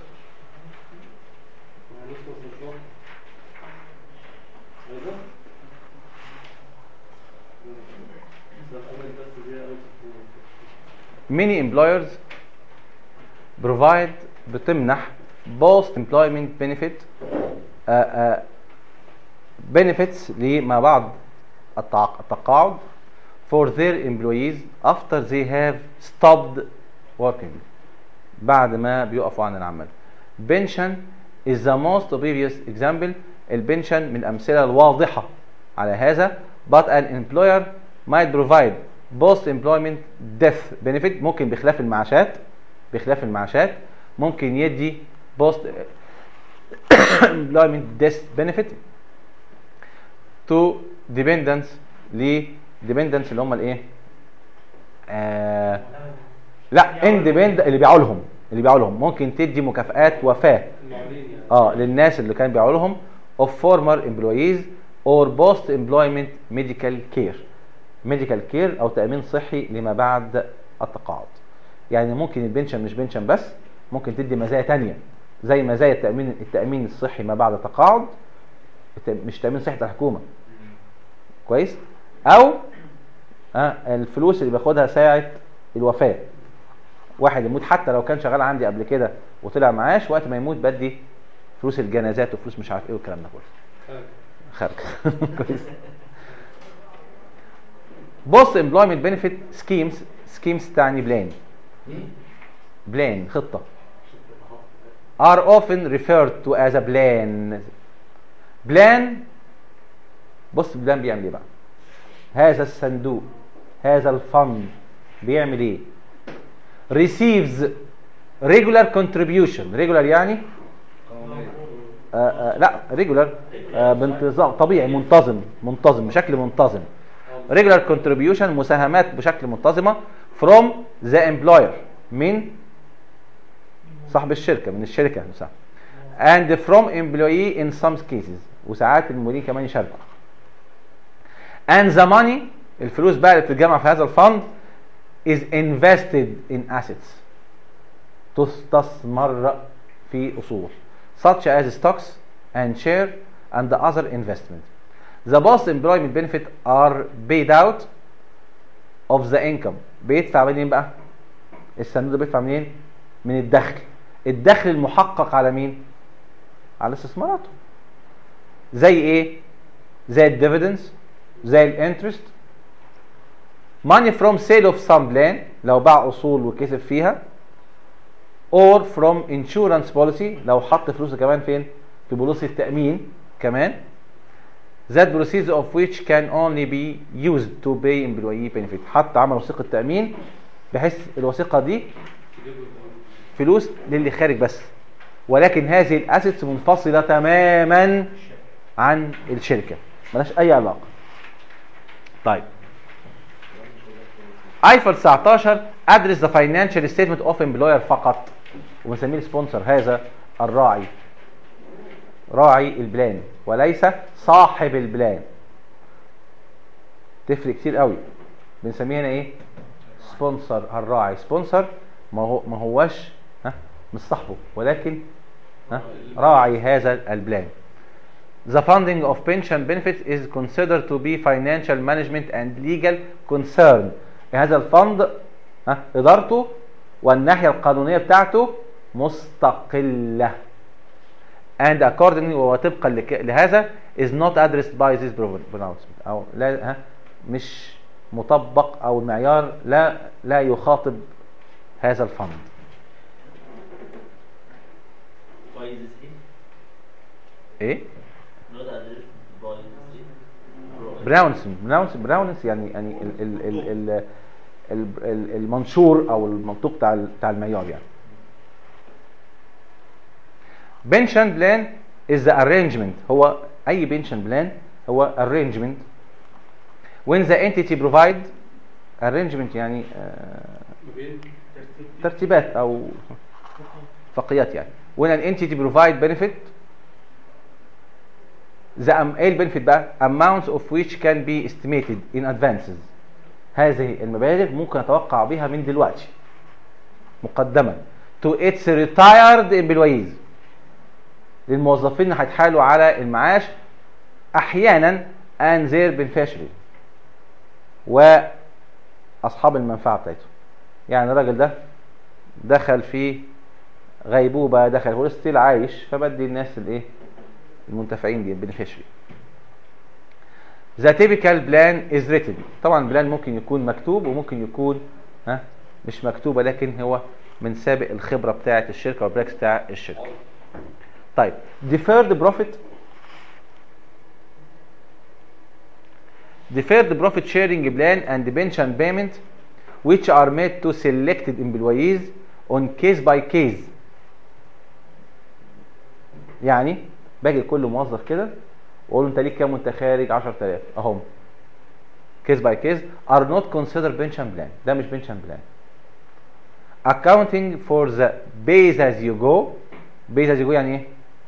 many employers provide بتمنح post employment benefit uh, uh, benefits لما بعد التع- التقاعد for their employees after they have stopped working بعد ما بيقفوا عن العمل pension is the most obvious example البنشن من الأمثلة الواضحة على هذا but an employer might provide post employment death benefit ممكن بخلاف المعاشات بخلاف المعاشات ممكن يدي post employment death benefit to dependents ل dependents اللي هم الايه آه لا اندبند اللي بيعوا لهم اللي بيعوا لهم ممكن تدي مكافآت وفاة اه للناس اللي كان بيعوا لهم of former employees or post employment medical care medical care او تأمين صحي لما بعد التقاعد يعني ممكن البنشن مش بنشن بس ممكن تدي مزايا تانية زي مزايا التأمين التأمين الصحي ما بعد التقاعد الت- مش تأمين صحي بتاع الحكومة كويس او آه الفلوس اللي بياخدها ساعة الوفاة واحد يموت حتى لو كان شغال عندي قبل كده وطلع معاش وقت ما يموت بدي فلوس الجنازات وفلوس مش عارف ايه والكلام ده كله خارج كويس بص امبلويمنت بنفيت سكيمز سكيمز تعني بلان بلان خطه are often referred to as a plan بلان بص بلان بيعمل ايه بقى هذا الصندوق هذا الفند بيعمل ايه receives regular contribution regular يعني آه آه لا regular آه بانتظام طبيعي منتظم منتظم بشكل منتظم regular contribution مساهمات بشكل منتظمة from the employer من صاحب الشركة من الشركة نفسها and from employee in some cases وساعات المدير كمان يشاركوا and the money الفلوس بقى اللي بتتجمع في هذا الفند is invested in assets تستثمر في أصول such as stocks and share and the other investment the post employment benefit are paid out of the income بيدفع منين بقى الصندوق ده بيدفع منين من الدخل الدخل المحقق على مين على استثماراته زي ايه زي الديفيدنز زي الانترست money from sale of some plan لو باع اصول وكسب فيها or from insurance policy لو حط فلوسه كمان فين في بوليصة التأمين كمان that proceeds of which can only be used to pay employee benefit حتى عمل وثيقة تأمين بحيث الوثيقة دي فلوس للي خارج بس ولكن هذه الاسيتس منفصلة تماما عن الشركة ملهاش اي علاقة طيب ايفر 19 ادرس ذا فاينانشال ستيتمنت اوف امبلوير فقط وبنسميه السبونسر هذا الراعي راعي البلان وليس صاحب البلان تفرق كتير قوي بنسميه هنا ايه سبونسر الراعي سبونسر ما هو ما هوش ها مش صاحبه ولكن ها راعي هذا البلان The funding of pension benefits is considered to be financial management and legal concern. هذا الفند ها إدارته والناحية القانونية بتاعته مستقلة. And accordingly وطبقا لك- لهذا is not addressed by this pronouncement أو لا ها مش مطبق أو المعيار لا لا يخاطب هذا الفند. Why is this here? إيه؟ Not addressed by this here? براونسون براونسون براونس يعني يعني ال ال ال ال ال ال المنشور او المنطوق بتاع ال- بتاع المعيار يعني بنشن بلان is the arrangement هو اي بنشن بلان هو arrangement when the entity provide arrangement يعني آه، ترتيبات او اتفاقيات يعني when an entity provide benefit the am- ايه البنفيت بقى amounts of which can be estimated in advances هذه المبالغ ممكن اتوقع بها من دلوقتي مقدما to its retired employees للموظفين اللي هيتحالوا على المعاش احيانا and their beneficiary واصحاب المنفعه بتاعتهم يعني الراجل ده دخل في غيبوبه دخل هو ستيل عايش فبدي الناس الايه المنتفعين دي البنفيشري ذا تيبيكال بلان از written طبعا البلان ممكن يكون مكتوب وممكن يكون ها مش مكتوبه لكن هو من سابق الخبره بتاعه الشركه والبراكس بتاع الشركه طيب deferred profit deferred profit sharing plan and pension payment which are made to selected employees on case by case يعني باجي لكل موظف كده واقول له انت ليك كام وانت خارج 10000 اهم كيس باي كيس are not considered pension plan ده مش pension plan accounting for the base as you go base as you go يعني ايه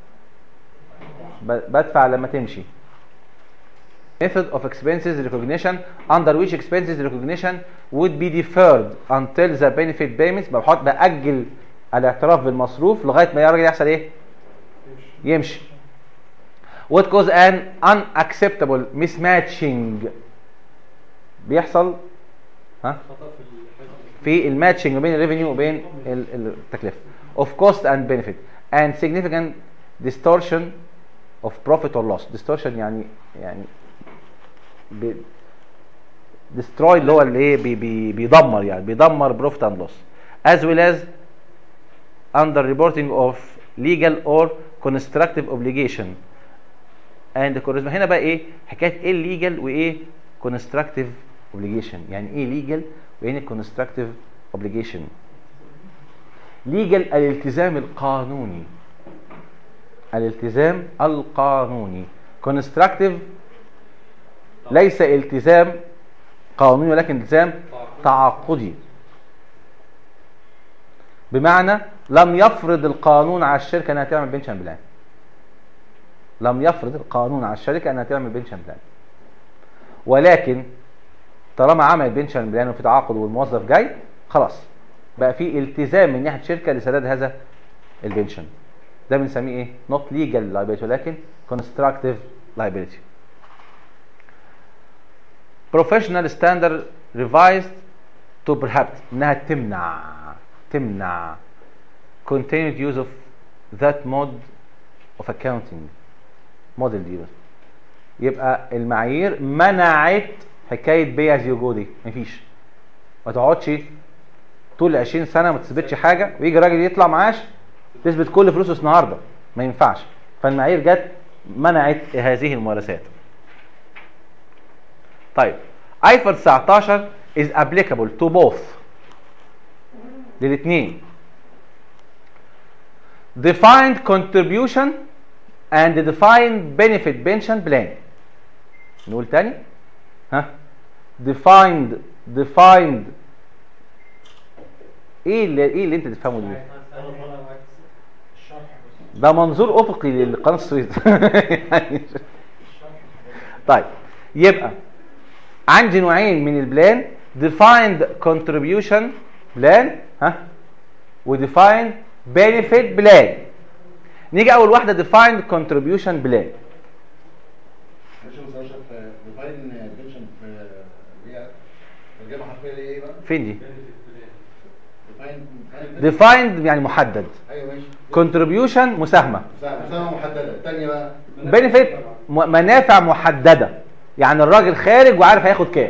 ب- بدفع لما تمشي method of expenses recognition under which expenses recognition would be deferred until the benefit payments بحط بأجل الاعتراف بالمصروف لغايه ما الراجل يحصل ايه يمشي what cause an unacceptable mismatching بيحصل ها خطأ في الحساب في الماتشنج ما بين الريفينيو وبين ال- ال- التكلفه of cost and benefit and significant distortion of profit or loss distortion يعني يعني ب- destroy اللي هو اللي ايه بي بي بيدمر يعني بيدمر profit and loss as well as under reporting of legal or constructive obligation and correspond هنا بقى ايه حكايه ايه الليجل وايه constructive obligation يعني ايه legal وايه constructive obligation legal الالتزام القانوني الالتزام القانوني constructive ليس التزام قانوني ولكن التزام تعاقدي بمعنى لم يفرض القانون على الشركه انها تعمل بنشن بلان لم يفرض القانون على الشركه انها تعمل بنشن بلان ولكن طالما عملت بنشن بلان وفي تعاقد والموظف جاي خلاص بقى في التزام من ناحيه الشركه لسداد هذا البنشن ده بنسميه ايه نوت ليجال liability ولكن constructive liability professional standard revised to perhaps انها تمنع تمنع continued use of that mode of accounting model دي بس يبقى المعايير منعت حكايه بي از يو جو دي مفيش ما تقعدش طول 20 سنه ما تثبتش حاجه ويجي راجل يطلع معاش تثبت كل فلوسه النهارده ما ينفعش فالمعايير جت منعت هذه الممارسات طيب ايفر 19 is applicable to both للاثنين defined contribution and defined benefit pension plan نقول تاني ها defined defined ايه اللي ايه اللي انت تفهمه دي ده منظور افقي للقناه السويس يعني طيب يبقى عندي نوعين من البلان defined contribution plan ها و defined benefit plan نيجي اول واحده defined contribution plan معلش يا استاذ اشرف ديفاين بنشن في اللي هي ترجمه حرفيه ليه ايه بقى؟ فين دي ديفاين defined يعني محدد ايوه ماشي contribution مساهمه مساهمه محدده الثانيه بقى benefit م- منافع محدده يعني الراجل خارج وعارف هياخد كام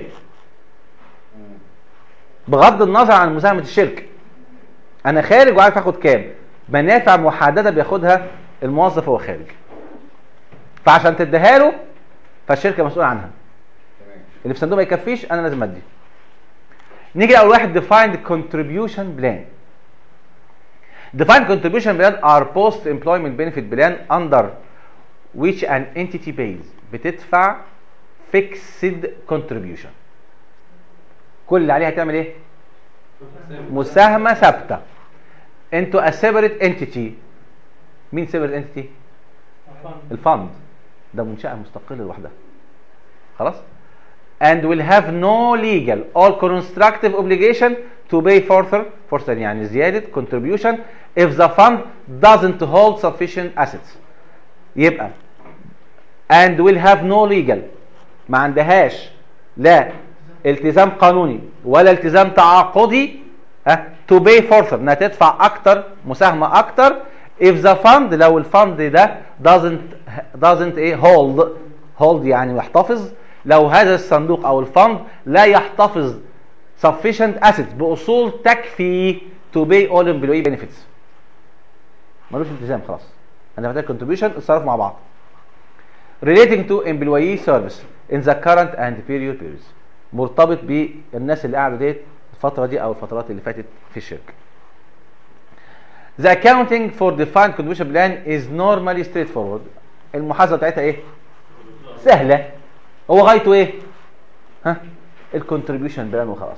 بغض النظر عن مساهمه الشركه انا خارج وعارف هاخد كام منافع محدده بياخدها الموظف وهو خارج فعشان تديها له فالشركه مسؤوله عنها تمام اللي في صندوق ما يكفيش انا لازم ادي نيجي اول واحد defined contribution plan defined contribution plan are post employment benefit plan under which an entity pays بتدفع fixed contribution كل اللي عليها تعمل ايه مساهمه ثابته انتوا a separate entity مين separate entity الفند ده منشأة مستقلة لوحدها خلاص and will have no legal or constructive obligation to pay further further يعني زيادة contribution if the fund doesn't hold sufficient assets يبقى and will have no legal ما عندهاش لا التزام قانوني ولا التزام تعاقدي ها to pay further انها تدفع اكتر مساهمه اكتر if the fund لو الفند ده doesn't doesn't ايه hold hold يعني يحتفظ لو هذا الصندوق او الفند لا يحتفظ sufficient assets باصول تكفي to pay all employee benefits ملوش التزام خلاص انا فاتح contribution اتصرفوا مع بعض relating to employee service in the current and period periods مرتبط بالناس اللي قاعده ديت الفتره دي او الفترات اللي فاتت في الشركه The accounting for defined contribution plan is normally straightforward. المحاسبه بتاعتها ايه؟ سهله. هو غايته ايه؟ ها؟ الكونتريبيوشن بلان وخلاص.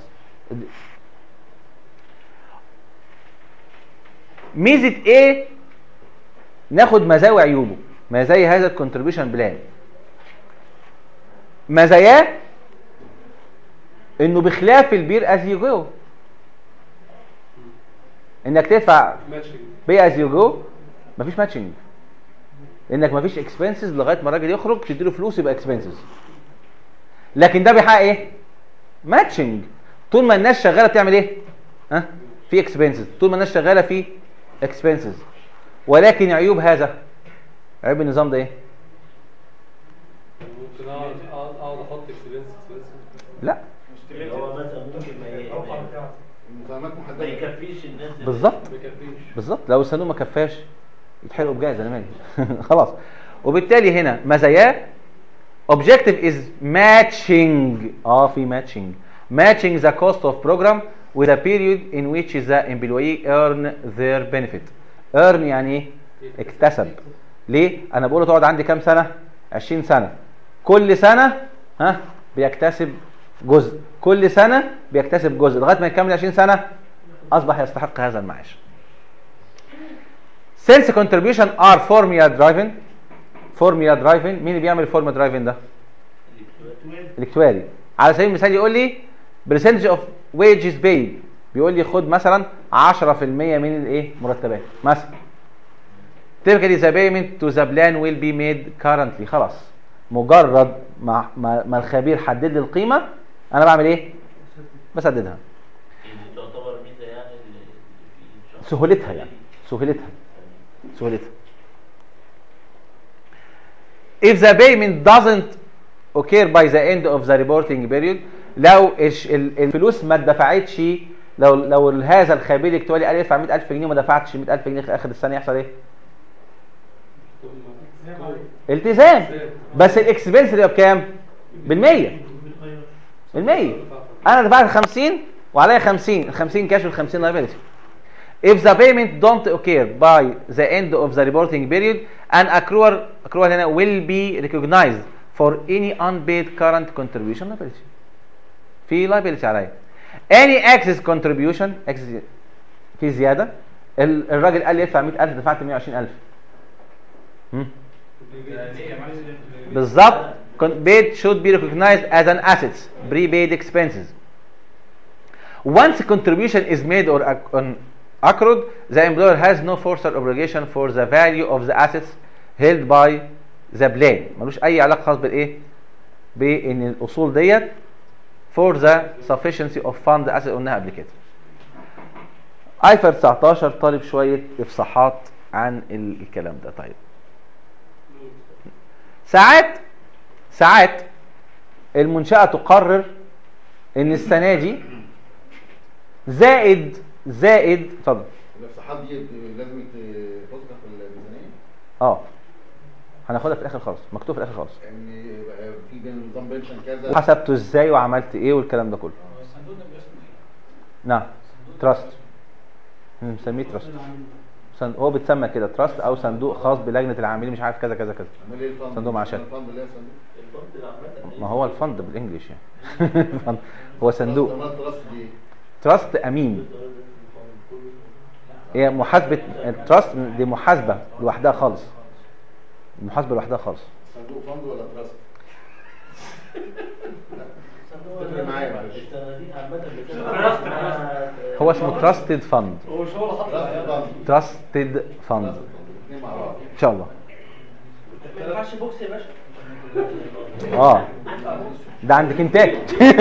ميزه ايه؟ ناخد مزايا وعيوبه. مزايا هذا الكونتريبيوشن بلان. مزاياه انه بخلاف البير از يو جو انك تدفع ماتشنج بي از يو جو مفيش ماتشنج انك مفيش اكسبنسز لغايه ما الراجل يخرج تديله فلوس يبقى اكسبنسز لكن ده بيحقق ايه ماتشنج طول ما الناس شغاله بتعمل ايه ها في اكسبنسز طول ما الناس شغاله في اكسبنسز ولكن عيوب هذا عيب النظام ده ايه ممكن اقعد اقعد اقعد احط اكسبنس اكسبنس لا اللي هو مثلا ممكن ما ي- ما- المساهمات ما محدده يكفيش الناس اللي- بالظبط ما يكفيش بالظبط لو الصندوق ما كفاش يتحرقوا بجاز انا مالي خلاص وبالتالي هنا مزاياه objective is matching اه في matching matching the cost of program with a period in which the employee earn their benefit earn يعني ايه اكتسب ليه انا بقول له تقعد عندي كام سنه 20 سنه كل سنه ها بيكتسب جزء كل سنه بيكتسب جزء لغايه ما يكمل 20 سنه اصبح يستحق هذا المعاش Since contribution are formula driven formula driven مين اللي بيعمل formula driven ده؟ الاكتواري على سبيل المثال يقول لي percentage of wages paid بيقول لي خد مثلا 10% من الايه مرتبات مثلا typically the payment to the plan will be made currently خلاص مجرد ما ما, ما الخبير حدد لي القيمه انا بعمل ايه بسددها دي تعتبر ميزه يعني اللي اللي في الشخص. سهولتها يعني سهولتها سهولتها if the payment doesn't occur by the end of the reporting period لو الش- ال- الفلوس ما اتدفعتش لو لو هذا الخبير الاكتوالي قال يدفع 100000 جنيه وما دفعتش 100000 جنيه في اخر السنه يحصل ايه؟ التزام بس الاكسبنس اللي بكام؟ بالمية بالمية انا دفعت 50 وعليا 50 ال 50 كاش وال 50 لايبيلتي If the payment don't occur by the end of the reporting period, an accrual, accrual هنا will be recognized for any unpaid current contribution liability. في liability عليا. Any excess contribution excess في زيادة ال- الراجل قال لي ادفع 100000 دفعت 120000 هم؟ بالظبط con- paid should be recognized as an assets prepaid expenses once a contribution is made or ac- on accrued the employer has no further obligation for the value of the assets held by the plan ملوش اي علاقه خاص بالايه بان الاصول ديت for the sufficiency of fund assets قلناها قبل كده ايفر 19 طالب شويه افصاحات عن ال- الكلام ده طيب ساعات ساعات المنشأة تقرر ان السنة دي زائد زائد اتفضل الافصاحات دي لازم تذكر في الميزانيه اه هناخدها في الاخر خالص مكتوب في الاخر خالص ان يبقى في بين نظام بنشن كذا حسبته ازاي وعملت ايه والكلام ده كله الصندوق ده باسمه ايه؟ نعم تراست بنسميه تراست صن- هو بيتسمى كده تراست او صندوق خاص بلجنه العاملين مش عارف كذا كذا كذا امال ايه الفند صندوق معاشات. الفند اللي هي صندوق الفند عامة ما هو الفند بالانجلش يعني الفند هو صندوق امال تراست دي ايه؟ تراست امين هي محاسبه التراست دي محاسبه لوحدها خالص محاسبه لوحدها خالص صندوق فند ولا تراست؟ تفرق معايا معلش. الصناديق عامة تراست. بتبقى- هو اسمه تراستد فند هو مش هو اللي حط تراست العيار. فند تراستد فند تراست الاثنين مع بعض ان شاء الله ما ينفعش بوكس يا باشا اه ده عند كنتاكي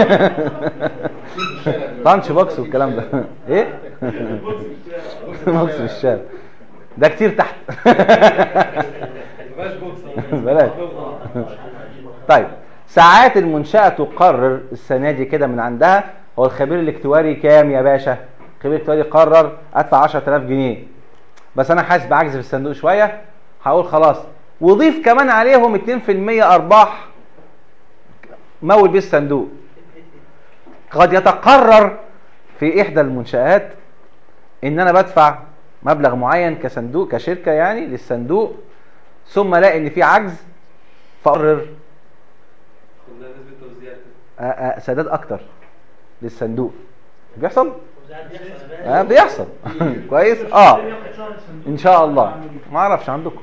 لانش بوكس والكلام ده ايه بوكس في الشارع ده كتير تحت مبقاش بوكس بلاش. طيب ساعات المنشأة تقرر السنة دي كده من عندها هو الخبير الاكتواري كام يا باشا؟ الخبير الاكتواري قرر ادفع 10000 جنيه بس انا حاسس بعجز في الصندوق شوية هقول خلاص وضيف كمان عليهم 2% ارباح مول بيه الصندوق قد يتقرر في احدى المنشآت ان انا بدفع مبلغ معين كصندوق كشركة يعني للصندوق ثم الاقي ان في عجز فاقرر كلها نسبة توزيع كده. أ- أ- سداد اكتر للصندوق بيحصل وساعات بيحصل بقى- آه بيحصل كويس اه ان شاء الله ما اعرفش عندكم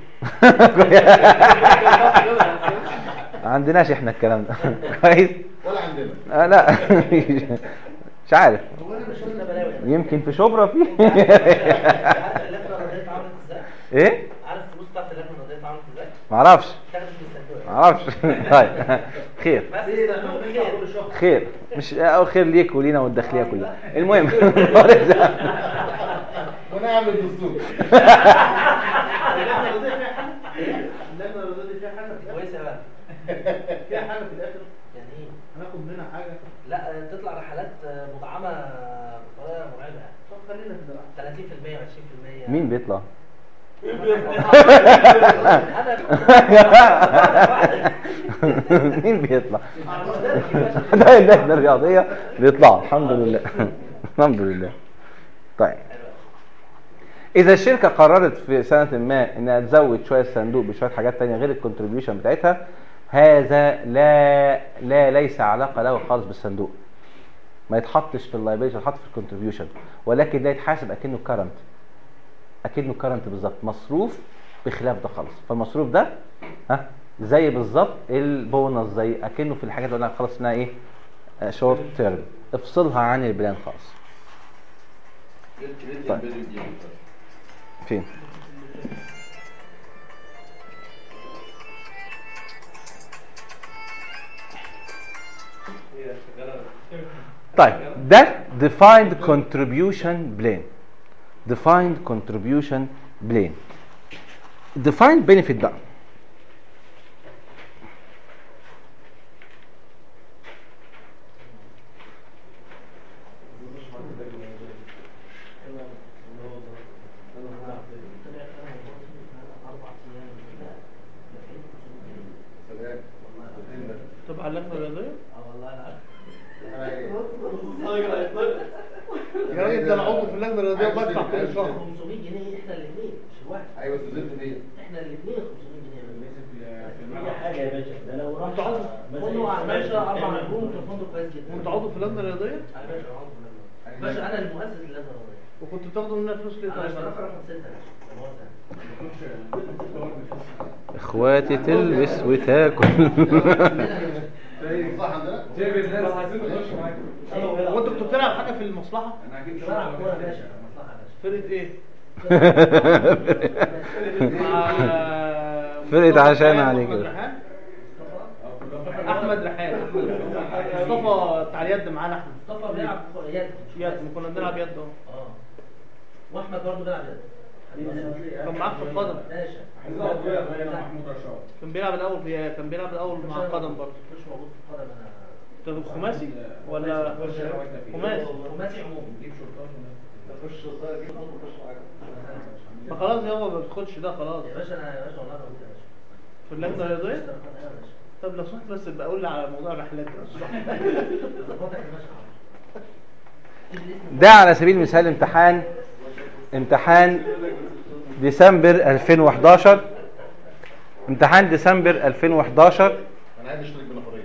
ما عندناش احنا الكلام ده كويس ولا عندنا آه لا مش عارف شفنا بلاوي يعني. يمكن في شبرا في عارف اللجنه الرضايه اتعملت ازاي؟ ايه عارف الفلوس بتاعت اللجنه الرضايه اتعملت ازاي؟ ما اعرفش اتاخدت من الصندوق ما اعرفش طيب خير بس استخدموا خير خير مش او خير ليك ولينا والداخليه كلها المهم ونعمل دستور اللجنه الرياضيه فيها حاجه اللجنه الرياضيه فيها حاجه كويسه بقى فيها حاجه في الاخر يعني ايه هناخد منها حاجه لا تطلع رحلات مدعمه بطريقه مرعبه طب خلينا في ده 30% و20% مين بيطلع مين بيطلع ده اللجنه الرياضيه بيطلعوا الحمد لله الحمد لله طيب اذا الشركه قررت في سنه ما انها تزود شويه الصندوق بشويه حاجات تانية غير الكونتريبيوشن بتاعتها هذا لا لا ليس علاقه له خالص بالصندوق ما يتحطش في اللايبيلتي يتحط في الكونتريبيوشن ولكن ده يتحاسب اكنه كرنت اكنه كرنت بالظبط مصروف بخلاف ده خالص فالمصروف ده ها زي بالظبط البونص زي اكنه في الحاجات اللي قلنا خلاص انها ايه شورت تيرم افصلها عن البلان خالص طيب. فين هي شغاله طيب ده defined contribution plan defined contribution plan defined benefit بقى تبع اللجنه الرياضيه اه والله انا عارف يا راجل ده انا عضو في اللجنه الرياضيه بدفع كل شهر 500 جنيه احنا الاثنين مش الواحد ايوه استاذنت دي احنا الاثنين 500 جنيه اي حاجه يا باشا ده لو راح انت عضو كله على باشا اربع نجوم كان فندق كويس جدا وانت عضو في اللجنه الرياضيه على باشا عضو في اللجنة. باشا انا المؤسس اللجنه الرياضيه وكنت بتاخدوا منها فلوس ليه انا طيب اشتراك رقم 6 يا باشا لا مؤاخذة. اخواتي تلبس وتاكل صح عندنا جايب الناس عايزين نخش معاك وانت كنت بتلعب حاجه في المصلحه انا هجيب كنت بلعب كوره يا باشا مصلحه يا باشا فرقه ايه مع فرقة عشان مصطفى عليك أحمد كده. ريحان احمد ريحان مصطفى بتاع اليد معانا احمد مصطفى بيلعب كورة يد مش يد كنا بنلعب يد اهو اه واحمد برضه بيلعب يد كان معاك في القدم باشا عايز اقعد ويا محمود رشاد كان بيلعب الاول في كان بيلعب الاول مع القدم برضه مش موجود في القدم انا طب خماسي ولا خماسي خماسي عموما جيب شرطات تخش صغير كده تخش معاك ما خلاص يابا ما بتاخدش ده خلاص يا باشا انا يا باشا والله موجود يا باشا في اللجنه الرياضيه اشتراكات ايوه يا باشا طب لو سمحت بس يبقى قول لي على موضوع الرحلات ده ظبطك يا باشا ده على سبيل المثال امتحان امتحان ديسمبر 2011 امتحان ديسمبر 2011 انا عايز اشترك بنفرين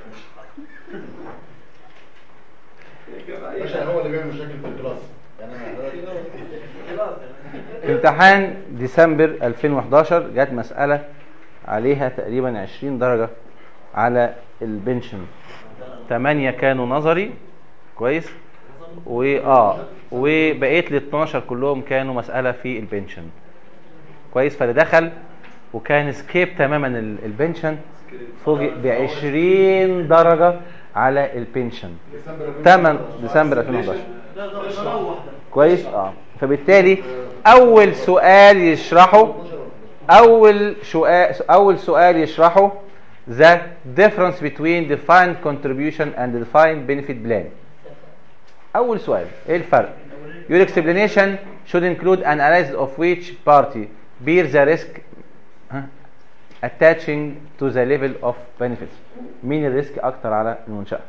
باشا هو اللي بيعمل مشاكل في الكلاس يعني انا امتحان ديسمبر 2011 جت مسألة عليها تقريبا 20 درجة على البنشن 8 كانوا نظري كويس واه وبقيت ال 12 كلهم كانوا مسألة في البنشن كويس فاللي دخل وكان سكيب تماما ال- البنشن فوجئ ب 20 درجة على البنشن 8 ديسمبر 2011 ده ده ده روح ده كويس اه فبالتالي اول سؤال يشرحه اول سؤال اول سؤال يشرحه the difference between defined contribution and defined benefit plan اول سؤال ايه الفرق your explanation should include an analysis of which party bears the risk ها، attaching to the level of benefits مين الريسك اكتر على المنشأة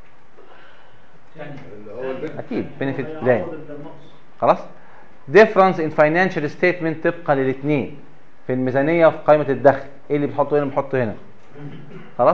اللي هو البيت اكيد benefit plan خلاص difference in financial statement طبقا للاثنين في الميزانيه وفي قائمه الدخل ايه اللي بتحطه هنا بنحطه هنا خلاص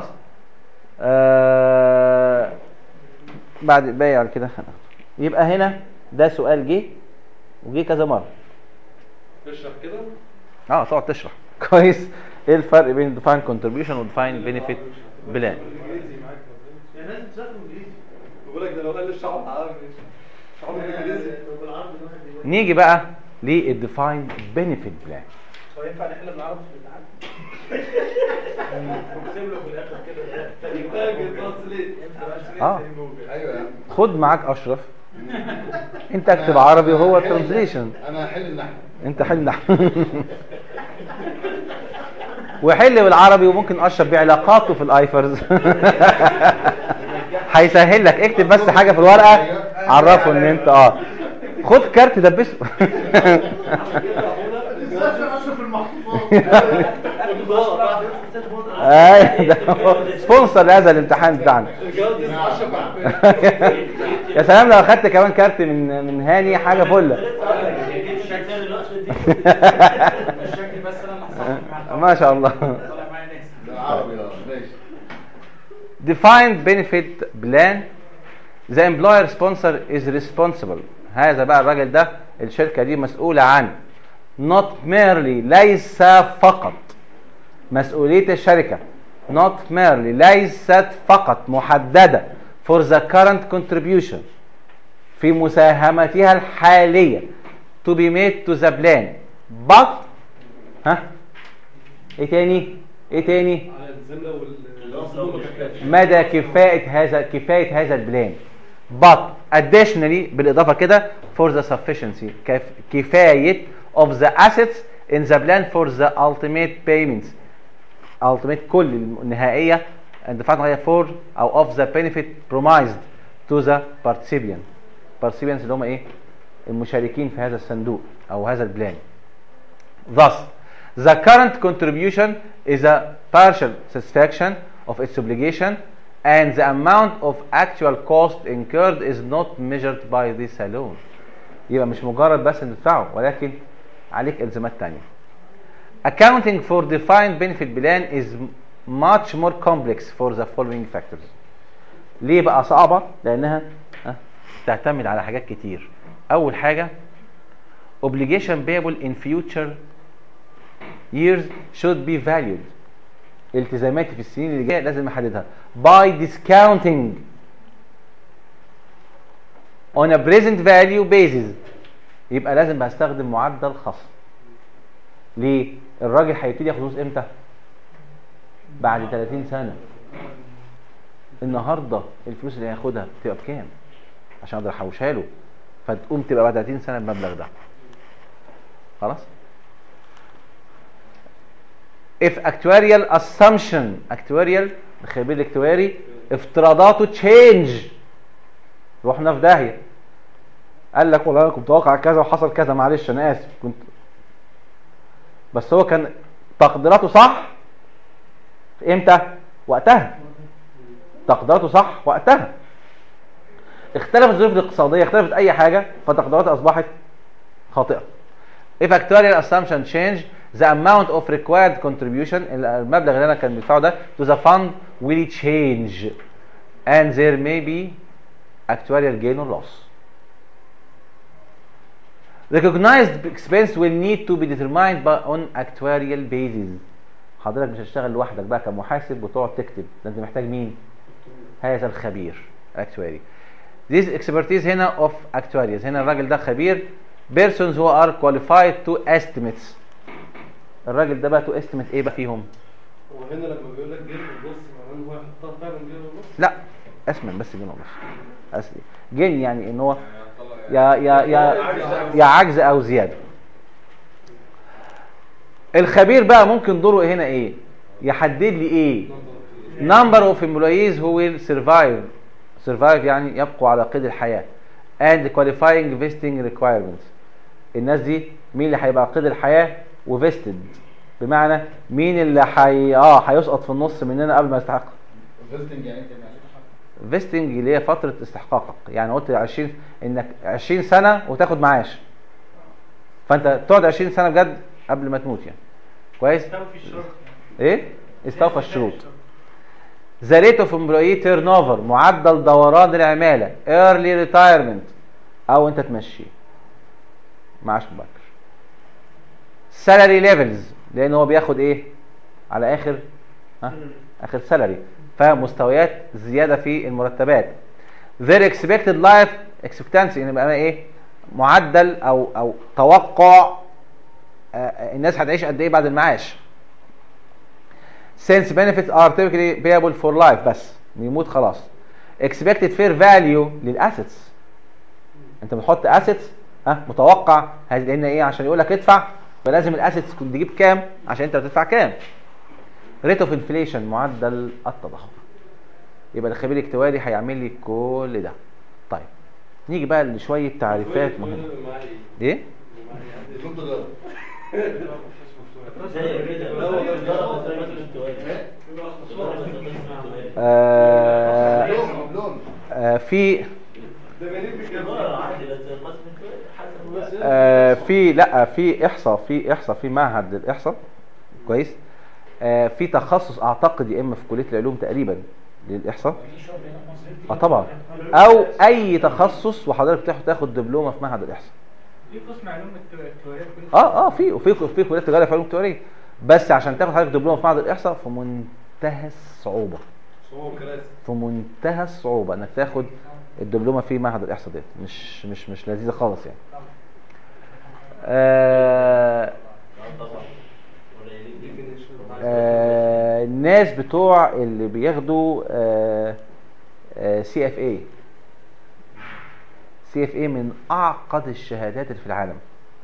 آه بعد باقي على كده هناخده. يبقى هنا ده سؤال جه وجه كذا مره تشرح كده اه تقعد تشرح كويس ايه الفرق بين defined contribution و defined benefit plan انجليزي معاك يعني لازم تذاكر انجليزي بقول لك ده لو قال لي الشعب عربي شعب انجليزي بالعربي الواحد بيقول نيجي بقى للdefined benefit plan هو ينفع نحل بالعربي في الامتحان؟ بكتب له في الاخر كده اه ايوه يا عم خد معاك اشرف انت اكتب عربي وهو ترانزليشن انا هحل النحو انت حل نحو وحل بالعربي وممكن اشرف بعلاقاته في الايفرز هيسهل لك اكتب بس حاجه في الورقه عرفه ان انت اه خد كارت دبسه ايوه ده هو سبونسر لهذا الامتحان بتاعنا يا سلام لو اخدت كمان كارت من من هاني حاجه فله الشكل بس انا اللي هصحح مع الطلبة. ما شاء الله طالع معايا ناس ده عربي اه ماشي defined benefit plan the employer sponsor is responsible هذا بقى الراجل ده الشركة دي مسؤولة عن not merely ليس فقط مسؤولية الشركة not merely ليست فقط محددة for the current contribution في مساهمتها الحالية to be made to the plan but ها ايه تاني ايه تاني على الزمله والمنظومه ككافه مدى كفاءة هذا كفاية هذا البلان but additionally بالإضافة كده for the sufficiency كف كفاية of the assets in the plan for the ultimate payments ultimate كل النهائية دفعت غاية for أو of the benefit promised to the participant participants اللي هم إيه المشاركين في هذا الصندوق أو هذا البلان Thus, the current contribution is a partial satisfaction of its obligation and the amount of actual cost incurred is not measured by this alone. يبقى مش مجرد بس ان تدفعه ولكن عليك الزامات تانية. Accounting for defined benefit plan is much more complex for the following factors. ليه بقى صعبة؟ لأنها ها، تعتمد على حاجات كتير. أول حاجة obligation payable in future years should be valued التزاماتي في السنين اللي جايه لازم احددها by discounting on a present value basis يبقى لازم هستخدم معدل خصم ليه الراجل هيبتدي ياخد فلوس امتى بعد 30 سنه النهارده الفلوس اللي هياخدها تبقى بكام عشان اقدر احوشها له فتقوم تبقى بعد 30 سنه المبلغ ده خلاص if actuarial assumption actuarial الخبير الاكتواري افتراضاته تشينج رحنا في داهيه قال لك والله انا كنت متوقع كذا وحصل كذا معلش انا اسف كنت بس هو كان تقديراته صح امتى وقتها تقديراته صح وقتها اختلفت الظروف الاقتصاديه اختلفت اي حاجه فتقديراته اصبحت خاطئه if actuarial assumption change the amount of required contribution المبلغ اللي انا كان بدفعه ده to the fund will change and there may be actuarial gain or loss recognized expense will need to be determined by on actuarial basis حضرتك مش هتشتغل لوحدك بقى كمحاسب وتقعد تكتب ده انت محتاج مين هذا الخبير actuary this expertise هنا of actuaries هنا الراجل ده خبير persons who are qualified to estimates الراجل ده بقى تو estimate ايه بقى فيهم هو هنا لما بيقول لك جيب ونص معناه ان هو يحطها فعلا جيب ونص لا اسمن بس جن ونص اصلي جن يعني ان هو يا يا يا يا عجز او زياده الخبير بقى ممكن دوره هنا ايه يحدد لي ايه number of employees who will survive survive يعني يبقوا على قيد الحياة and qualifying vesting requirements الناس دي مين اللي هيبقى على قيد الحياة وفيستد بمعنى مين اللي حي... اه هيسقط في النص مننا قبل ما يستحق فيزتنج يعني انت معلش فيستنج اللي هي فترة استحقاقك يعني قلت 20 انك 20 سنة وتاخد معاش فانت تقعد 20 سنة بجد قبل ما تموت يعني كويس في الشرط ايه استوفى الشروط ذا ريت اوف امبلوي تيرن اوفر معدل دوران العماله ايرلي ريتايرمنت او انت تمشيه معاش مبكر سالاري ليفلز لان هو بياخد ايه على اخر ها اخر سالاري فمستويات زياده في المرتبات their expected life expectancy يعني بقى ايه معدل او او توقع آه، الناس هتعيش قد ايه بعد المعاش since benefits are typically payable for life بس يموت خلاص expected fair value للاسيتس انت بتحط اسيتس ها متوقع هذه لان ايه عشان يقول لك ادفع فلازم الاسيتس تكون تجيب كام عشان انت بتدفع كام ريت اوف انفليشن معدل التضخم يبقى الخبير الاكتواري هيعمل لي كل ده طيب نيجي بقى لشويه تعريفات مهمه ايه النقطة ده زي كده لا والله مش ضرب الضرب الاشتوائي. ضرب الضرب الاشتوائي. آه لون لون آه في ده بنين بكام اه عادي بس القسم الاشتوائي حسب الوقت. آه في لا في احصاء في احصاء في معهد للاحصاء كويس آه في تخصص اعتقد يا اما في كليه العلوم تقريبا للاحصاء اه طبعا او اي تخصص وحضرتك تاخد تاخد دبلومه في معهد الاحصاء في قسم علوم التواريخ اه اه في وفي في كليه تجاره في علوم التجاريه بس عشان تاخد حضرتك دبلومه في معهد الاحصاء في منتهى الصعوبه صور كراسي في منتهى الصعوبه انك تاخد الدبلومه في معهد الاحصاء ديت مش مش مش لذيذه خالص يعني آه طبعا قليلين آه الناس بتوع اللي بياخدوا سي اف اي سي اف اي من اعقد الشهادات اللي في العالم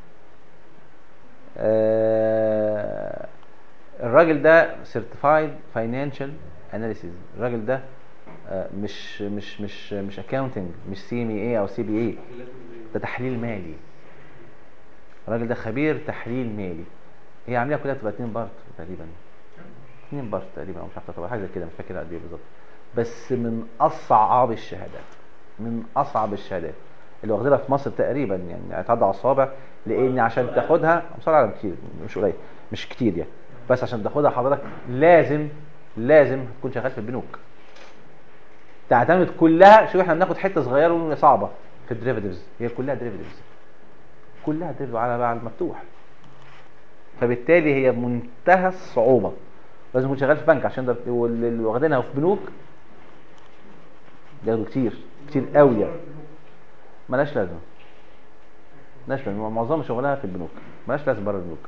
آه الراجل ده سيرتيفايد فاينانشال اناليسيز الراجل ده آه مش مش مش مش اكاونتنج مش سي ام اي او سي بي اي ده تحليل مالي الراجل ده خبير تحليل مالي هي عاملها كلها بتبقى 2 بارت تقريبا 2 بارت تقريبا او مش عارف طبعا حاجه زي كده مش فاكر قد ايه بالظبط بس من اصعب الشهادات من اصعب الشهادات اللي واخدينها في مصر تقريبا يعني هتعدى على الصوابع لان عشان تاخدها مصر على كتير مش قليل مش كتير يعني بس عشان تاخدها حضرتك لازم لازم تكون شغال في البنوك تعتمد كلها شوف احنا بناخد حته صغيره ونقول صعبه في الدريفيتيفز هي كلها دريفيتيفز كلها دريفيتيف على على المفتوح فبالتالي هي بمنتهى الصعوبه لازم يكون شغال في بنك عشان ده واللي واخدينها في بنوك بياخدوا كتير كتير قوي يعني ملاش لازمه ملاش لازمه معظم شغلها في البنوك ملاش لازم بره البنوك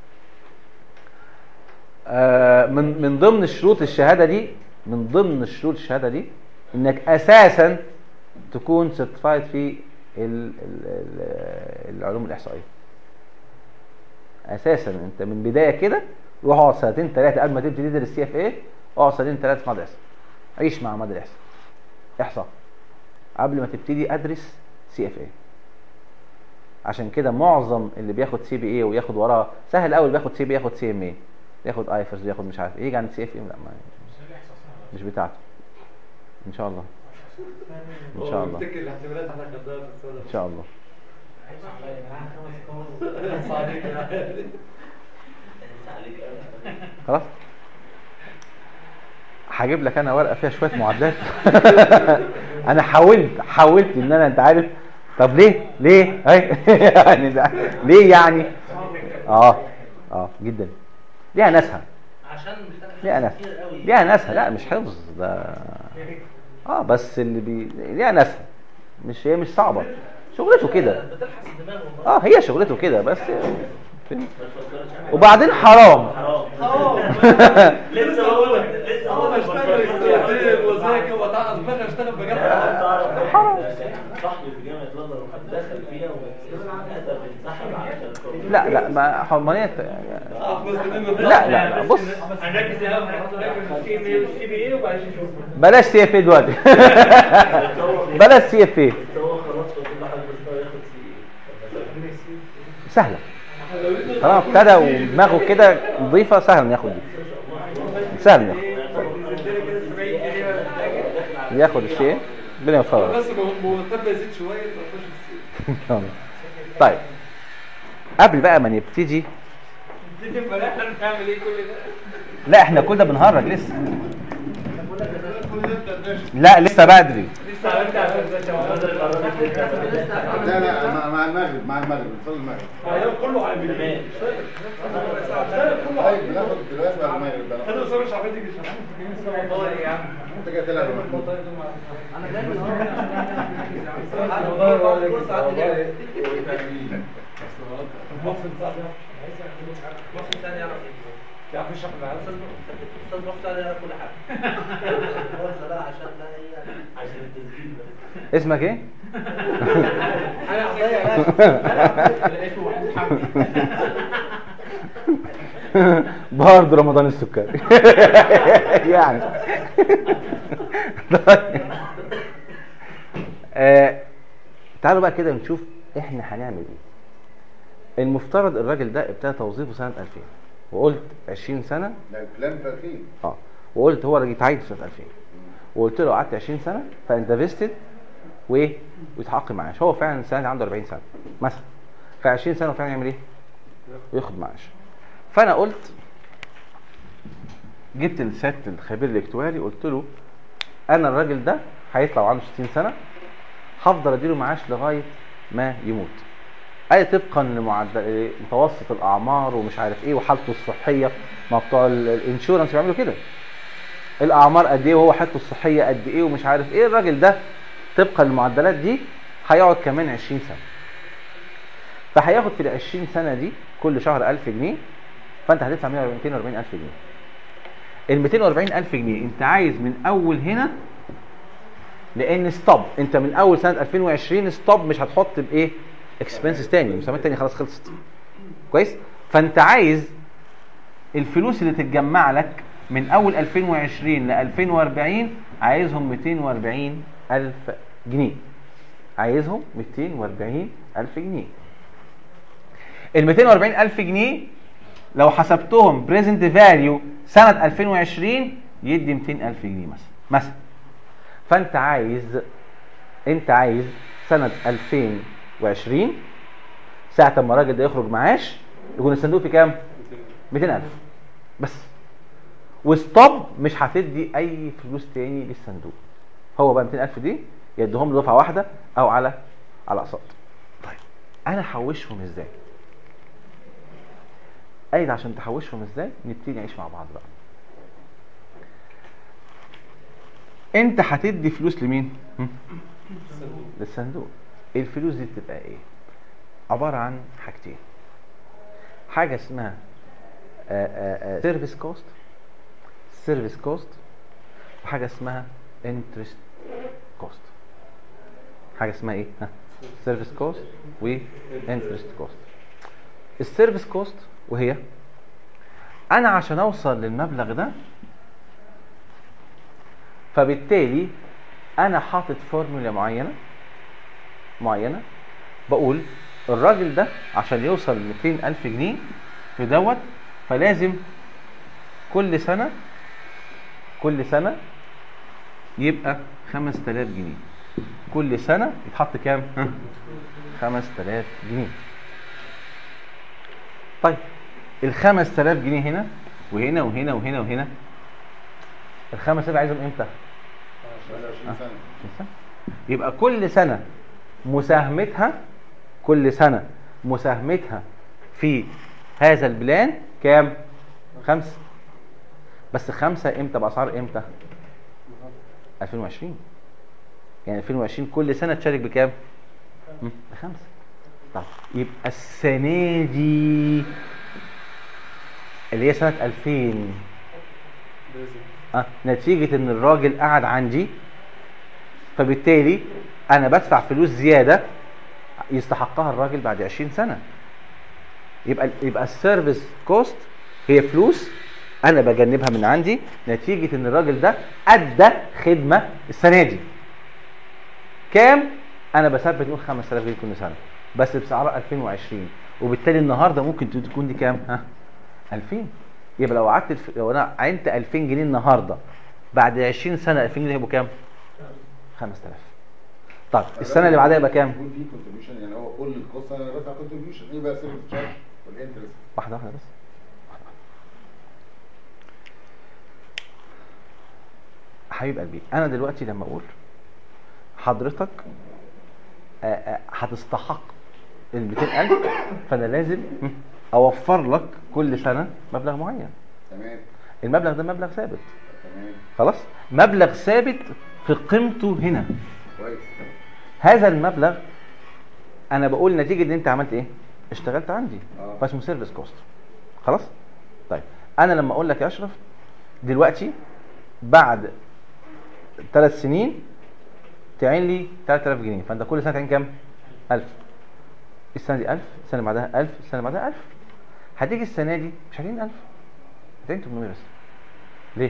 آه من من ضمن شروط الشهاده دي من ضمن شروط الشهاده دي انك اساسا تكون سيرتيفايد في ال- ال- ال- العلوم الاحصائيه اساسا انت من بدايه كده روح اقعد سنتين ثلاثه قبل ما تبتدي تدرس سي اف اي اقعد سنتين ثلاثه في معهد الاحصاء عيش مع معهد الاحصاء احصاء قبل ما تبتدي ادرس سي اف اي عشان كده معظم اللي بياخد سي بي اي وياخد وراه سهل قوي اللي بياخد سي بي ياخد سي ام اي ياخد ايفرز ياخد مش عارف ايه يجي عند سي اف اي لا ما مش بتاعته ان شاء الله ان شاء الله افتكر الاحتمالات احنا خدناها في السنه ان شاء الله عليك أوي. خلاص هجيب لك انا ورقه فيها شويه معادلات انا حاولت حاولت ان انا انت عارف طب ليه ليه هاي يعني ده ليه يعني اه اه جدا ليها ناسها عشان بتاخد ليها فلوس ناسها كتير قوي ليها ناسها لا مش حفظ ده اه بس اللي بي ليها ناسها مش هي مش صعبه شغلته كده بتلحس الدماغ والله اه هي شغلته كده بس وبعدين حرام حرام لسه بقول لك لسه اه بقول لك بشتغل استراتيجي وذاكر واتعب دماغي اشتغل بجد حرام صاحبي في جامعه لندن وكان دخل فيها وهذا بينسحب علشان الكورونا. لا لا ما حرمانية احفظ منه لا لا لا بص هنركز الاول هنركز السي ام اي والسي بي اي وبعدين نشوف بلاش سي اف اي دلوقتي بلاش سي اف اي بس هو خلاص كل حد بس هو ياخد سي سهله طالما ابتدى ودماغه كده نظيفه سهل ياخد دي سهل ياخد ياخد السي ربنا يوفقه بس مرتبنا يزيد شويه يبقى خش ان شاء الله طيب قبل بقى ما نبتدي نبقى احنا بنعمل ايه كل ده لا احنا كنا بنهرج لسه لا لسه بدري لسه عملت على لا لا مع- مع المغرب مع المغرب نصلي المغرب كله عامل طيب بناخد دلوقتي بعد المغرب بقى. انا اصلا مش عارف تيجي والله يا عم انت كده تلعب يا محمود. انا دايما يعرف يشرح معاه استاذ مفتوح علينا كل حاجه هو ده عشان ده ايه عشان التسجيل بس اسمك ايه حاجه عطيه يا باشا اسمه محمود حمدي برضه رمضان السكري يعني طيب. آه تعالوا بقى كده نشوف احنا هنعمل ايه المفترض الراجل ده ابتدى توظيفه سنه 2000 وقلت 20 سنه لا البلان في 2000 اه وقلت هو راجل يتعين في سنه 2000 وقلت له قعدت 20 سنه فانت فيستد وايه ويتحقق معاش هو فعلا السنه دي عنده 40 سنه مثلا في 20 سنه فعلا يعمل ايه؟ وياخد معاش فانا قلت جبت لسياده الخبير الاكتواري قلت له انا الراجل ده هيطلع وعنده 60 سنه هفضل اديله معاش لغايه ما يموت اي طبقا لمعدل متوسط الاعمار ومش عارف ايه وحالته الصحيه ما بتوع ال- الانشورنس بيعملوا كده الاعمار قد ايه وهو حالته الصحيه قد ايه ومش عارف ايه الراجل ده طبقا للمعدلات دي هيقعد كمان 20 سنه فهياخد في ال 20 سنه دي كل شهر 1000 جنيه فانت هتدفع 240000 جنيه ال 240000 جنيه انت عايز من اول هنا لان ستوب انت من اول سنه 2020 ستوب مش هتحط بايه اكسبنسز تاني مسميات تاني خلاص خلصت كويس فانت عايز الفلوس اللي تتجمع لك من اول 2020 ل 2040 عايزهم 240 الف جنيه عايزهم 240 الف جنيه ال 240 الف جنيه لو حسبتهم بريزنت فاليو سنه 2020 يدي 200 الف جنيه مثلا مثلا فانت عايز انت عايز سنه 2020 ساعه ما الراجل ده يخرج معاش يكون الصندوق في كام 200000 بس وستوب مش هتدي اي فلوس تاني للصندوق هو بقى 200000 دي يديهم له دفعه واحده او على على اقساط طيب انا احوشهم ازاي قايل عشان تحوشهم ازاي نبتدي نعيش مع بعض بقى انت هتدي فلوس لمين هم؟ للصندوق الفلوس دي بتبقى ايه عباره عن حاجتين حاجه اسمها سيرفيس كوست سيرفيس كوست وحاجه اسمها انترست كوست حاجه اسمها ايه سيرفيس كوست وانترست كوست السيرفيس كوست وهي انا عشان اوصل للمبلغ ده فبالتالي انا حاطط فورمولا معينه معينه بقول الراجل ده عشان يوصل 200 الف جنيه في دوت فلازم كل سنه كل سنه يبقى 5000 جنيه كل سنه يتحط كام ها 5000 جنيه طيب ال 5000 جنيه هنا وهنا وهنا وهنا وهنا ال 5000 عايزهم امتى؟ 20 سنه سنة. يبقى كل سنة مساهمتها كل سنة مساهمتها في هذا البلان كام؟ خمسة بس خمسة امتى بأسعار امتى؟ 2020 يعني 2020 كل سنة تشارك بكام؟ مم، بخمسة طب يبقى السنة دي اللي هي سنة 2000 أه نتيجة ان الراجل قعد عندي فبالتالي انا بدفع فلوس زيادة يستحقها الراجل بعد 20 سنة يبقى يبقى السيرفيس كوست هي فلوس انا بجنبها من عندي نتيجة ان الراجل ده ادى خدمة السنة دي كام انا بثبت نقول 5000 جنيه كل سنة بس بسعر 2020 وبالتالي النهارده ممكن تكون دي كام ها 2000 يبقى لو قعدت الف... لو انا عينت 2000 جنيه النهارده بعد 20 سنه 2000 جنيه هيبقوا كام 5000 طيب السنه اللي بعدها يبقى كام يكون في كونتريبيوشن يعني هو كل القصه انا بدفع كونتريبيوشن ايه بقى سيرفيس تشارج والانترست واحده واحده بس واحدة واحدة. حبيب قلبي انا دلوقتي لما اقول حضرتك آه، آه، هتستحق ال 200000 فانا لازم هم، اوفر لك كل سنه مبلغ معين تمام المبلغ ده مبلغ ثابت تمام خلاص مبلغ ثابت في قيمته هنا كويس هذا المبلغ انا بقول نتيجه ان انت عملت ايه اشتغلت عندي اه. فاسمه سيرفيس كوست خلاص طيب انا لما اقول لك يا اشرف دلوقتي بعد ثلاث سنين تعين لي 3000 جنيه فانت كل سنه تعين كام 1000 السنه دي 1000 السنه اللي بعدها 1000 السنه اللي بعدها 1000 هتيجي السنه دي مش هتعين 1000 هتعين 800 بس ليه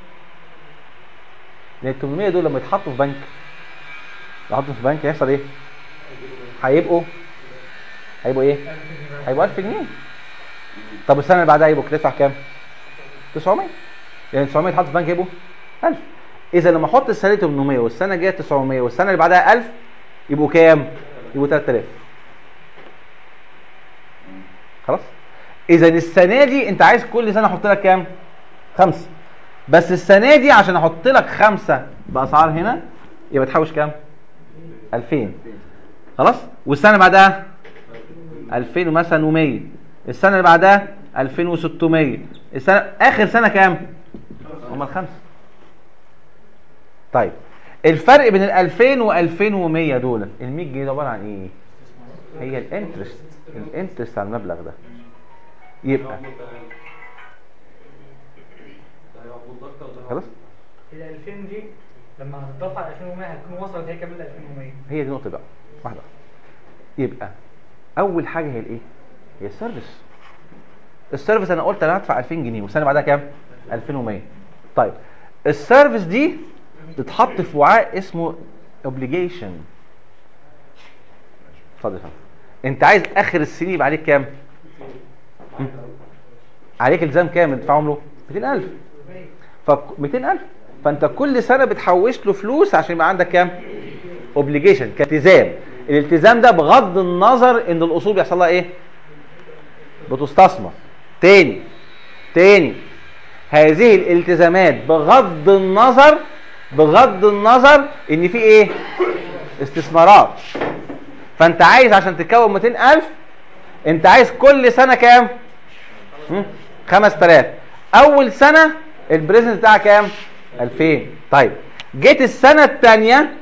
لان ال 800 دول لما يتحطوا في بنك يتحطوا في بنك هيحصل ايه هيبقوا هيبقوا ايه هيبقوا 1000 جنيه طب السنه اللي بعدها يبقوا تدفع كام 900 يعني 900 يتحط في بنك يبقوا 1000 اذا لما احط السنه دي 800 والسنه الجايه 900 والسنه اللي بعدها 1000 يبقوا كام يبقوا 3000 خلاص اذا السنه دي انت عايز كل سنه احط لك كام خمسه بس السنه دي عشان احط لك خمسه باسعار هنا يبقى تحوش كام 2000 خلاص والسنه اللي بعدها 2000 مثلا و100 السنه اللي بعدها 2600 السنه اخر سنه كام هم الخمسه طيب الفرق بين ال 2000 و 2100 دول ال 100 جنيه ده عباره عن ايه هي الانترست الانترست على المبلغ ده يبقى خلاص ال 2000 دي لما هتضاف على 2100 هتكون وصلت هي كمان ل 2100 هي دي النقطه بقى واحده يبقى اول حاجه هي الايه هي السيرفيس السيرفيس انا قلت انا هدفع 2000 جنيه والسنه بعدها كام 2100 طيب السيرفيس دي تتحط في وعاء اسمه اوبليجيشن اتفضل يا فندم. انت عايز اخر السنين يبقى عليك كام م? عليك الزام كام تدفعهم له 200000 ف 200000 فانت كل سنه بتحوش له فلوس عشان يبقى عندك كام اوبليجيشن كالتزام الالتزام ده بغض النظر ان الاصول بيحصل لها ايه بتستثمر تاني تاني هذه الالتزامات بغض النظر بغض النظر ان في ايه استثمارات فانت عايز عشان تكون 200000 انت عايز كل سنه كام هم؟ 5000 اول سنه البريزنت بتاعها كام 2000 طيب جيت السنه الثانيه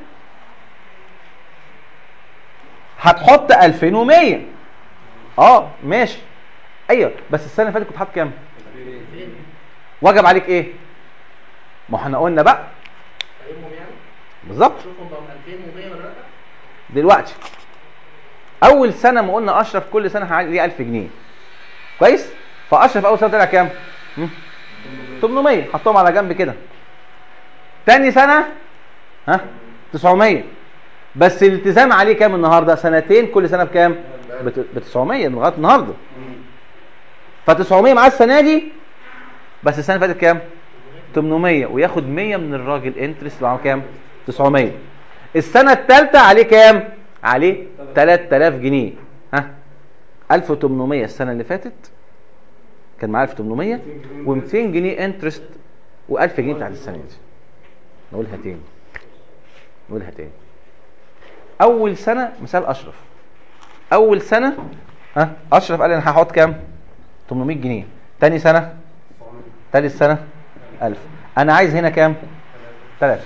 هتحط 2100 اه ماشي ايوه بس السنه اللي فاتت كنت حاطط كام وجب عليك ايه ما احنا قلنا بقى قيمهم يعني بالظبط شوفهم بقوا 2100 ولا لا دلوقتي اول سنه ما قلنا اشرف كل سنه هعلي 1000 جنيه كويس فاشرف اول سنه طلع كام هم؟ 800 حطهم على جنب كده تاني سنه ها 900 بس الالتزام عليه كام النهارده سنتين كل سنه بكام ب 900 من لغايه النهارده ف 900 معاه السنه دي بس السنه اللي فاتت كام 800 وياخد 100 من الراجل انترست معاه كام 900 السنه الثالثه عليه كام عليه 3000 جنيه ها 1800 السنه اللي فاتت كان معاه 1800 و200 جنيه انترست و1000 جنيه بتاعت السنه دي نقولها تاني نقولها تاني اول سنه مثال اشرف اول سنه ها اشرف قال لي انا هحط كام 800 جنيه تاني سنه تالت سنه 1000 انا عايز هنا كام 3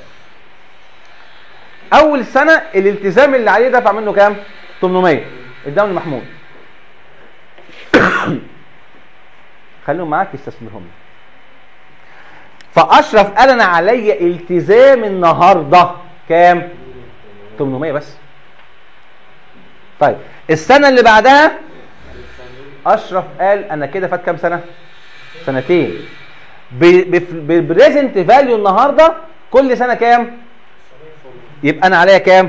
اول سنه الالتزام اللي عليه دفع منه كام 800 اداهم لمحمود خليهم معاك يستثمرهم فاشرف قال انا عليا التزام النهارده كام 800 بس طيب السنه اللي بعدها اشرف قال انا كده فات كام سنه سنتين بالبريزنت فاليو النهارده كل سنه كام يبقى انا عليا كام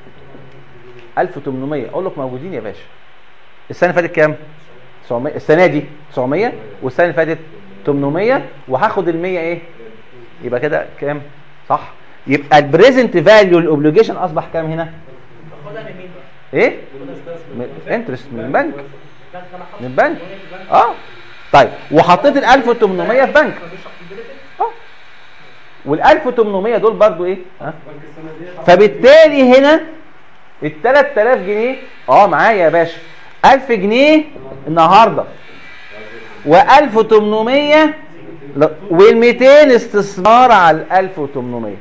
1800 اقول لك موجودين يا باشا السنه اللي فاتت كام 900 السنه دي 900 والسنه اللي فاتت 800 وهاخد ال 100 ايه يبقى كده كام صح يبقى البريزنت فاليو الاوبليجيشن اصبح كام هنا تاخدها من مين بقى؟ ايه انترست من البنك ده أنا حاطط من البنك 800 في البنك. اه طيب وحطيت ال 1800 في بنك اه وال 1800 دول برضو ايه ها فبالتالي هنا ال 3000 جنيه اه معايا يا باشا 1000 جنيه النهارده و1800 وال 200 استثمار على ال 1800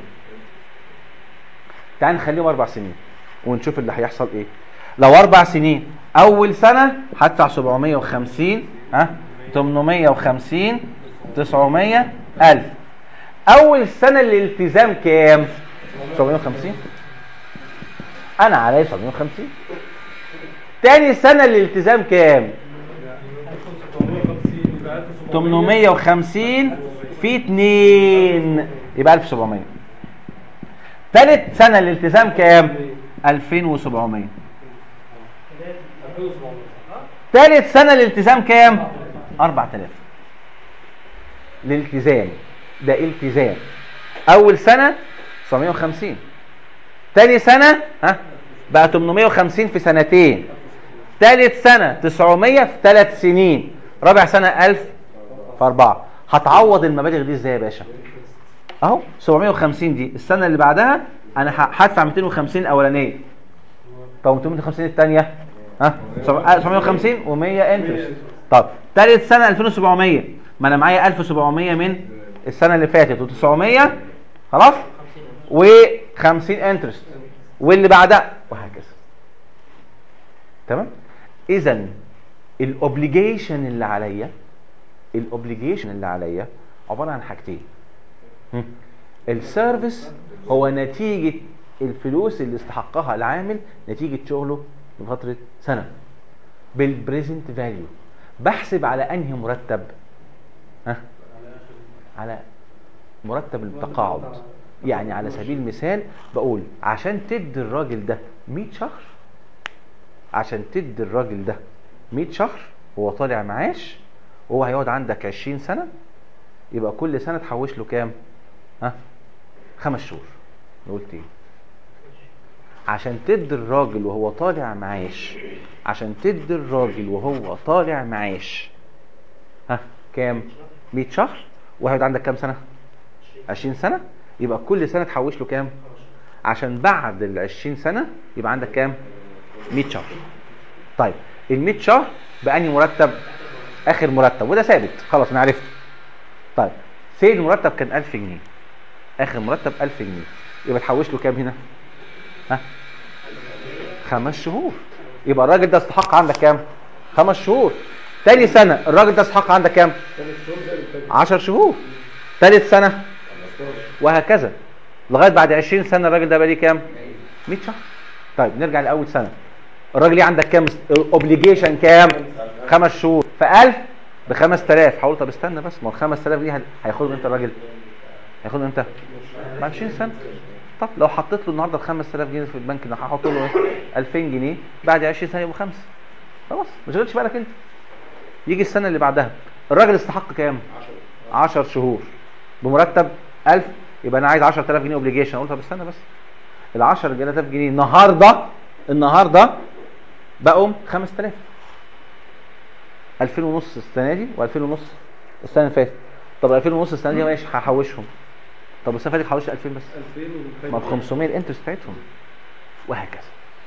تعال نخليهم اربع سنين ونشوف اللي هيحصل ايه لو اربع سنين اول سنه هدفع 750 ها 850 900 1000 اول سنه الالتزام كام 750 انا عليا 750 تاني سنه الالتزام كام 850 في 2 يبقى 1700 تالت سنه الالتزام كام 2700 تالت سنه الالتزام كام 4000 الالتزام ده التزام اول سنه 950 تاني سنه ها بقى 850 في سنتين تالت سنه 900 في ثلاث سنين رابع سنه 1000 في اربعه هتعوض المبالغ دي ازاي يا باشا اهو 750 دي السنه اللي بعدها انا ه- هدفع 250 الاولانيه طب 250 الثانيه ها 750 و100 انترست طب ثالث سنه 2700 ما انا معايا 1700 من السنه اللي فاتت و900 خلاص و50 انترست واللي بعدها وهكذا تمام اذا الاوبليجيشن اللي عليا الاوبليجيشن اللي عليا عباره عن حاجتين هم. السيرفيس هو نتيجه الفلوس اللي استحقها العامل نتيجه شغله لفتره سنه بالبريزنت فاليو بحسب على انهي مرتب ها على مرتب التقاعد يعني على سبيل المثال بقول عشان تدي الراجل ده 100 شهر عشان تدي الراجل ده 100 شهر وهو طالع معاش وهو هيقعد عندك 20 سنه يبقى كل سنه تحوش له كام؟ ها؟ خمس شهور نقول تاني عشان تدي الراجل وهو طالع معاش عشان تدي الراجل وهو طالع معاش ها كام 100 شهر وهيقعد عندك كام سنه 20 سنه يبقى كل سنه تحوش له كام عشان بعد ال 20 سنه يبقى عندك كام 100 شهر طيب ال 100 شهر بأنهي مرتب اخر مرتب وده ثابت خلاص انا عرفت طيب سي المرتب كان 1000 جنيه اخر مرتب 1000 جنيه يبقى تحوش له كام هنا ها خمس شهور يبقى الراجل ده استحق عندك كام خمس شهور تاني سنة الراجل ده استحق عندك كام 10 شهور تالت سنة وهكذا لغاية بعد 20 سنة الراجل ده بقى ليه كام 100 شهر طيب نرجع لأول سنة الراجل ليه عندك كام اوبليجيشن كام خمس شهور ف 1000 ب 5000 هقول طب استنى بس ما هو 5000 دي هياخدهم امتى الراجل هياخدهم امتى بعد 20 سنة طب لو حطيت له النهارده ال 5000 جنيه في البنك ده هحط له ايه 2000 جنيه بعد 20 سنه يبقوا خمسه خلاص ما تشغلش بالك انت يجي السنه اللي بعدها الراجل استحق كام 10 شهور بمرتب 1000 يبقى انا عايز 10000 جنيه اوبليجيشن اقول طب استنى بس ال 10000 جنيه النهارده النهارده بقوا 5000 2000 ونص السنه دي و2000 ونص السنه اللي فاتت طب 2000 ونص السنه دي ماشي هحوشهم طب السنه اللي فاتت حوشت 2000 بس 2000 ما ب 500 الانترست بتاعتهم وهكذا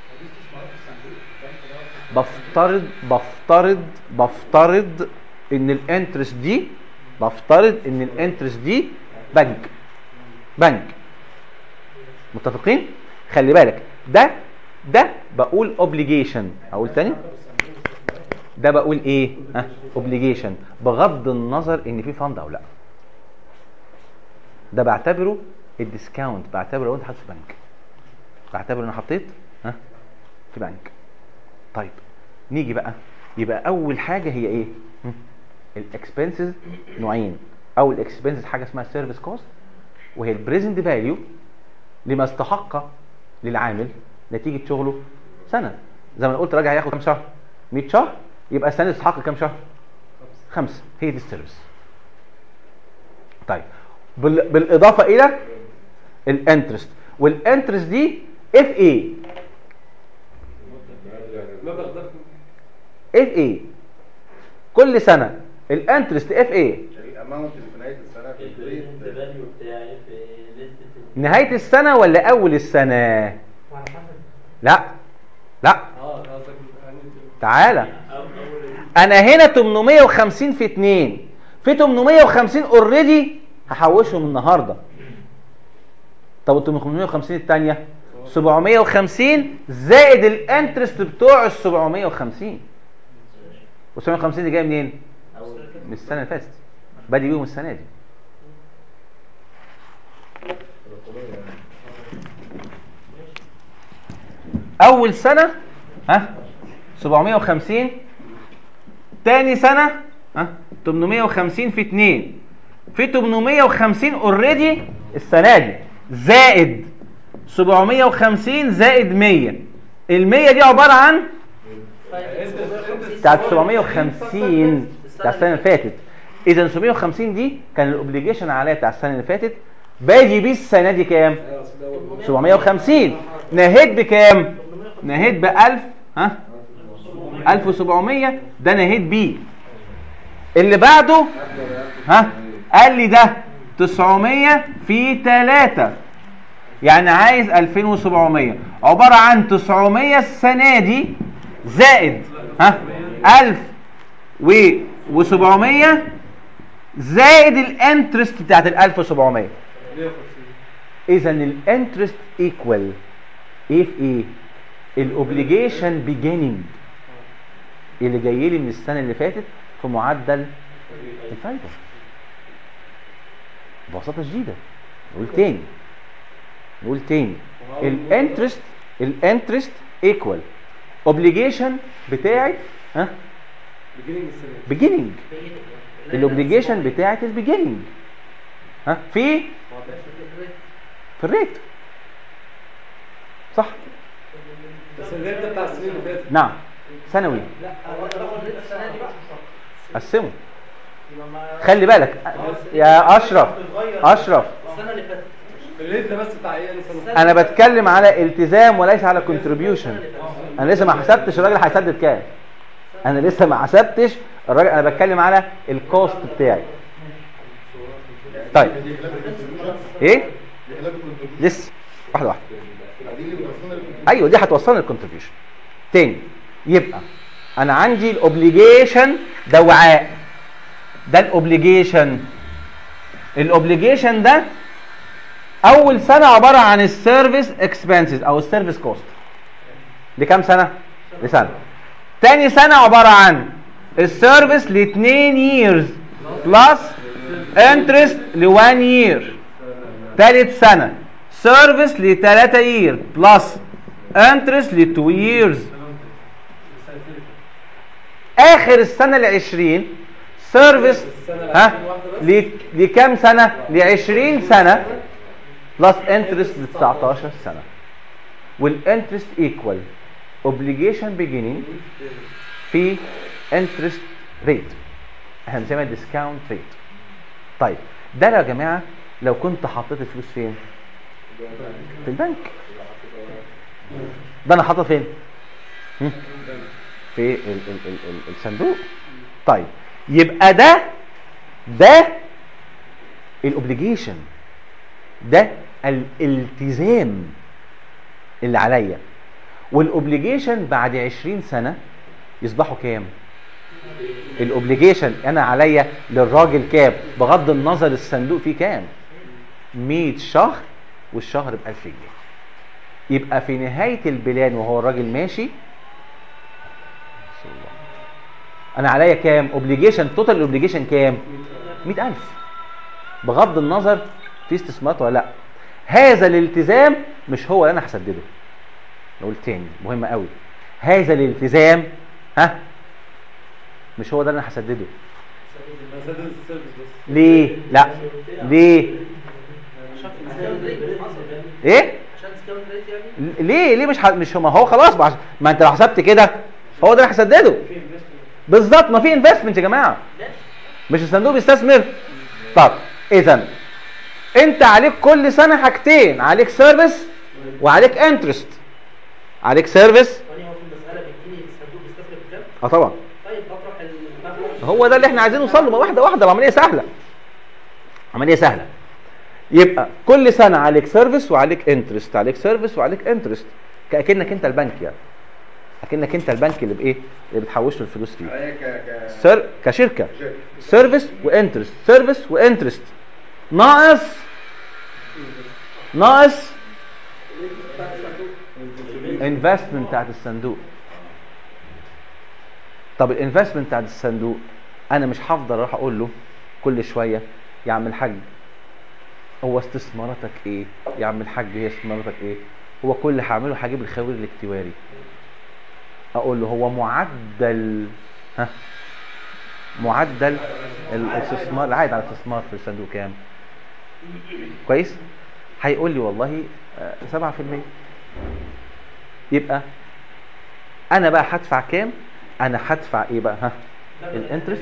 بفترض بفترض بفترض ان الانترست دي بفترض ان الانترست دي بنك بنك متفقين خلي بالك ده ده بقول اوبليجيشن اقول تاني ده بقول ايه ها اوبليجيشن بغض النظر ان في فند او لا ده بعتبره الديسكاونت بعتبره لو انت حاطط في بنك بعتبره انا حطيت ها في بنك طيب نيجي بقى يبقى اول حاجه هي ايه الاكسبنسز نوعين اول اكسبنسز حاجه اسمها سيرفيس كوست وهي البريزنت فاليو لما استحق للعامل نتيجه شغله سنه زي ما أنا قلت راجع هياخد كام شهر 100 شهر يبقى السنه تستحق كام شهر خمسه هي دي السيرفيس طيب بال- بالاضافه الى الانترست والانترست دي اف اي المبلغ ده اف اي كل سنه الانترست اف اي الاماونت اللي في نهايه السنه في البريد الفاليو بتاعي في لستة نهايه السنه ولا اول السنه وعلى حسب لا لا اه قصدك يعني تعالى أو أول انا هنا 850 في 2 في 850 اوريدي هحوشهم النهارده طب ال 850 الثانيه 750 زائد الانترست بتوع ال 750 و 750 دي جايه منين؟ أول من السنه اللي فاتت بادي بيهم السنه دي اول سنه ها 750 تاني سنه ها 850 في 2 في 850 اوريدي السنه دي زائد 750 زائد 100 ال 100 دي عباره عن بتاعت 750 بتاع السنه اللي فاتت اذا 750 دي كان الاوبليجيشن عليها بتاع السنه اللي فاتت باجي بيه السنه دي كام 750 نهيت بكام نهيت ب 1000 ها 1700 ده نهيت بيه اللي بعده ها قال لي ده 900 في 3 يعني عايز 2700 عبارة عن 900 السنة دي زائد ها 1000 و 700 زائد الانترست بتاعت ال 1700 اذا الانترست ايكوال ايه في ايه الاوبليجيشن بيجيننج اللي جاي لي من السنه اللي فاتت في معدل الفايده ببساطه شديده نقول تاني نقول تاني الانترست الانترست ايكوال اوبليجيشن بتاعت ها بيجيننج الاوبليجيشن بتاعت البيجيننج ها في في الريت صح بس الريت ده بتاع السنين اللي فاتت نعم سنوي لا هو باخد ريت السنه دي بقى قسمه يبقى ما- خلي بالك يا اشرف اشرف السنه اللي فاتت الريت ده بس بتاع ايه مثلا انا بتكلم على التزام وليس على كونتريبيوشن انا لسه ما حسبتش الراجل هيسدد كام انا لسه ما حسبتش الراجل انا بتكلم على الكوست بتاعي طيب ايه لسه واحده واحده ايوه دي هتوصلني للكونتريبيوشن تاني يبقى انا عندي الاوبليجيشن ده وعاء ده الاوبليجيشن الاوبليجيشن ده اول سنه عباره عن السيرفيس اكسبنسز او السيرفيس كوست لكام سنه لسنه تاني سنه عباره عن السيرفيس ل 2 years بلس انترست ل 1 year تالت سنه سيرفيس ل 3 year بلس انترست ل 2 years اخر السنه ال 20 سيرفيس ها ل- لكام سنه ل 20 سنه بلس انترست ل 19 سنه والانترست ايكوال اوبليجيشن بيجيننج في انترست ريت احنا بنسميها ديسكاونت ريت طيب ده يا جماعه لو كنت حطيت الفلوس فين في البنك ده انا حاطه فين هم؟ في ال ال ال ال الصندوق طيب يبقى ده ده الاوبليجيشن ده الالتزام اللي عليا والاوبليجيشن بعد 20 سنه يصبحوا كام الاوبليجيشن انا عليا للراجل كام بغض النظر الصندوق فيه كام 100 شهر والشهر ب 1000 جنيه يبقى في نهايه البلان وهو الراجل ماشي بسم الله. انا عليا كام اوبليجيشن توتال اوبليجيشن كام 100000 بغض النظر في استثمارات ولا لا هذا الالتزام مش هو اللي انا هسدده نقول تاني مهم قوي هذا الالتزام ها مش هو ده اللي انا هسدده سدد السيرفيس بس ليه لا ليه عشان discount rate حصل. ايه عشان discount rate يعني ليه ليه مش ح... مش ما هو خلاص ما, ما انت لو حسبت كده هو ده اللي هسدده بالظبط ما في انفستمنت يا جماعه مش الصندوق بيستثمر طب اذا انت عليك كل سنه حاجتين عليك سيرفيس وعليك انترست عليك سيرفيس ثانية هو في المسألة بيديني الصندوق بيستثمر بكام؟ اه طبعا طيب بطرح المبلغ هو ده اللي احنا عايزين نوصل له ما واحده واحده العمليه سهله عمليه سهله يبقى كل سنه عليك سيرفيس وعليك انترست عليك سيرفيس وعليك انترست كأنك انت البنك يعني اكنك انت البنك اللي بايه اللي بتحوش له الفلوس فيه عليا ك ك سر كشركه شركة. سيرفيس وانترست سيرفيس وانترست ناقص ناقص انفستمنت بتاعت الصندوق طب الانفستمنت بتاعت الصندوق انا مش هفضل اروح اقول له كل شويه يا عم الحاج هو استثماراتك ايه يا عم الحاج هي استثماراتك ايه هو كل اللي هعمله هجيب الخبير الاكتواري اقول له هو معدل ها معدل الاستثمار العائد على الاستثمار في الصندوق كام كويس هيقول لي والله آه، 7% يبقى انا بقى هدفع كام انا هدفع ايه بقى ها الانترست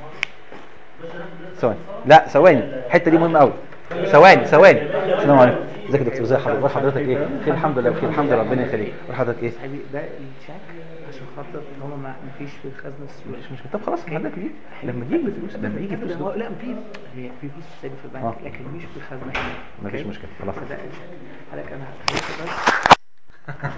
ثواني لا ثواني الحته دي مهمه قوي ثواني ثواني السلام عليكم ازيك يا دكتور ازي حضرتك أخبار حضرتك ايه خير الحمد لله بخير الحمد لله ربنا يخليك أخبار حضرتك ايه صاحبي ده الشيك عشان خاطر ان هو ما فيش في الخزنه السيولة مش مشكله طب خلاص حضرتك ليه لما يجي الفلوس لما يجي الفلوس هو- لا في هي في فلوس بتسجل في آه. البنك لكن مش في الخزنه هنا مفيش أوكي؟ مشكله خلاص فده الشيك حضرتك انا هخليك بس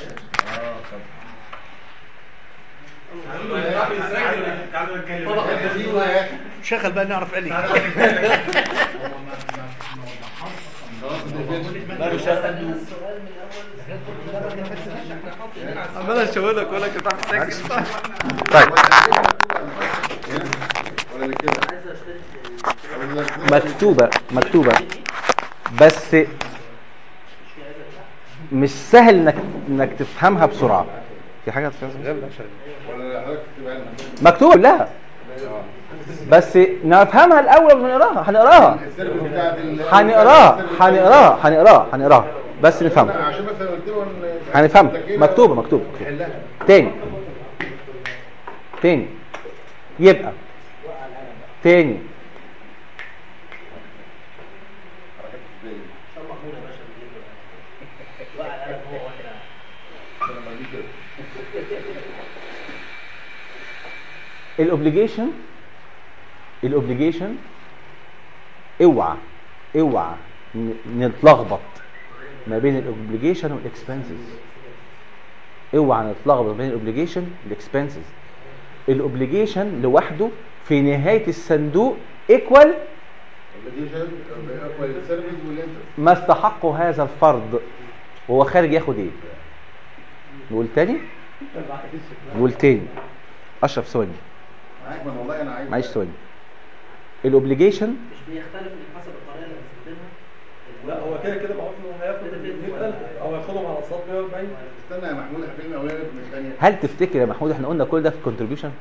شغل بقى نعرف علي عمال اشاورك واقول لك ارفع ساكت طيب ولا كده عايز اشتري مكتوبه مكتوبه بس مش سهل انك انك تفهمها بسرعه في حاجه تفهمها ولا حضرتك تبقى لنا مكتوبه كلها بس نفهمها الاول ونقراها هنقراها السيرفيس بتاعت ال- هنقراها هنقراها هنقراها هنقراها بس لا، نفهمها عشان مثلا قلت له ان هنفهمها التكييف مكتوبه مكتوبه يحلها تاني تاني يبقى تاني الاوبليجيشن الاوبليجيشن اوعى اوعى ن- نتلخبط ما بين الاوبليجيشن والاكسبنسز اوعى نتلخبط ما بين الاوبليجيشن والاكسبنسز الاوبليجيشن لوحده في نهايه الصندوق ايكوال السيرفيس والانترست ما استحقه هذا الفرد وهو خارج ياخد ايه نقول تاني نقول تاني اشرف ثواني معاك ما والله انا عايز معلش ثواني الاوبليجيشن مش بيختلف من حسب الطريقه اللي بنستخدمها لا هو كده كده معروف انه هياخد 100000 او هياخدهم على اقساط 140 استنى يا محمود احنا فين الاولانيه من الثانيه هل تفتكر يا محمود احنا قلنا كل ده في كونتريبيوشن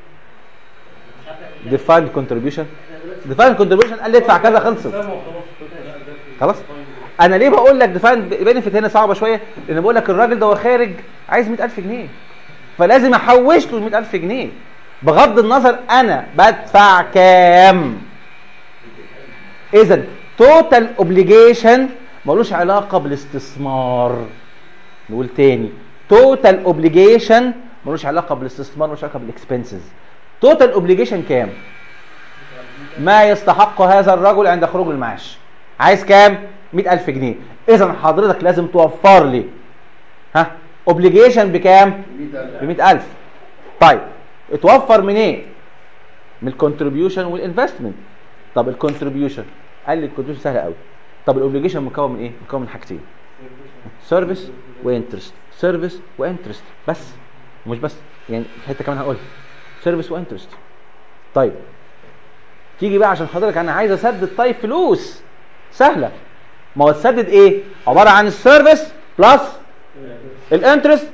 ديفايند كونتريبيوشن ديفايند كونتريبيوشن قال لي ادفع كذا خلصت خلاص انا ليه بقول لك ديفايند بينفيت هنا صعبه شويه لان بقول لك الراجل ده هو خارج عايز 100000 جنيه فلازم احوش له 100000 جنيه بغض النظر انا بدفع كام اذا توتال اوبليجيشن ملوش علاقه بالاستثمار نقول تاني توتال اوبليجيشن ملوش علاقه بالاستثمار ملوش علاقه بالاكسبنسز توتال اوبليجيشن كام ما يستحق هذا الرجل عند خروج المعاش عايز كام 100000 جنيه اذا حضرتك لازم توفر لي ها اوبليجيشن بكام 100000 ب 100000 طيب اتوفر من ايه من الكونتريبيوشن والانفستمنت طب الكونتريبيوشن قال لي الكونتريبيوشن سهل قوي طب الاوبليجيشن مكون من ايه مكون من حاجتين سيرفيس وانترست سيرفيس وانترست بس مش بس يعني في حته كمان هقولها سيرفيس وانترست طيب تيجي بقى عشان حضرتك انا عايز اسدد طيب فلوس سهله ما هو تسدد ايه عباره عن السيرفيس بلس الانترست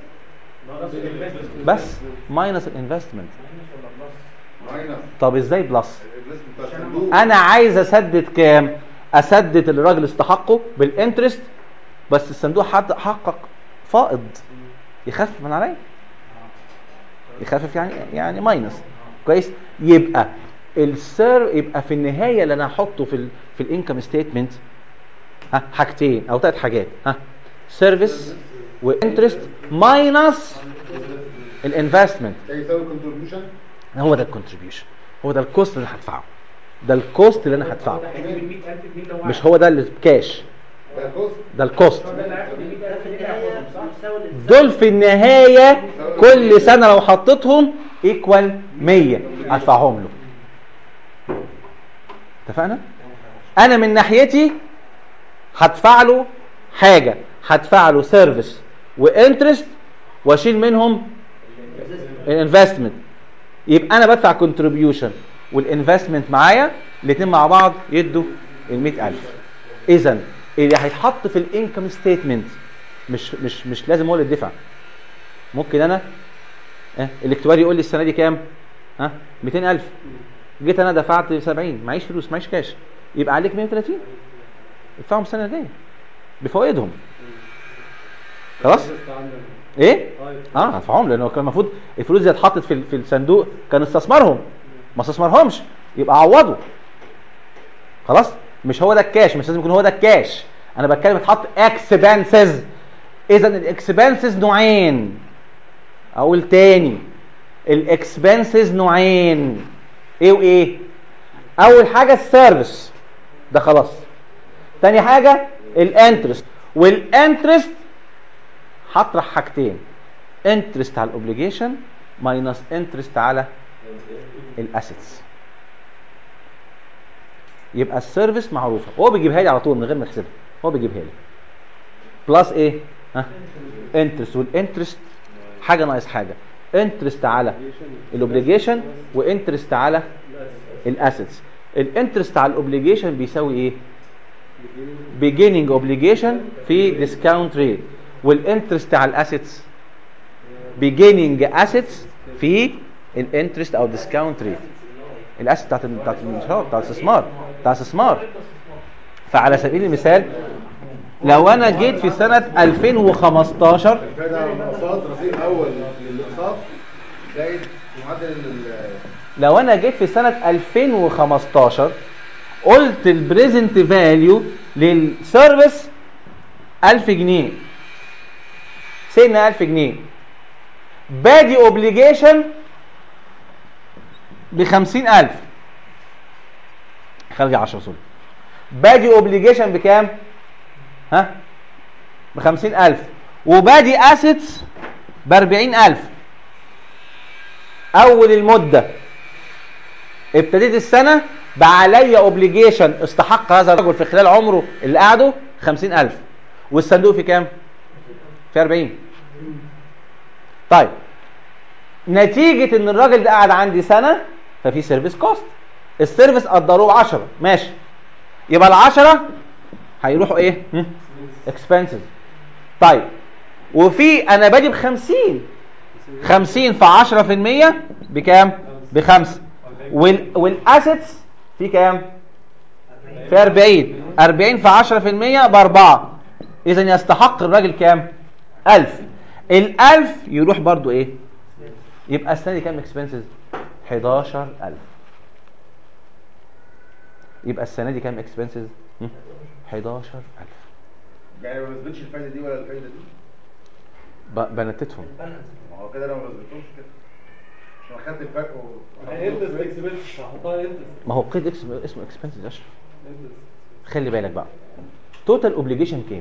بس ماينس الانفستمنت ماينس طب ازاي بلس الريسك بتاع الصندوق انا عايز اسدد كام اسدد اللي الراجل استحقه بالانترست بس الصندوق حد حقق فائض يخفف من عليا يخفف يعني يعني ماينس كويس يبقى السير يبقى في النهايه اللي انا هحطه في ال في الانكم ستيتمنت ها حاجتين او ثلاث حاجات ها سيرفيس وانترست ماينس الانفستمنت ده يساوي كونتريبيوشن هو ده الكونتريبيوشن هو ده الكوست اللي انا هدفعه ده الكوست اللي انا هدفعه هيجيب ال 100000 جنيه لو مش هو ده اللي بكاش ده كوست ده الكوست ده اللي هياخد ال 100000 في جنيه النهايه هياخدهم صح؟ بيساوي الانسان دول في النهايه كل سنه لو حطيتهم ايكوال 100 ادفعهم له اتفقنا انا من ناحيتي هدفع له حاجه هدفع له سيرفيس وانترست واشيل منهم الانفستمنت يبقى انا بدفع كونتريبيوشن والانفستمنت معايا الاثنين مع بعض يدوا ال 100000 اذا اللي هيتحط في الانكم ستيتمنت مش مش مش لازم هو اللي يدفع ممكن انا اه الاكتواري يقول لي السنه دي كام ها 200000 جيت انا دفعت 70 معيش فلوس معيش كاش يبقى عليك 130 ادفعهم السنه الجايه بفوائدهم خلاص ايه اه هدفعهم لانه كان المفروض الفلوس دي اتحطت في في الصندوق كان استثمرهم ما استثمرهمش يبقى عوضوا خلاص مش هو ده الكاش مش لازم يكون هو ده الكاش انا بتكلم اتحط اكسبنسز اذا الاكسبنسز نوعين اقول تاني الاكسبنسز نوعين ايه وايه اول حاجه السيرفيس ده خلاص تاني حاجه الانترست والانترست هطرح حاجتين انترست على الاوبليجيشن ماينس انترست على الاسيتس يبقى السيرفيس معروفه هو بيجيبها لي على طول من غير ما يحسبها هو بيجيبها لي بلس ايه ها انترست والانترست حاجه ناقص حاجه انترست على الاوبليجيشن وانترست على الاسيتس الانترست على الاوبليجيشن بيساوي ايه beginning obligation في discount rate والانترست على الاسيتس beginning assets في الانترست او discount rate الاسيت بتاعت بتاعت الانشاء بتاع الاستثمار بتاع الاستثمار فعلى سبيل المثال لو انا جيت في سنه 2015 الفايدة على الأقساط رصيد أول للأقساط زائد معدل ال- لو انا جيت في سنه 2015 قلت البريزنت فاليو للسيرفيس 1000 جنيه سيبنا 1000 جنيه بادي اوبليجيشن ب 50000 خارج 10 سوري بادي اوبليجيشن بكام؟ ها؟ ب 50000 وبادي اسيتس ب 40000 اول المده ابتديت السنه بقى عليا اوبليجيشن استحق هذا الرجل في خلال عمره اللي قعده 50000 والصندوق في كام؟ في 40 طيب نتيجة ان الراجل ده قعد عندي سنة ففي سيرفيس كوست السيرفيس قدروه 10 ماشي يبقى ال 10 هيروحوا ايه؟ اكسبنسز طيب وفي انا بادي ب 50 50 في 10% بكام؟ بخمسة وال والاسيتس في كام؟ في 40 40 في 10% باربعة اذا يستحق الراجل كام؟ 1000 ال 1000 يروح برضو ايه؟ يبقى السنه دي كام اكسبنسز 11000 يبقى السنه دي كام اكسبنسز 11000 يعني ما بثبتش الفايدة دي ولا الفايدة دي ب- بنتتهم ما هو كده لو ما بثبتهمش كده عشان خدت الفرق و... انترست اكسبنس هحطها انترست ما هو قيد اكس اسمه اكسبنسز يا اشرف خلي بالك بقى توتال اوبليجيشن كام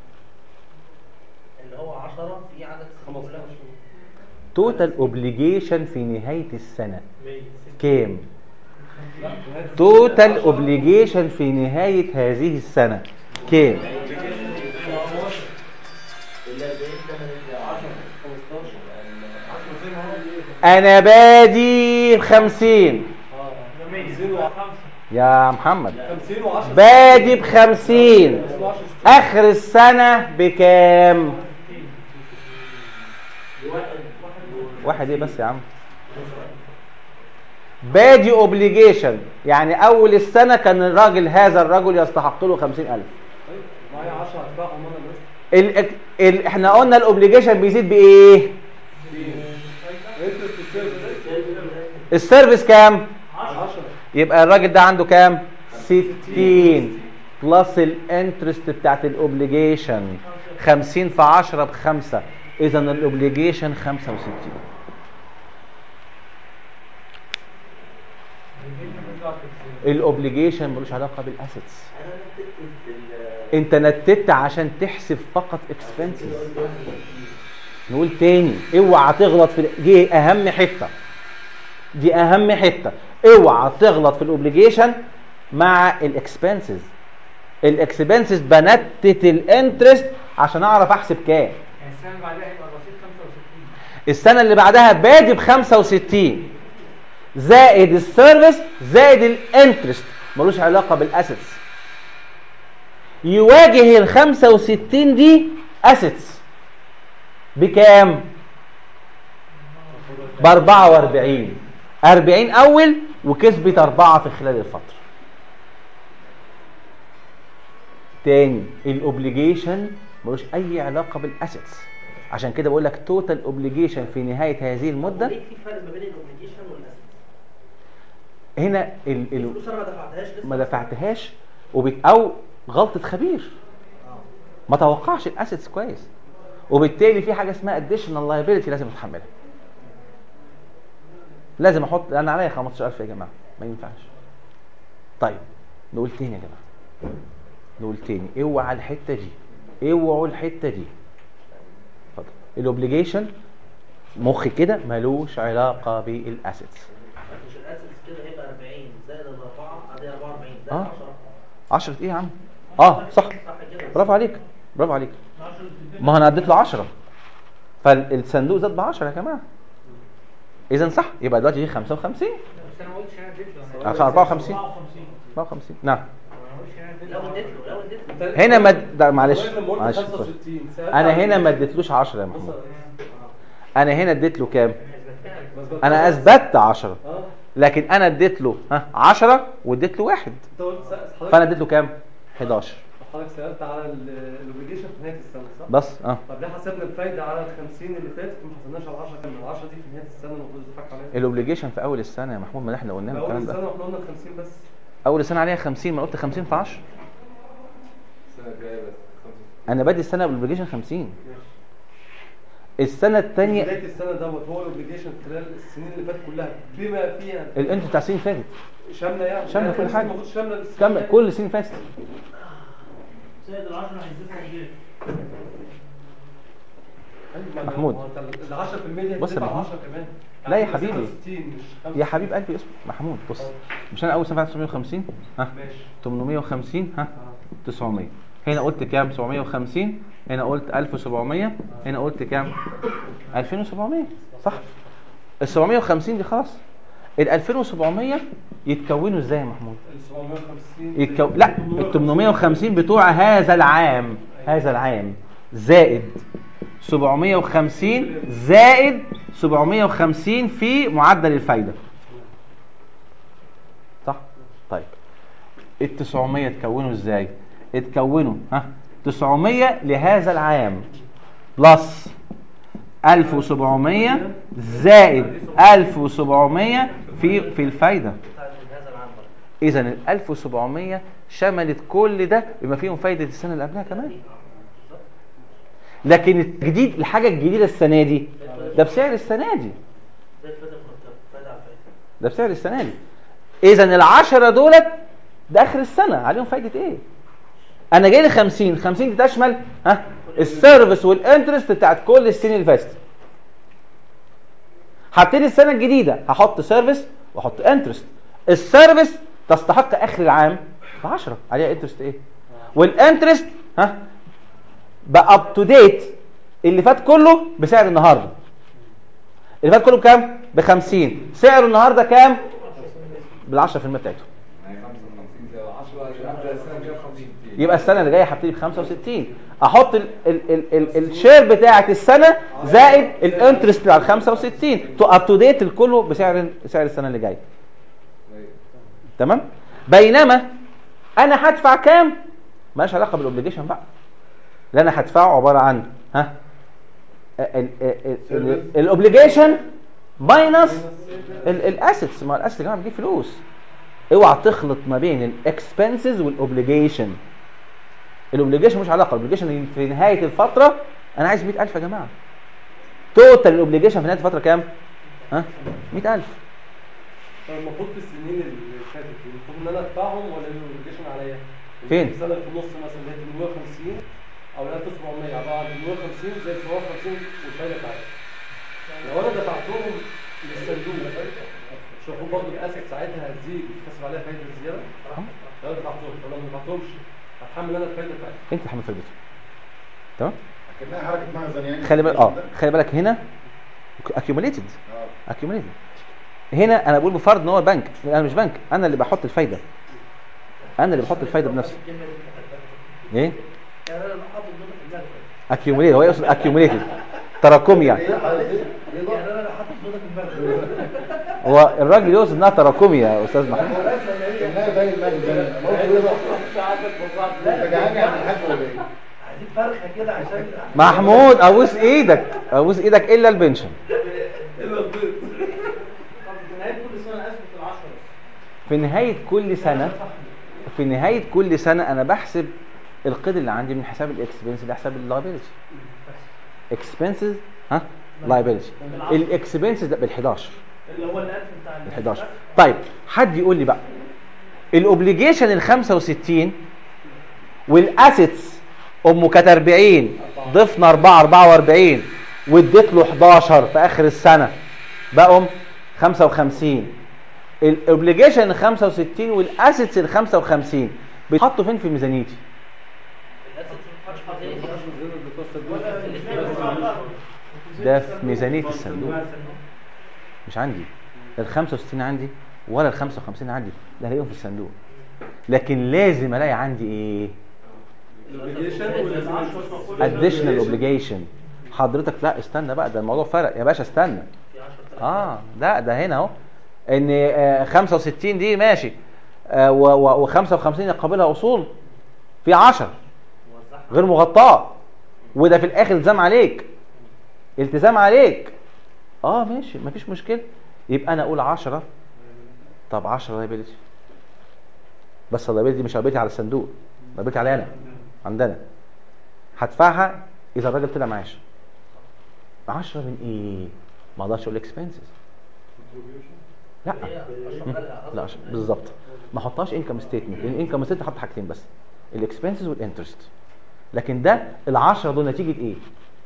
اللي هو 10 في عدد 15 توتال اوبليجيشن في نهايه السنه كام توتال اوبليجيشن في نهايه هذه السنه كام انا بادي ب 50 يا محمد 50 و10 بادي ب 50 اخر السنه بكام واحد ايه بس يا عم بادي اوبليجيشن يعني اول السنه كان الراجل هذا الرجل يستحق له 50000 معايا 10 اتباعهم انا بس ال ال احنا قلنا الاوبليجيشن بيزيد بايه انترست السيرفيس السيرفيس كام 10 يبقى الراجل ده عنده كام 60 بلس الانترست بتاعت الاوبليجيشن 50 في 10 بخمسة اذا الاوبليجيشن 65 الاوبليجيشن ملوش علاقه بالاسيتس انت نتت عشان تحسب فقط اكسبنسز نقول تاني اوعى تغلط في دي اهم حته دي اهم حته اوعى تغلط في الاوبليجيشن مع الاكسبنسز الاكسبنسز بنتت الانترست عشان اعرف احسب كام يعني السنه اللي بعدها هيبقى الرصيد 65 السنه اللي بعدها بادي ب 65 زائد السيرفيس زائد الانترست ملوش علاقه بالاسيتس يواجه ال 65 دي اسيتس بكام؟ ب 44 40 اول وكسبت أربعة في خلال الفترة تاني الاوبليجيشن ملوش اي علاقة بالاسيتس عشان كده بقول لك توتال اوبليجيشن في نهاية هذه المدة ليه في فرق ما بين الاوبليجيشن والاسيت هنا ال ال الفلوس انا ما دفعتهاش لسه ما دفعتهاش وبت او غلطة خبير ما توقعش الاسيتس كويس وبالتالي في حاجة اسمها additional liability لازم اتحملها لازم احط انا عليا 15000 يا جماعه ما ينفعش طيب نقول تاني يا جماعه نقول تاني اوعى الحته دي اوعوا الحته دي اتفضل الاوبليجيشن مخ كده ملوش علاقه بالاسيتس مش الاسيتس كده هيبقى 40 زائد الاربعه ادي 44 زائد اه 10 10 ايه يا عم اه صح صح كده برافو عليك برافو عليك ما هو انا اديت له 10 فالصندوق زاد ب 10 يا جماعه اذا صح يبقى دلوقتي دي 55 بس انا ما قلتش انا اديت له انا عشان 54 54 نعم ما قلتش انا اديت لو له اديت له لو اديت له هنا ما ده معلش لغاية لما قلت معلش 65 سألت انا عن- هنا ما اديتلوش 10 يا محمود انا هنا اديت له كام بس انا اثبتت 10 اه لكن انا اديت له ها 10 واديت له واحد انت قلت سأ- حضرتك فانا اديت له كام 11 حضرتك سالت على الاوبليجيشن في نهايه السنه صح؟ بس اه طب ليه حسبنا الفايده على ال 50 اللي فاتت وما حسبناش على 10 كام؟ ال 10 دي في نهايه السنه المفروض يضحك عليها الاوبليجيشن في اول السنه يا محمود ما احنا قلنا في له اول الكلام السنه ده واحنا قلنا ال 50 بس اول السنه عليها 50 ما أنا قلت 50 في 10 السنه الجايه بس 50 انا بادي السنه بالاوبليجيشن 50 السنه الثانيه بدايه السنه دوت هو الاوبليجيشن خلال السنين اللي فاتت كلها بما فيها الانت بتاع السنين اللي فاتت شامله يعني شاملة يعني كل السنة حاجة. المفروض شامله السنة كم اللي كل السنين اللي فاتت زائد ال 10 هيدفعوا جيش فاتت. محمود. ما هو انت ال 10% دي بص يا هتدفع محمود. 10 كمان لا يا يعني حبيبي. 65 مش يا حبيب قلبي اسمع محمود بص مش انا اول سنه فاتت 750 ها ماشي 850 ها اه 900 هنا قلت كام 750 هنا قلت 1700 هنا قلت كام 2700 صح ال 750 دي خلاص ال 2700 يتكونوا ازاي يا محمود ال 750 يتكو... لا ال 850 بتوع هذا العام هذا العام زائد 750 زائد 750 في معدل الفايده صح طيب ال 900 اتكونوا ازاي اتكونوا ها 900 لهذا العام بلس 1700 زائد 1700 في في الفايده بتاع هذا العام برضه. اذا ال 1700 شملت كل ده بما فيهم فايده السنه اللي قبلها كمان لكن الجديد الحاجه الجديده السنه دي ده بسعر السنه دي زي الفاتت مرتب فايده على فايده ده بسعر السنه دي اذا العشرة دولت ده اخر السنه عليهم فايده ايه انا جاي لي 50 50 دي تشمل ها السيرفيس والانترست بتاعت كل السنين اللي فاتت هبتدي السنه الجديده هحط سيرفيس واحط انترست السيرفيس تستحق اخر العام ب 10 عليها انترست ايه والانترست ها بقى اب تو ديت اللي فات كله بسعر النهارده اللي فات كله بكام ب 50 سعره النهارده كام بال 10% بتاعته يعني 55 زي 10 يبقى السنه الجايه 50 يبقى السنه اللي جايه هبتدي ب 65 احط ال ال ال ال الشير بتاعه السنه زائد الانترست بتاع ال 65 تو اب تو ديت الكله بسعر سعر السنه اللي جايه تمام بينما انا هدفع كام مالهاش علاقه بالاوبليجيشن بقى اللي انا هدفعه عباره عن ها الاوبليجيشن ماينس الاسيتس ما الاسيتس يا جماعه بتجيب فلوس اوعى تخلط ما بين الاكسبنسز والاوبليجيشن الاوبليجيشن مش علاقه الاوبليجيشن في نهايه الفتره انا عايز 100000 يا جماعه توتال الاوبليجيشن في نهايه الفتره كام ها 100000 طب المفروض في السنين اللي فاتت المفروض ان انا ادفعهم ولا الاوبليجيشن عليا؟ فين؟ السنه اللي في النص مثلا اللي هي 850 او ال 1700 عباره عن 850 زي 750 والفايده بتاعتها. لو انا دفعتهم للصندوق مش المفروض برضه الاسد ساعتها هتزيد وتحسب عليها فايده زياده؟ لو انا دفعتهم طب لو ما دفعتهمش هتحمل انا الفايده بتاعتي. انت تحمل فايدته تمام كانها حركه مخزن يعني خلي بالك اه خلي بالك هنا accumulated اه accumulated هنا انا بقول بفرض ان هو بنك انا مش بنك انا اللي بحط الفايده انا اللي بحط الفايده بنفسي ايه يعني انا حاطط نقطه في المخزن اكيوميليت هو يقصد اكيوميليتد تراكمي يعني يعني انا حاطط نقطه في المخزن هو الراجل يقصد انها تراكمي يا استاذ محمود كانها زي المخزن انت جعان يا عم الحاج ولا ايه؟ عايزين فرخه كده عشان محمود ابوس ايدك ابوس ايدك الا البنشن طب في نهايه كل سنه انا اسف في نهايه كل سنه في العشرة في نهايه كل سنه انا بحسب القيد اللي عندي من حساب الاكسبنس لحساب اللايبيلتي اكسبنسز ها لايبيلتي الاكسبنسز ده بال 11 اللي هو الالف بتاع ال 11 طيب حد يقول لي بقى الاوبليجيشن ال 65 والاسيتس امه كانت 40 ضفنا 4 44 واديت له 11 في اخر السنه بقوا 55 الاوبليجيشن ال 65 والاسيتس ال 55 بيتحطوا فين في ميزانيتي؟ ده في ميزانيه الصندوق مش عندي ال 65 عندي ولا ال 55 عندي ده هلاقيهم في الصندوق لكن لازم الاقي عندي ايه additional obligation حضرتك لا استنى بقى ده الموضوع فرق يا باشا استنى اه لا ده هنا اهو ان آه 65 دي ماشي آه و55 يقابلها اصول في 10 غير مغطاه وده في الاخر التزام عليك التزام عليك اه ماشي مفيش مشكله يبقى انا اقول 10 طب 10 لايبيلتي بس اللايبيلتي مش لايبيلتي على الصندوق لايبيلتي علي انا عندنا هدفعها اذا الراجل طلع معاش 10 من ايه ما اقدرش اقول اكسبنسز لا لا عشان- بالظبط ما احطهاش انكم ستيتمنت لان الانكم ستيتمنت احط حاجتين بس الاكسبنسز والانترست لكن ده ال10 دول نتيجه ايه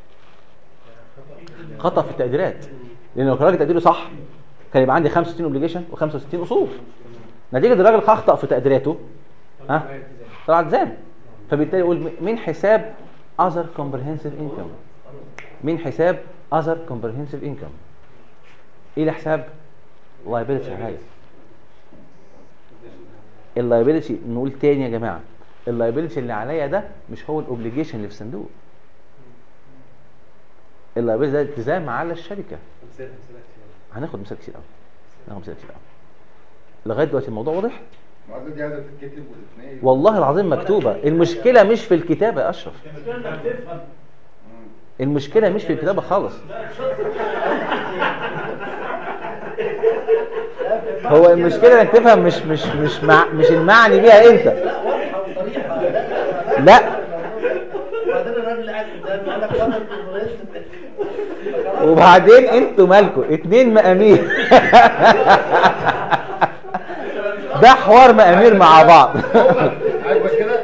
خطا في التقديرات لان لو كان الراجل تقديره صح كان يبقى عندي 65 اوبليجيشن و65 اصول نتيجه الراجل اخطا في تقديراته ها طلع التزام فبالتالي يقول من حساب other comprehensive income من حساب other comprehensive income الى حساب liability هاي اللايبيلتي نقول تاني يا جماعه اللايبيلتي اللي عليا ده مش هو الاوبليجيشن اللي في الصندوق اللايبيلتي ده التزام على الشركه هناخد مثال كتير قوي هناخد مثال كتير قوي لغايه دلوقتي الموضوع واضح المعادله دي عايزه تتكتب وتتنقل والله العظيم مكتوبه المشكله مش في الكتابه يا اشرف المشكله مش في الكتابه خالص هو المشكله انك تفهم مش مش مش مع مش المعني بيها انت لا واضحه وصريحه لا وبعدين الراجل قاعد قدامي قال لك فضل الكونغرس وبعدين انتوا مالكم اتنين مقامير ده حوار مقامير مع بعض عاجبك كده؟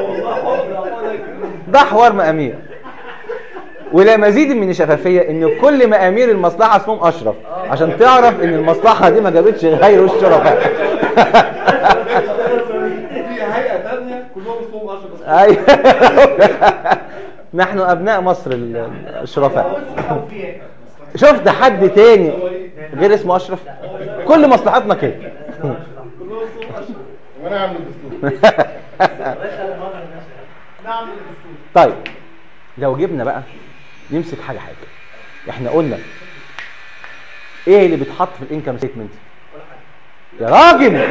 ده حوار مقامير ولا مزيد من الشفافيه ان كل مقامير المصلحه اسمهم اشرف عشان تعرف ان المصلحه دي ما جابتش غير الشرفاء في هيئه ثانيه كلهم اسمهم اشرف بس ايوه نحن ابناء مصر ال- الشرفاء شفت حد تاني غير اسمه اشرف كل مصلحتنا كده وانا عامل الدستور نعم طيب لو جبنا بقى نمسك حاجه حاجه احنا قلنا ايه اللي بيتحط في الانكم ستيتمنت يا راجل لا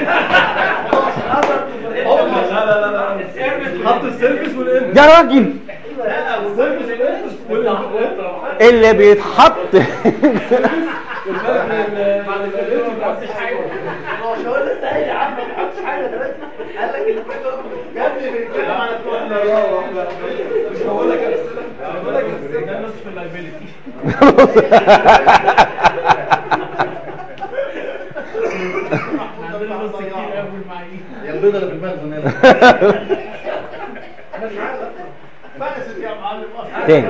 لا لا لا حط السيرفيس والانت يا راجل السيرفيس والانت والانت اللي بيتحط بعد الكلمه ما حطش حاجه هو مش هقول لسه قايل يا عم ما تحطش حاجه دلوقتي قال لك اللي يا ابني بيتكلم عن الكل مش بقول لك امثله أنا بقول لك امثله ده نصف اللايبيلتي عندنا نص كتير قوي المعايير هي البيضه اللي في المخزن هنا فاكس يا معلم تاني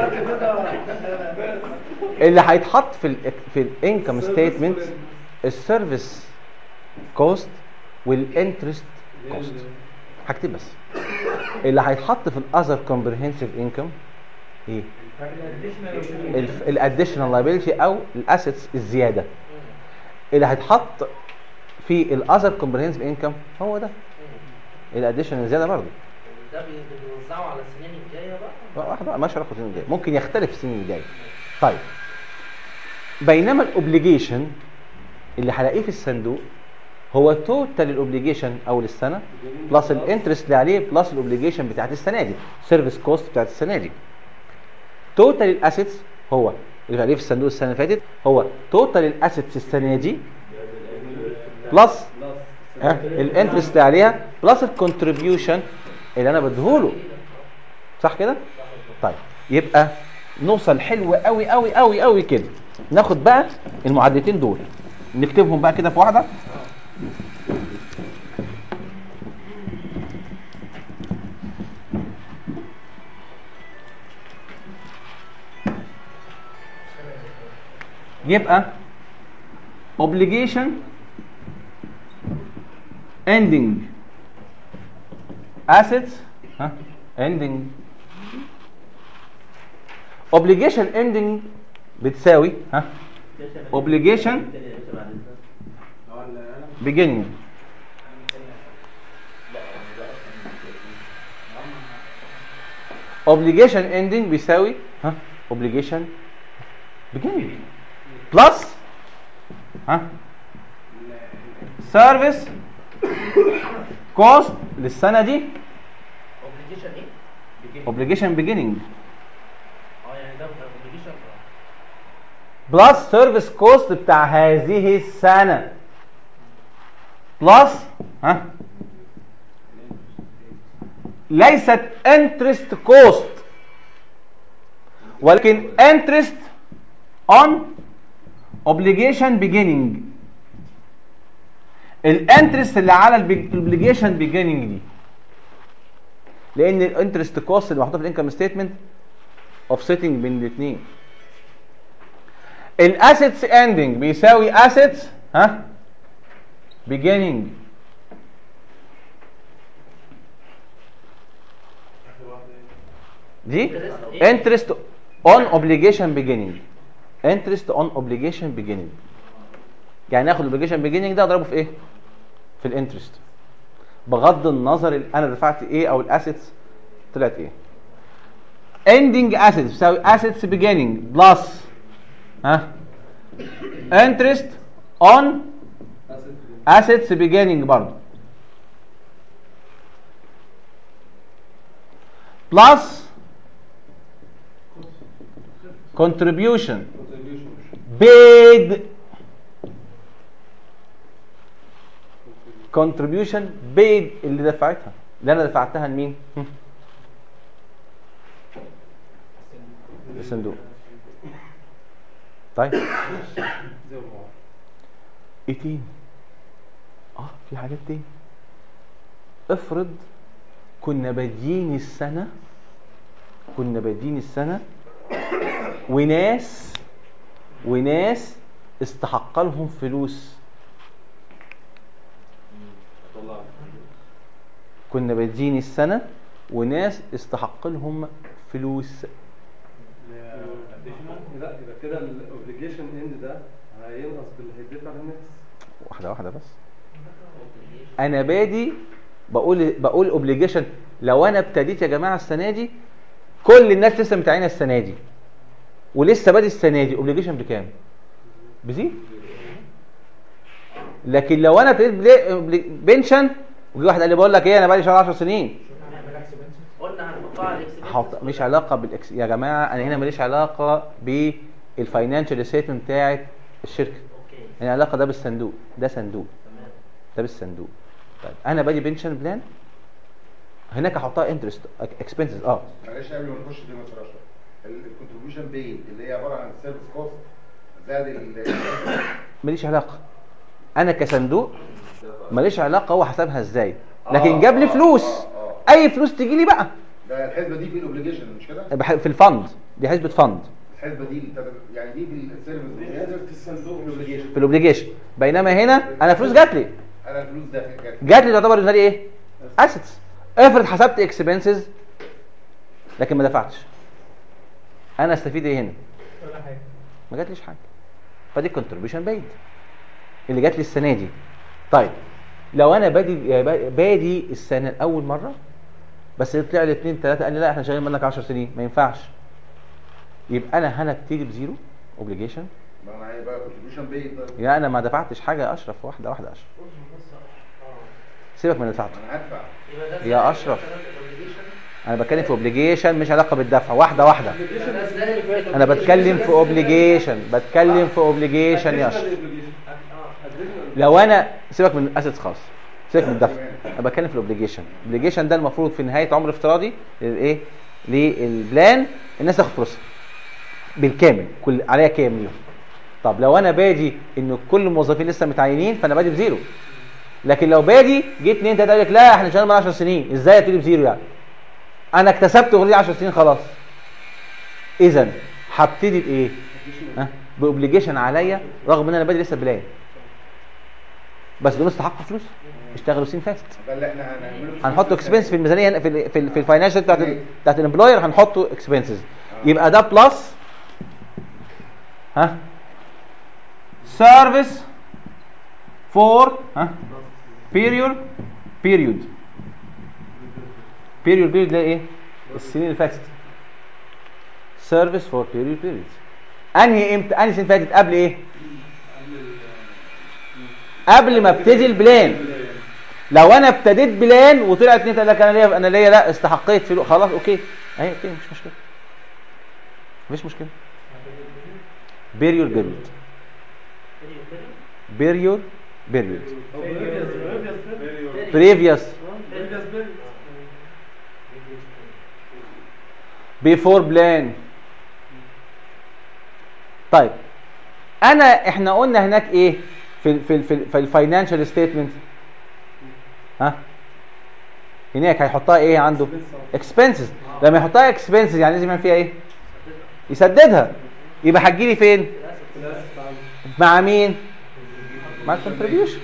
اللي هيتحط في ال في الانكم ستيتمنت السيرفيس كوست والانترست كوست حاجتين بس اللي هيتحط في الاذر كومبريهنسيف انكم ايه الاديشنال لايبيلتي او الاسيتس الزياده اللي هيتحط في الاذر كومبريهنسيف انكم هو ده الاديشن زياده برضه ده بي- بيوزعوا على السنين الجايه بقى واحده واحده ماشي هناخد السنين الجايه ممكن يختلف السنين الجايه طيب بينما الاوبليجيشن اللي هلاقيه في الصندوق هو توتال الاوبليجيشن اول السنه بلس الانترست اللي عليه بلس الاوبليجيشن بتاعت السنه دي سيرفيس كوست بتاعت السنه دي توتال الاسيتس هو اللي عليه في الصندوق السنه اللي فاتت هو توتال الاسيتس السنه دي بلس الانترست اللي عليها بلس الكونتريبيوشن اللي انا بديهوله صح كده طيب يبقى نوصل حلو قوي قوي قوي قوي كده ناخد بقى المعادلتين دول نكتبهم بقى كده في واحده يبقى obligation ending assets ها ending obligation ending بتساوي ها obligation beginning obligation ending بيساوي ها obligation beginning plus ها service cost للسنه دي اوبليجيشن ايه؟ obligation beginning اه يعني ده اوبليجيشن بلس سيرفيس كوست بتاع هذه السنه بلس ها ليست انترست كوست ولكن انترست اون اوبليجيشن beginning الانترست اللي على الاوبليجيشن beginning دي لان الانترست كوست اللي محطوطه في الانكم ستيتمنت اوفسيتنج بين الاثنين الاسيتس اندنج بيساوي اسيتس ها beginning دي interest on obligation beginning interest on obligation beginning يعني ناخد obligation beginning ده اضربه في ايه في الانترست بغض النظر ال- انا دفعت ايه او الاسيتس طلعت ايه ending assets بتساوي assets beginning plus ها interest on assets beginning برضه plus contribution paid contribution paid اللي دفعتها اللي انا دفعتها لمين؟ هم؟ الصندوق طيب ايه تاني؟ اه في حاجات تاني افرض كنا بادئين السنة كنا بادئين السنة وناس وناس استحق لهم فلوس كنا بادئين السنة وناس استحق لهم فلوس لا يبقى كده الاوبليجيشن اند ده هينقص باللي هيدفع للناس واحدة واحدة بس انا بادي بقول بقول اوبليجيشن لو انا ابتديت يا جماعه السنه دي كل الناس لسه متعينه السنه دي ولسه بادي السنه دي اوبليجيشن بكام؟ بزيرو لكن لو انا ابتديت بنشن وجي واحد قال لي بقول لك ايه انا بقالي شهر 10 سنين قلنا هنحطها على الاكسبنس حط مش علاقه بالاكس يا جماعه انا هنا ماليش علاقه بالفاينانشال ستيتمنت بتاعت الشركه اوكي انا علاقه ده بالصندوق ده صندوق تمام ده بالصندوق طيب انا بادي بنشن بلان هناك احطها انترست اكسبنسز اه معلش قبل ما نخش في مصر اشرف الكونتريبيوشن بي اللي هي عباره عن السيرفيس كوست زائد ال ماليش علاقه انا كصندوق ماليش علاقه هو حسبها ازاي لكن جاب لي فلوس اي فلوس تيجي لي بقى ده الحسبه دي في الاوبليجيشن مش كده؟ بح- في الفند دي حسبه فند الحسبه دي بتاعت- يعني دي في السيرفيس في الصندوق الاوبليجيشن في الاوبليجيشن بينما هنا انا فلوس جات لي انا الفلوس ده جات لي. جات لي تعتبر بالنسبه لي ايه اسيتس افرض حسبت اكسبنسز لكن ما دفعتش انا استفيد ايه هنا ولا حاجه ما جاتليش حاجه فدي كونتريبيوشن بايد اللي جات لي السنه دي طيب لو انا بادي بادي السنه اول مره بس طلع لي اثنين ثلاثه قال لي لا احنا شغالين منك 10 سنين ما ينفعش يبقى انا هنبتدي بزيرو اوبليجيشن ما انا عايز بقى كونتريبيوشن بيد يا انا ما دفعتش حاجه يا اشرف واحده واحده يا اشرف سيبك من اللي دفعته انا هدفع يا اشرف انا بتكلم في اوبليجيشن مش علاقه بالدفع واحده واحده انا بتكلم في اوبليجيشن بتكلم في اوبليجيشن يا اشرف لو انا سيبك من الاسيتس خالص سيبك من الدفع انا بتكلم في الاوبليجيشن الاوبليجيشن ده المفروض في نهايه عمر افتراضي للايه للبلان الناس تاخد فلوسها بالكامل كل عليها كامل طب لو انا بادي ان كل الموظفين لسه متعينين فانا بادي بزيرو لكن لو بادي جيت اتنين تلاته قال لك لا احنا شغالين من 10 سنين ازاي ابتدي بزيرو يعني انا اكتسبت اوريدي 10 سنين خلاص اذا هبتدي بايه ها باوبليجيشن عليا رغم ان انا بادي لسه بلان بس دول استحقوا فلوس اشتغلوا سين فاست ده اللي احنا هنعمله هنحط اكسبنس في الميزانيه هنا في ال في ال في الفاينانشال بتاعت ال بتاعت الامبلوير هنحطه اكسبنسز يبقى ده بلس ها سيرفيس فور ها بيريود بيريود بيريود بيريود ده ايه السنين اللي فاتت سيرفيس فور بيريود بيريود انهي امتى انهي سنه فاتت قبل ايه قبل ما ابتدي البلان لو انا ابتديت بلان وطلعت اتنين تلاته انا ليا انا ليا لا استحقيت فلوس خلاص اوكي اهي اوكي مش مشكله مفيش مشكله بيريود بيريود بيريود بيريود بريفيوس بيفور بلان طيب انا احنا قلنا هناك ايه في ال في ال في, ال في الفاينانشال ستيتمنت ها هناك هيحطها ايه عنده اكسبنسز لما يحطها اكسبنسز يعني لازم يعمل فيها ايه يسددها يبقى هتجيلي فين مع مين مع الكونتريبيوشن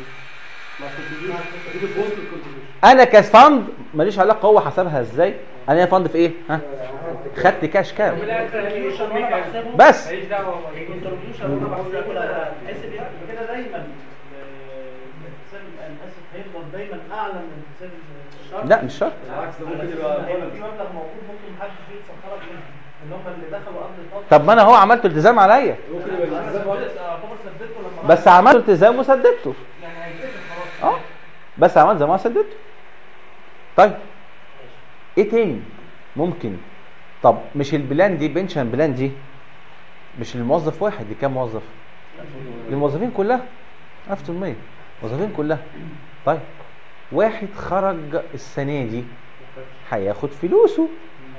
انا كفند ماليش علاقه هو حسبها ازاي انا فند في ايه ها خدت كاش كام بس الكونتريبيوشن انا بحسبه لا حسب يعني كده دايما حساب الاسف هيفضل دايما اعلى من حساب الشهر لا مش شرط بالعكس ده ممكن يبقى هيبقى في مبلغ موجود ممكن محدش فيه يتسخرك منه اللي هم اللي دخلوا قبل الفتره طب ما انا هو عملت التزام عليا ممكن يبقى الالتزام أكتر. اعتبر سددته لما بس عملت التزام وسددته يعني هيتسدد خلاص اه بس عملت زي ما سددته طيب ايه تاني ممكن طب مش البلان دي بنشن بلان دي مش للموظف واحد دي كام موظف للموظفين كلها 1800 موظفين كلها طيب واحد خرج السنه دي هياخد فلوسه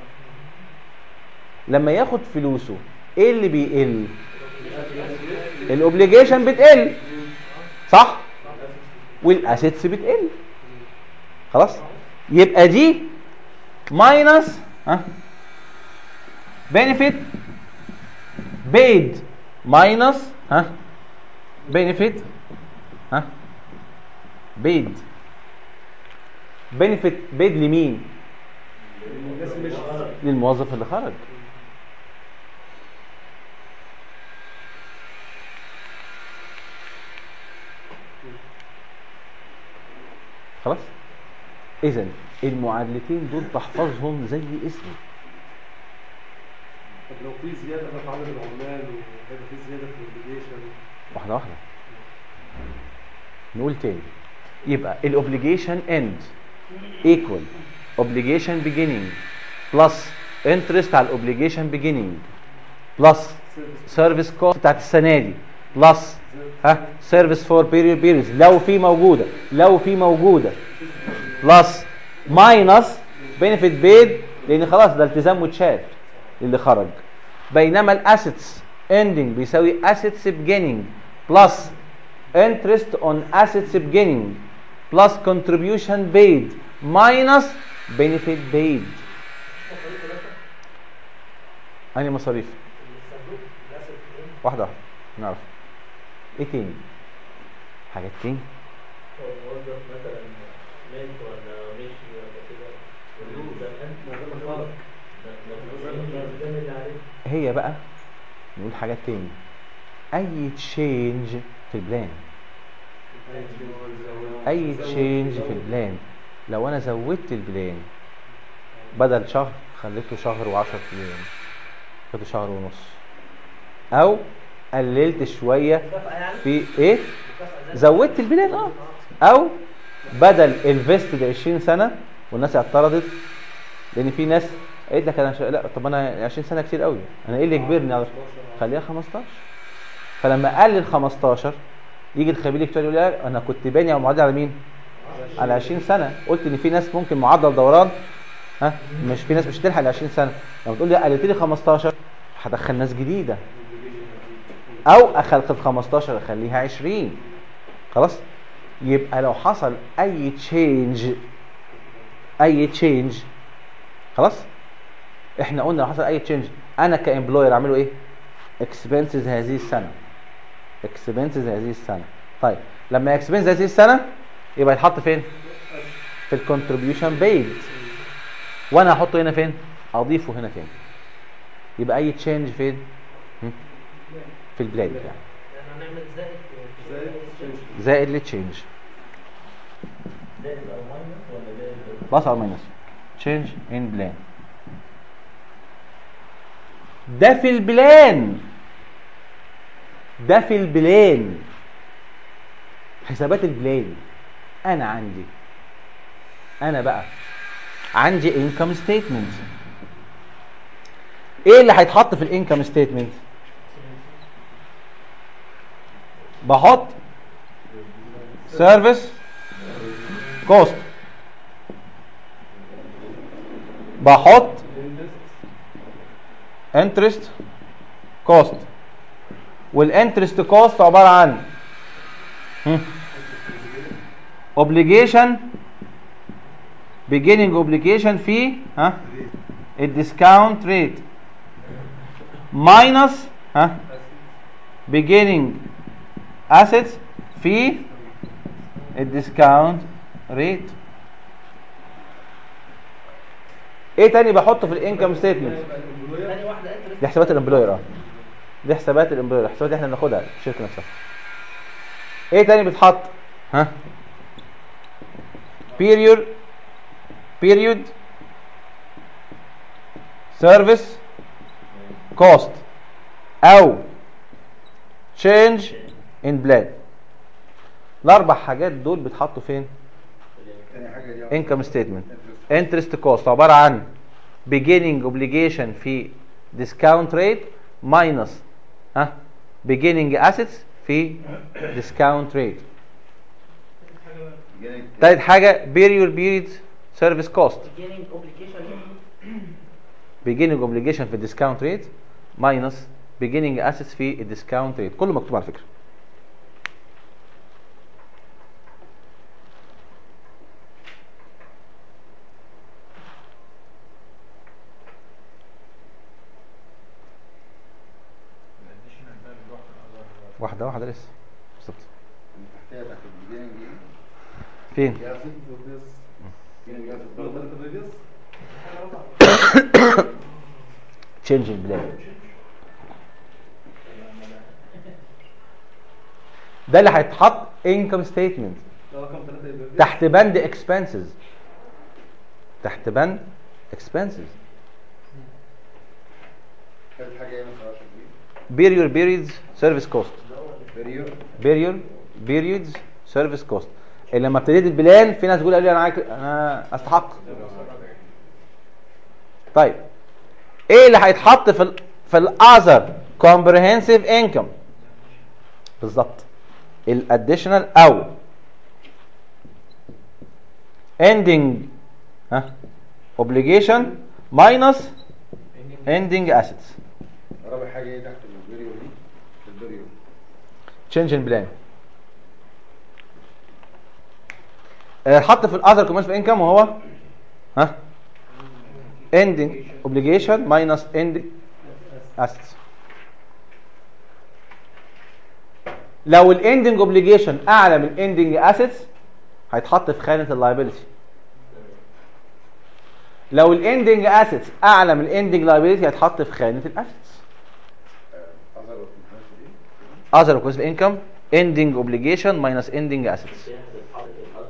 لما ياخد فلوسه ايه اللي بيقل الاوبليجيشن بتقل صح والاسيتس بتقل خلاص يبقى دي ماينس ها بنفيت بيد ماينس ها بنفيت ها بيد بنفيت بيد لمين الناس اللي مش للموظف اللي خرج خلاص اذا المعادلتين دول تحفظهم زي اسمي طب لو في زياده بقى في عدد العمال وهيبقى في زياده في الاوبليجيشن واحده واحده نقول تاني يبقى الاوبليجيشن اند ايكوال اوبليجيشن beginning بلس انترست على الاوبليجيشن beginning بلس سيرفيس كوست بتاعت السنه دي بلس ها سيرفيس فور بيريود بيريودز لو في موجوده لو في موجوده بلس ماينس بينفيت بيد لان خلاص ده التزام متشال اللي خرج بينما الاسيتس اندنج بيساوي اسيتس beginning بلس interest on assets beginning plus contribution paid minus benefit paid أنهي مصاريف واحدة واحدة نعرف ايه تاني حاجات تاني هو الموظف مثلا مات ولا مشي ولا كده والزمان ده اللي عليه هي بقى نقول حاجات تاني اي تشينج في البلان اي تشينج في البلان لو انا زودت البلان بدل شهر خليته شهر و10 ايام خليته شهر ونص او قللت شويه في ايه زودت البلان اه او بدل انفستد 20 سنه والناس اعترضت لان في ناس قالت لك انا ش... لا طب انا 20 سنه كتير قوي انا ايه اللي يجبرني على خليها 15 فلما اقلل 15 يجي الخبير يكتب يقول لي انا كنت باني او معدل على مين؟ على 20 سنه قلت ان في ناس ممكن معدل دوران ها مش في ناس مش هتلحق ال 20 سنه لما تقول لي قللت لي 15 هدخل ناس جديده او اخلق ال 15 اخليها 20 خلاص يبقى لو حصل اي تشينج اي تشينج خلاص احنا قلنا لو حصل اي تشينج انا كامبلوير اعمله ايه اكسبنسز هذه السنه اكسبنسز هذه السنه طيب لما اكسبنس هذه السنه يبقى يتحط فين في الكونتريبيوشن بيد وانا هحطه هنا فين اضيفه هنا تاني يبقى اي تشينج فين هم؟ في البلاد يعني يعني هنعمل زائد زائد للتشينج زائد او ماينس ولا زائد بلس او ماينس تشينج ان بلان ده في البلان ده في البلان حسابات البلان انا عندي انا بقى عندي انكم ستيتمنت ايه اللي هيتحط في الانكم ستيتمنت بحط سيرفيس كوست بحط انترست كوست والانترست كوست عباره عن اوبليجيشن beginning obligation في ها الديسكاونت ريت ماينس ها beginning assets في الديسكاونت ريت ايه تاني بحطه في الانكم ستيتمنت ثاني واحده انترست دي حسابات الامبلوير اه دي حسابات الامبلوير الحسابات اللي احنا بناخدها في الشركه نفسها ايه تاني بيتحط ها period period service cost او change in plan الاربع حاجات دول بيتحطوا فين تاني حاجه دي income statement interest cost عباره عن beginning obligation في discount rate minus ها beginning assets في discount rate تالت حاجه period period service cost beginning obligation beginning obligation في discount rate minus beginning assets في discount rate كله مكتوب على فكره واحده واحده لسه بالظبط تحتها تحت البيجيننج دي فين يا سيدي في this. beginning asset برضه. change in plan ده اللي هيتحط income statement ده رقم ثلاثة يبقى فيه. تحت بند expenses تحت بند expenses تالت حاجه ايه مثلا عشان دي period periods service cost بريور period periods service cost اللي لما ابتديت البلان في ناس تقول لي انا عايز انا استحق طيب ايه اللي هيتحط في ال في الاذر comprehensive income بالظبط الاديشنال او ending ها obligation minus ending assets رابع حاجه ايه تحت البريور دي البريور change in plan حط في الاذر كوميرشال انكم وهو ها ending obligation minus ending assets لو الاندنج اوبليجيشن اعلى من الاندنج اسيتس هيتحط في خانه اللايبيلتي لو الاندنج اسيتس اعلى من الاندنج لايبيلتي هيتحط في خانه الاسيتس اظهر الكونفرنس دي other request income ending obligation minus ending assets كده هتتحط في الأذر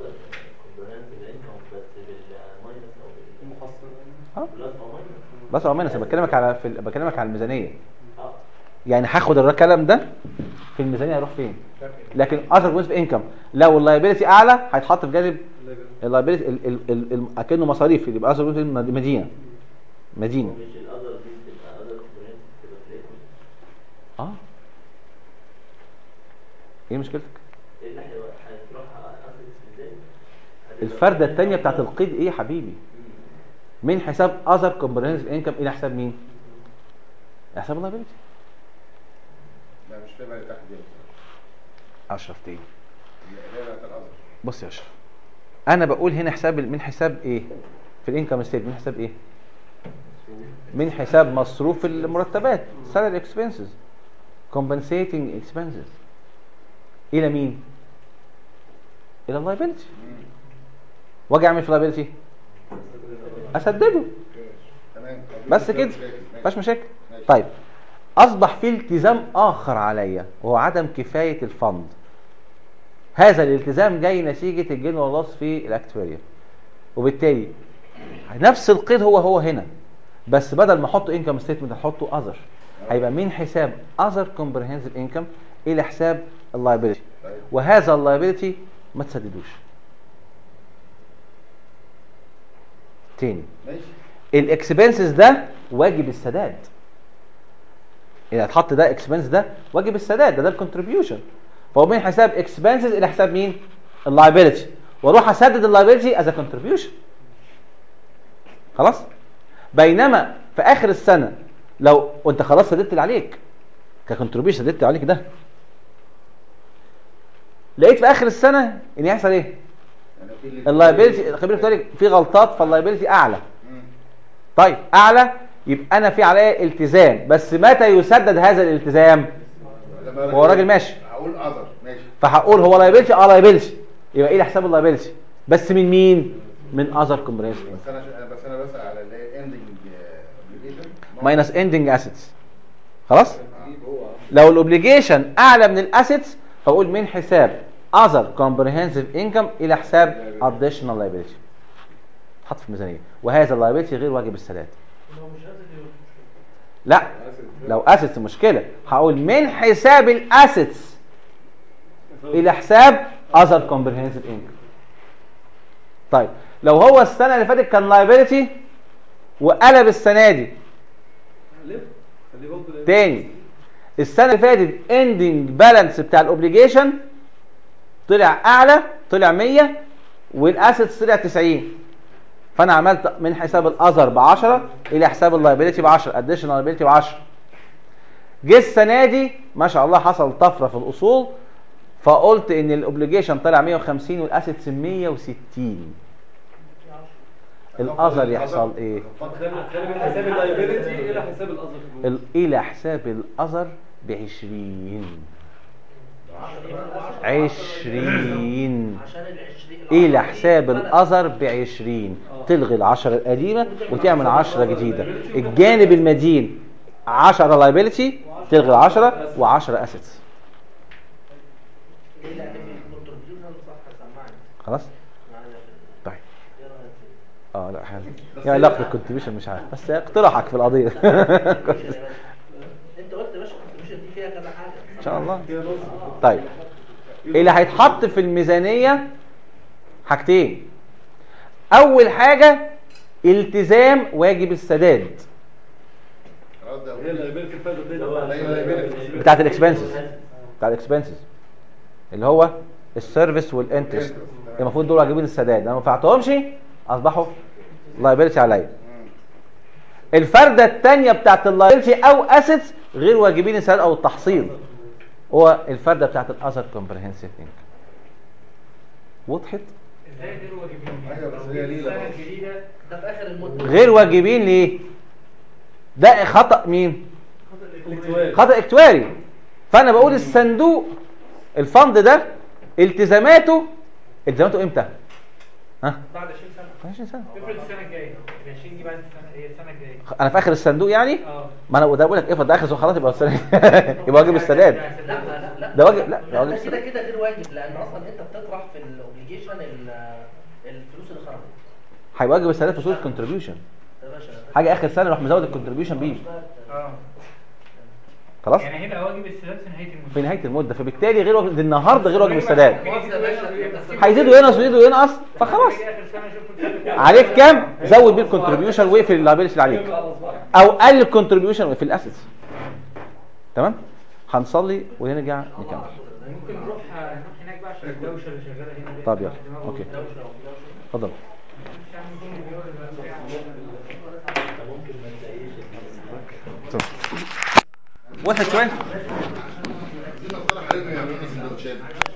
بس يا عمانة انا بكلمك على في ال- بكلمك على الميزانيه اه يعني هاخد الكلام ده في الميزانيه هيروح فين لكن اثر جزء انكم لو اللايبيلتي اعلى هيتحط في جانب اللايبيلتي ال- ال- ال- ال- اكنه مصاريف يبقى اثر جزء مدينه مدينه مش الاذر دي بتبقى اذر كومبوننت بتبقى في الايكويتي اه ايه مشكلتك ايه اللي هيبقى هتروح اسيتس ازاي؟ هتبقى- الفردة التانية بتاعت القيد ايه يا حبيبي من حساب other comprehensive income الى حساب مين حساب اللايبيلتي لا مش فاهم اللي تحت دي اشرف تاني اللي هي بتاعت الأزهر بص يا اشرف انا بقول هنا حساب من حساب ايه في الانكم ستيت من حساب ايه من حساب مصروف المرتبات salary expenses compensating expenses الى مين الى اللايبيلتي واجي اعمل في اللايبيلتي اسدده تمام بس كده مفيهاش مشاكل طيب اصبح في التزام اخر عليا وهو عدم كفايه الفند هذا الالتزام جاي نتيجه الجين واللص في الاكتواريا وبالتالي نفس القيد هو هو هنا بس بدل ما احطه انكم ستيتمنت احطه اذر هيبقى من حساب اذر كومبريهنسيف انكم الى حساب اللايبيلتي وهذا اللايبيلتي ما تسددوش تاني ماشي الاكسبنسز ده واجب السداد اذا اتحط ده اكسبنس ده واجب السداد ده ده الكونتريبيوشن فهو من حساب اكسبنسز الى حساب مين اللايبيلتي واروح اسدد اللايبيلتي از كونتريبيوشن خلاص بينما في اخر السنه لو وانت خلاص سددت اللي عليك ككونتريبيوشن سددت اللي عليك ده لقيت في اخر السنه ان يحصل ايه يعني في اللي- اللايبيلتي الخبير بتاعي في غلطات فاللايبيلتي اعلى مم. طيب اعلى يبقى انا في عليا التزام بس متى يسدد هذا الالتزام لما هو راجل ماشي هقول أزهر ماشي فهقول هو لايبيلتي اه لايبيلتي يبقى ايه لحساب اللايبيلتي بس من مين من اذر كومبرينس بس انا ش- بس انا بسال على اللي هي اندنج اوبليجيشن ماينس اندنج اسيتس خلاص لو الاوبليجيشن اعلى من الاسيتس فاقول من حساب اذر كومبريهنسيف انكم الى حساب اديشنال لايبيلتي حط في الميزانيه وهذا اللايبيلتي غير واجب السداد لو مش قادر يبقى لا لو اسيتس مشكله هقول من حساب الاسيتس الى حساب اذر كومبريهنسيف انكم طيب لو هو السنه اللي فاتت كان لايبيلتي وقلب السنه دي خليه خليه برضه لأن- تاني السنه اللي فاتت اندنج بالانس بتاع الاوبليجيشن طلع اعلى طلع 100 والاسيتس طلع 90 فانا عملت من حساب الاذر ب 10 الى حساب اللايبيلتي ب 10 اديشنال لايبيلتي ب 10 جه السنه دي ما شاء الله حصل طفره في الاصول فقلت ان الاوبليجيشن طلع 150 والاسيتس 160 الاذر يحصل ايه؟ خلي خلي من حساب اللايبيلتي الى حساب الاذر ال- الى حساب الاذر ب 20 20 عشان ال 20 الى حساب الاذر ب 20 تلغي ال 10 القديمه وتعمل 10 جديده الجانب المدين 10 لايبيلتي تلغي ال 10 و10 اسيتس ايه اللي هتبقى الكونتريبيوشن صح سمعني خلاص معايا في- طيب ايه رايك في- اه لا حلو يعني علاقه الكونتريبيوشن مش عارف بس اقتراحك في القضيه انت قلت يا باشا الكونتريبيوشن دي فيها كذا حاجه ان شاء الله طيب اللي هيتحط في الميزانيه حاجتين اول حاجه التزام واجب السداد خلاص ده هي اللايبيلتي الفايده دي liability. بتاعت الاكسبنسز بتاع الاكسبنسز اللي هو السيرفيس والانترست المفروض دول واجبين السداد انا ما دفعتهمش اصبحوا لايبيلتي عليا الفرده الثانيه بتاعت اللايبيلتي او اسيتس غير واجبين السداد او التحصيل هو الفرده بتاعت الاذر كومبريهنسيف انكم وضحت ازاي غير واجبين؟ أيوة، بس هي ليه السنه لخبطة. الجديده ده في اخر المده غير واجبين ليه ده خطا مين الاكتوال خطا اكتواري فانا بقول الصندوق الفند ده التزاماته التزاماته امتى ها بعد 20 سنه 20 سنه افرض السنه الجايه ال 20 دي بعد السنه هي السنه الجايه انا في اخر الصندوق يعني اه ما انا ده بقول لك افرض ده اخر خلاص يبقى السنه يبقى واجب السداد لا لا لا ده واجب لا ده لا واجب ده كده السداد كده غير واجب لان اصلا انت بتطرح في الاوبليجيشن الفلوس اللي خرجت هيبقى واجب السداد في صوره كونتريبيوشن يا باشا حاجه اخر سنه يروح مزود الكونتريبيوشن بيه اه خلاص يعني هيبقى واجب السداد في نهايه المده في نهايه المده فبالتالي غير واجب النهارده غير واجب السداد ممكن يزيد وينقص. هيزيد وينقص ويزيد وينقص فخلاص يجي اخر سنه يشوف الفرق كام. عليك كام زود بيه الكونتريبيوشن واقفل اللابيلتي اللي عليك او قلل الكونتريبيوشن واقفل الاسيتس تمام هنصلي ونرجع نكمل ممكن نروح نروح هناك بقى عشان الدوشه اللي شغاله هنا دي طب يلا دماغه اوكي دوشة. اتفضل مش عارف مين بيقول دلوقتي. ممكن ما تلاقيش وضحت شويه عايزين نقترح علينا يعملوا لنا سندوتشات